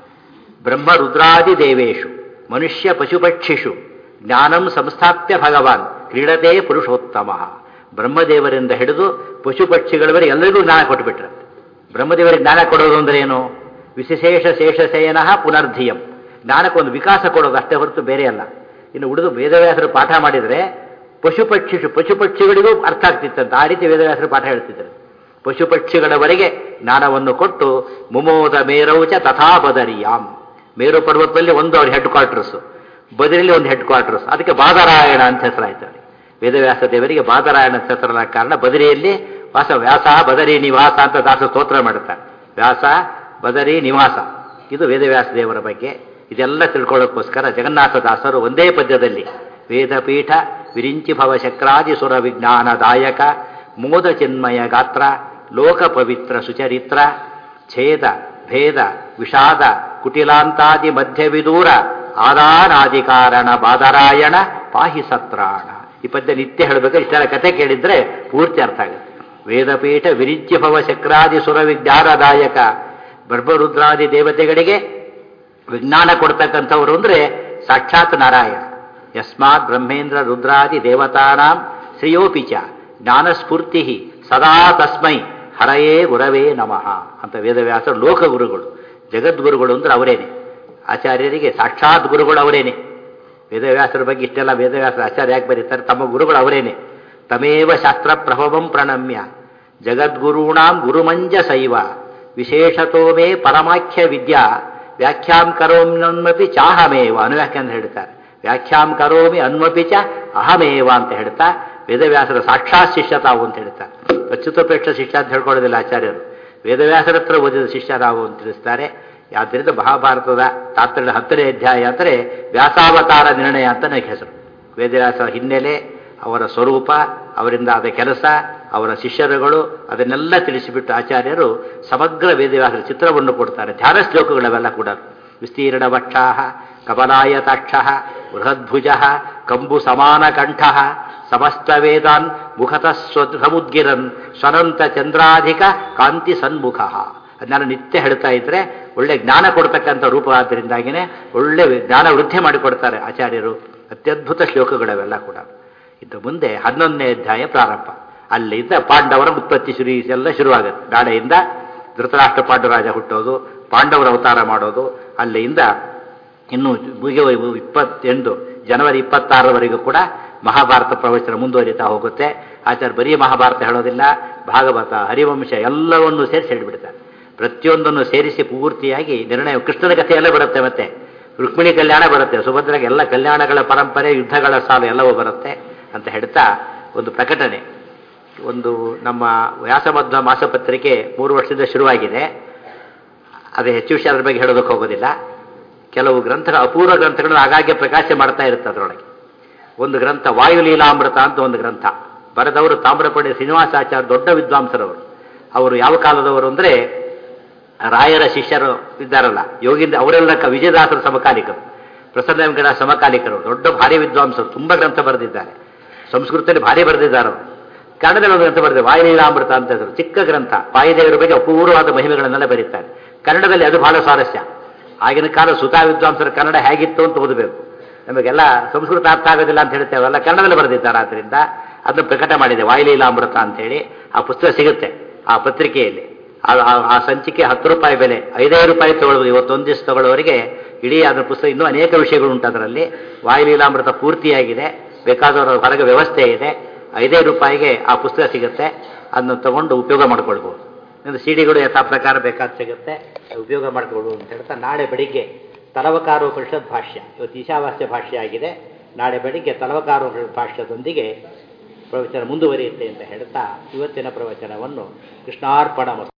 ಬ್ರಹ್ಮ ರುದ್ರಾದಿ ದೇವೇಶು ಮನುಷ್ಯ ಪಶುಪಕ್ಷಿಷು ಜ್ಞಾನಂ ಸಂಸ್ಥಾಪ್ಯ ಭಗವಾನ್ ಕ್ರೀಡತೆ ಪುರುಷೋತ್ತಮ ಬ್ರಹ್ಮದೇವರಿಂದ ಹಿಡಿದು ಪಶು ಪಕ್ಷಿಗಳವರೆಗೆ ಎಲ್ಲರಿಗೂ ಜ್ಞಾನ ಕೊಟ್ಟುಬಿಟ್ರಂತೆ ಬ್ರಹ್ಮದೇವರಿಗೆ ಜ್ಞಾನ ಕೊಡೋದು ಅಂದ್ರೆ ಏನು ವಿಶೇಷ ಶೇಷಶಯನ ಪುನರ್ಧಿಯಂ ಜ್ಞಾನಕ್ಕೊಂದು ವಿಕಾಸ ಕೊಡೋದು ಅಷ್ಟೇ ಹೊರತು ಬೇರೆ ಅಲ್ಲ ಇನ್ನು ಉಳಿದು ವೇದವ್ಯಾಸರು ಪಾಠ ಮಾಡಿದರೆ ಪಶು ಪಕ್ಷಿಷು ಪಶು ಪಕ್ಷಿಗಳಿಗೂ ಅರ್ಥ ಆಗ್ತಿತ್ತಂತ ಆ ರೀತಿ ವೇದವ್ಯಾಸರು ಪಾಠ ಹೇಳ್ತಿದ್ರು ಪಶು ಪಕ್ಷಿಗಳವರೆಗೆ ಜ್ಞಾನವನ್ನು ಕೊಟ್ಟು ಮುಮೋದ ಮೇರೌಚ ತಥಾ ಬದರಿಯಾಂ ಮೇರು ಪರ್ವತದಲ್ಲಿ ಒಂದು ಅವ್ರ ಹೆಡ್ ಕ್ವಾರ್ಟರ್ಸ್ ಬದರಿಯಲ್ಲಿ ಒಂದು ಹೆಡ್ ಕ್ವಾರ್ಟರ್ಸ್ ಅದಕ್ಕೆ ಬಾದರಾಯಣ ಅಂತ ಹೆಸರಾಯ್ತು ಅವರಿಗೆ ವೇದವ್ಯಾಸ ದೇವರಿಗೆ ಬಾದರಾಯಣ ಅಂತ ಹೆಸರಾದ ಕಾರಣ ಬದರಿಯಲ್ಲಿ ವಾಸ ವ್ಯಾಸ ಬದರಿ ನಿವಾಸ ಅಂತ ದಾಸ ಸ್ತೋತ್ರ ಮಾಡುತ್ತಾರೆ ವ್ಯಾಸ ಬದರಿ ನಿವಾಸ ಇದು ವೇದವ್ಯಾಸ ದೇವರ ಬಗ್ಗೆ ಇದೆಲ್ಲ ತಿಳ್ಕೊಳ್ಳೋಕ್ಕೋಸ್ಕರ ಜಗನ್ನಾಥ ದಾಸರು ಒಂದೇ ಪದ್ಯದಲ್ಲಿ ವೇದಪೀಠ ವಿರಿಂಚಿ ಭವ ಶಕ್ರಾದಿ ಸುರ ವಿಜ್ಞಾನದಾಯಕ ಮೋದ ಚಿನ್ಮಯ ಗಾತ್ರ ಲೋಕ ಪವಿತ್ರ ಸುಚರಿತ್ರ ಛೇದ ಭೇದ ವಿಷಾದ ಕುಟಿಲಾಂತಾದಿ ಮಧ್ಯವಿದೂರ ಆದಾನಾದಿ ಕಾರಣ ಬಾದರಾಯಣ ಪಾಹಿ ಸತ್ರಾಣ ಈ ಪದ್ಯ ನಿತ್ಯ ಹೇಳಬೇಕು ಇಷ್ಟೆಲ್ಲ ಕಥೆ ಕೇಳಿದ್ರೆ ಪೂರ್ತಿ ಅರ್ಥ ಆಗುತ್ತೆ ವೇದಪೀಠ ವಿರಿಜ್ಯ ಭವ ಶಕ್ರಾದಿ ಸುರ ವಿಜ್ಞಾನದಾಯಕ ಬ್ರಹ್ಮರುದ್ರಾದಿ ದೇವತೆಗಳಿಗೆ ವಿಜ್ಞಾನ ಕೊಡ್ತಕ್ಕಂಥವ್ರು ಅಂದ್ರೆ ಸಾಕ್ಷಾತ್ ನಾರಾಯಣ ಯಸ್ಮಾತ್ ಬ್ರಹ್ಮೇಂದ್ರ ರುದ್ರಾದಿ ದೇವತಾನಾಂ ಶ್ರೇಯೋಪಿಚ ಜ್ಞಾನಸ್ಫೂರ್ತಿ ಸದಾ ತಸ್ಮೈ ಹರಯೇ ಗುರವೇ ನಮಃ ಅಂತ ವೇದವ್ಯಾಸರು ಲೋಕಗುರುಗಳು ಜಗದ್ಗುರುಗಳು ಅಂದ್ರೆ ಅವರೇನೆ ಆಚಾರ್ಯರಿಗೆ ಸಾಕ್ಷಾತ್ ಗುರುಗಳು ಅವರೇನೆ ವೇದವ್ಯಾಸರ ಬಗ್ಗೆ ಇಷ್ಟೆಲ್ಲ ವೇದವ್ಯಾಸರ ಆಚಾರ್ಯ ಯಾಕೆ ಬರೀತಾರೆ ತಮ್ಮ ಗುರುಗಳು ಅವರೇನೆ ತಮೇವ ಶಾಸ್ತ್ರ ಪ್ರಭವಂ ಪ್ರಣಮ್ಯ ಜಗದ್ಗುರುಣಾಂ ಗುರುಮಂಜ ಶೈವ ವಿಶೇಷತೋ ಮೇ ಪರಮಾಖ್ಯ ವಿದ್ಯಾ ವ್ಯಾಖ್ಯಾಂ ಕರೋಮ್ಯನ್ಮಪಿ ಚಾಹಮೇವ ಅನುವ್ಯಾಖ್ಯಾನ ಹೇಳ್ತಾರೆ ವ್ಯಾಖ್ಯಾಂ ಕರೋಮಿ ಅನ್ವಪಿ ಚ ಅಹಮೇವ ಅಂತ ಹೇಳ್ತಾ ವೇದವ್ಯಾಸರ ಸಾಕ್ಷಾತ್ ಶಿಷ್ಯ ತಾವು ಅಂತ ಹೇಳ್ತಾರೆ ಅಚ್ಯುತಪೇಕ್ಷ ಶಿಷ್ಯ ಅಂತ ಹೇಳ್ಕೊಳ್ಳೋದಿಲ್ಲ ಆಚಾರ್ಯರು ವೇದವ್ಯಾಸರ ಹತ್ರ ಓದಿದ ಶಿಷ್ಯ ತಾವು ಅಂತ ತಿಳಿಸ್ತಾರೆ ಆದ್ದರಿಂದ ಮಹಾಭಾರತದ ತಾತ್ಪರ್ಯ ಹತ್ತನೇ ಅಧ್ಯಾಯ ಅಂದರೆ ವ್ಯಾಸಾವತಾರ ನಿರ್ಣಯ ಅಂತ ನನಗೆ ಹೆಸರು ವೇದವ್ಯಾಸರ ಹಿನ್ನೆಲೆ ಅವರ ಸ್ವರೂಪ ಅವರಿಂದ ಆದ ಕೆಲಸ ಅವರ ಶಿಷ್ಯರುಗಳು ಅದನ್ನೆಲ್ಲ ತಿಳಿಸಿಬಿಟ್ಟು ಆಚಾರ್ಯರು ಸಮಗ್ರ ವೇದವ್ಯಾಸರ ಚಿತ್ರವನ್ನು ಕೊಡ್ತಾರೆ ಧ್ಯಾನ ಶ್ಲೋಕಗಳವೆಲ್ಲ ಕೂಡ ವಿಸ್ತೀರ್ಣ ವಕ್ಷಾ ಕಮಲಾಯತಾಕ್ಷ ಬೃಹದ್ಭುಜ ಕಂಬು ಸಮಾನ ಕಂಠ ಸಮಸ್ತ ವೇದಾನ್ ಮುಖತಃ ಸ್ವ ಸಮುದ್ಗಿರನ್ ಸ್ವನಂತ ಚಂದ್ರಾಧಿಕ ಕಾಂತಿ ಸನ್ಮುಖ ಅದನ್ನೆಲ್ಲ ನಿತ್ಯ ಹೇಳ್ತಾ ಇದ್ರೆ ಒಳ್ಳೆ ಜ್ಞಾನ ಕೊಡ್ತಕ್ಕಂಥ ರೂಪ ಆದ್ದರಿಂದಾಗಿನೇ ಒಳ್ಳೆ ಜ್ಞಾನ ವೃದ್ಧಿ ಮಾಡಿಕೊಡ್ತಾರೆ ಆಚಾರ್ಯರು ಅತ್ಯದ್ಭುತ ಶ್ಲೋಕಗಳವೆಲ್ಲ ಕೂಡ ಇನ್ನು ಮುಂದೆ ಹನ್ನೊಂದನೇ ಅಧ್ಯಾಯ ಪ್ರಾರಂಭ ಅಲ್ಲಿಂದ ಪಾಂಡವರ ಉತ್ಪತ್ತಿ ಶುರು ಎಲ್ಲ ಶುರುವಾಗುತ್ತೆ ನಾಳೆಯಿಂದ ಧೃತರಾಷ್ಟ್ರ ಪಾಂಡುರಾಜ ಹುಟ್ಟೋದು ಪಾಂಡವರ ಅವತಾರ ಮಾಡೋದು ಅಲ್ಲಿಂದ ಇನ್ನು ಮುಗಿಯುವ ಇಪ್ಪತ್ತೆಂಟು ಜನವರಿ ಇಪ್ಪತ್ತಾರರವರೆಗೂ ಕೂಡ ಮಹಾಭಾರತ ಪ್ರವಚನ ಮುಂದುವರಿತಾ ಹೋಗುತ್ತೆ ಆಚಾರ್ಯ ಬರೀ ಮಹಾಭಾರತ ಹೇಳೋದಿಲ್ಲ ಭಾಗವತ ಹರಿವಂಶ ಎಲ್ಲವನ್ನೂ ಸೇರಿಸಿ ಹೇಳಿಬಿಡ್ತಾರೆ ಪ್ರತಿಯೊಂದನ್ನು ಸೇರಿಸಿ ಪೂರ್ತಿಯಾಗಿ ನಿರ್ಣಯ ಕೃಷ್ಣನ ಕಥೆ ಎಲ್ಲ ಬರುತ್ತೆ ಮತ್ತೆ ರುಕ್ಮಿಣಿ ಕಲ್ಯಾಣ ಬರುತ್ತೆ ಸುಭದ್ರಗೆ ಎಲ್ಲ ಕಲ್ಯಾಣಗಳ ಪರಂಪರೆ ಯುದ್ಧಗಳ ಸಾಲು ಎಲ್ಲವೂ ಬರುತ್ತೆ ಅಂತ ಹೇಳ್ತಾ ಒಂದು ಪ್ರಕಟಣೆ ಒಂದು ನಮ್ಮ ವ್ಯಾಸಮಧ್ವ ಮಾಸಪತ್ರಿಕೆ ಮೂರು ವರ್ಷದಿಂದ ಶುರುವಾಗಿದೆ ಅದು ಹೆಚ್ಚು ವಿಷಯ ಅದ್ರ ಬಗ್ಗೆ ಹೇಳೋದಕ್ಕೆ ಹೋಗೋದಿಲ್ಲ ಕೆಲವು ಗ್ರಂಥಗಳ ಅಪೂರ್ವ ಗ್ರಂಥಗಳನ್ನು ಆಗಾಗ್ಗೆ ಪ್ರಕಾಶ ಮಾಡ್ತಾ ಇರುತ್ತೆ ಅದರೊಳಗೆ ಒಂದು ಗ್ರಂಥ ವಾಯುಲೀಲಾಮೃತ ಅಂತ ಒಂದು ಗ್ರಂಥ ಬರೆದವರು ತಾಮ್ರಪಣಿ ಶ್ರೀನಿವಾಸಾಚಾರ್ಯ ದೊಡ್ಡ ವಿದ್ವಾಂಸರವರು ಅವರು ಯಾವ ಕಾಲದವರು ಅಂದರೆ ರಾಯರ ಶಿಷ್ಯರು ಇದ್ದಾರಲ್ಲ ಯೋಗಿಂದ ಅವರೆಲ್ಲ ಕ- ವಿಜಯದಾಸರ ಸಮಕಾಲಿಕರು ಪ್ರಸನ್ನ ವೆಂಕಟ ಸಮಕಾಲಿಕರು ದೊಡ್ಡ ಭಾರಿ ವಿದ್ವಾಂಸರು ತುಂಬ ಗ್ರಂಥ ಬರೆದಿದ್ದಾರೆ ಸಂಸ್ಕೃತದಲ್ಲಿ ಭಾರಿ ಬರೆದಿದ್ದಾರೆ ಅವರು ಕನ್ನಡದಲ್ಲಿ ಒಂದು ಗ್ರಂಥ ಬರೆದಿದೆ ವಾಯುಲೀಲಾಮೃತ ಅಂತ ಹೆಸರು ಚಿಕ್ಕ ಗ್ರಂಥ ವಾಯುದೇವರ ಬಗ್ಗೆ ಅಪೂರ್ವವಾದ ಮಹಿಮೆಗಳನ್ನೆಲ್ಲ ಬರೀತಾರೆ ಕನ್ನಡದಲ್ಲಿ ಅದು ಬಹಳ ಸ್ವಾರಸ್ಯ ಆಗಿನ ಕಾಲ ಸುತಾ ವಿದ್ವಾಂಸರ ಕನ್ನಡ ಹೇಗಿತ್ತು ಅಂತ ಓದಬೇಕು ನಮಗೆಲ್ಲ ಸಂಸ್ಕೃತ ಅರ್ಥ ಆಗೋದಿಲ್ಲ ಅಂತ ಹೇಳ್ತೇವಲ್ಲ ಕನ್ನಡದಲ್ಲಿ ಬರೆದಿದ್ದಾರೆ ಆದ್ದರಿಂದ ಅದನ್ನು ಪ್ರಕಟ ಮಾಡಿದೆ ವಾಯುಲೀಲಾಮೃತ ಅಂತೇಳಿ ಆ ಪುಸ್ತಕ ಸಿಗುತ್ತೆ ಆ ಪತ್ರಿಕೆಯಲ್ಲಿ ಆ- ಆ- ಆ ಸಂಚಿಕೆ ಹತ್ತು ರೂಪಾಯಿ ಬೆಲೆ ಐದೇ ರೂಪಾಯಿ ತಗೊಳ್ಬೋದು ಇವತ್ತೊಂದು ದಿವಸ ತಗೊಳ್ಳೋರಿಗೆ ಇಡೀ ಅದರ ಪುಸ್ತಕ ಇನ್ನೂ ಅನೇಕ ವಿಷಯಗಳು ಉಂಟು ಅದರಲ್ಲಿ ವಾಯುಲೀಲಾಮೃತ ಪೂರ್ತಿಯಾಗಿದೆ ಬೇಕಾದವರ ಹೊರಗೆ ವ್ಯವಸ್ಥೆ ಇದೆ ಐದೇ ರೂಪಾಯಿಗೆ ಆ ಪುಸ್ತಕ ಸಿಗುತ್ತೆ ಅದನ್ನು ತಗೊಂಡು ಉಪಯೋಗ ಮಾಡ್ಕೊಳ್ಬೋದು ಇನ್ನು ಸಿ ಡಿಗಳು ಯಥಾ ಪ್ರಕಾರ ಬೇಕಾದ ಸಿಗುತ್ತೆ ಉಪಯೋಗ ಮಾಡ್ಕೊಳ್ಬೋದು ಅಂತ ಹೇಳ್ತಾ ನಾಳೆ ಬೆಳಿಗ್ಗೆ ತಲವಕಾರೋಪನಿಷತ್ ಭಾಷ್ಯ ಇವತ್ತು ಈಶಾವಾಸ್ಯ ಭಾಷ್ಯ ಆಗಿದೆ ನಾಳೆ ಬೆಳಿಗ್ಗೆ ತಲವಕಾರೋಪನಿಷತ್ ಭಾಷ್ಯದೊಂದಿಗೆ ಪ್ರವಚನ ಮುಂದುವರಿಯುತ್ತೆ ಅಂತ ಹೇಳ್ತಾ ಇವತ್ತಿನ ಪ್ರವಚನವನ್ನು ಕೃಷ್ಣಾರ್ಪಣ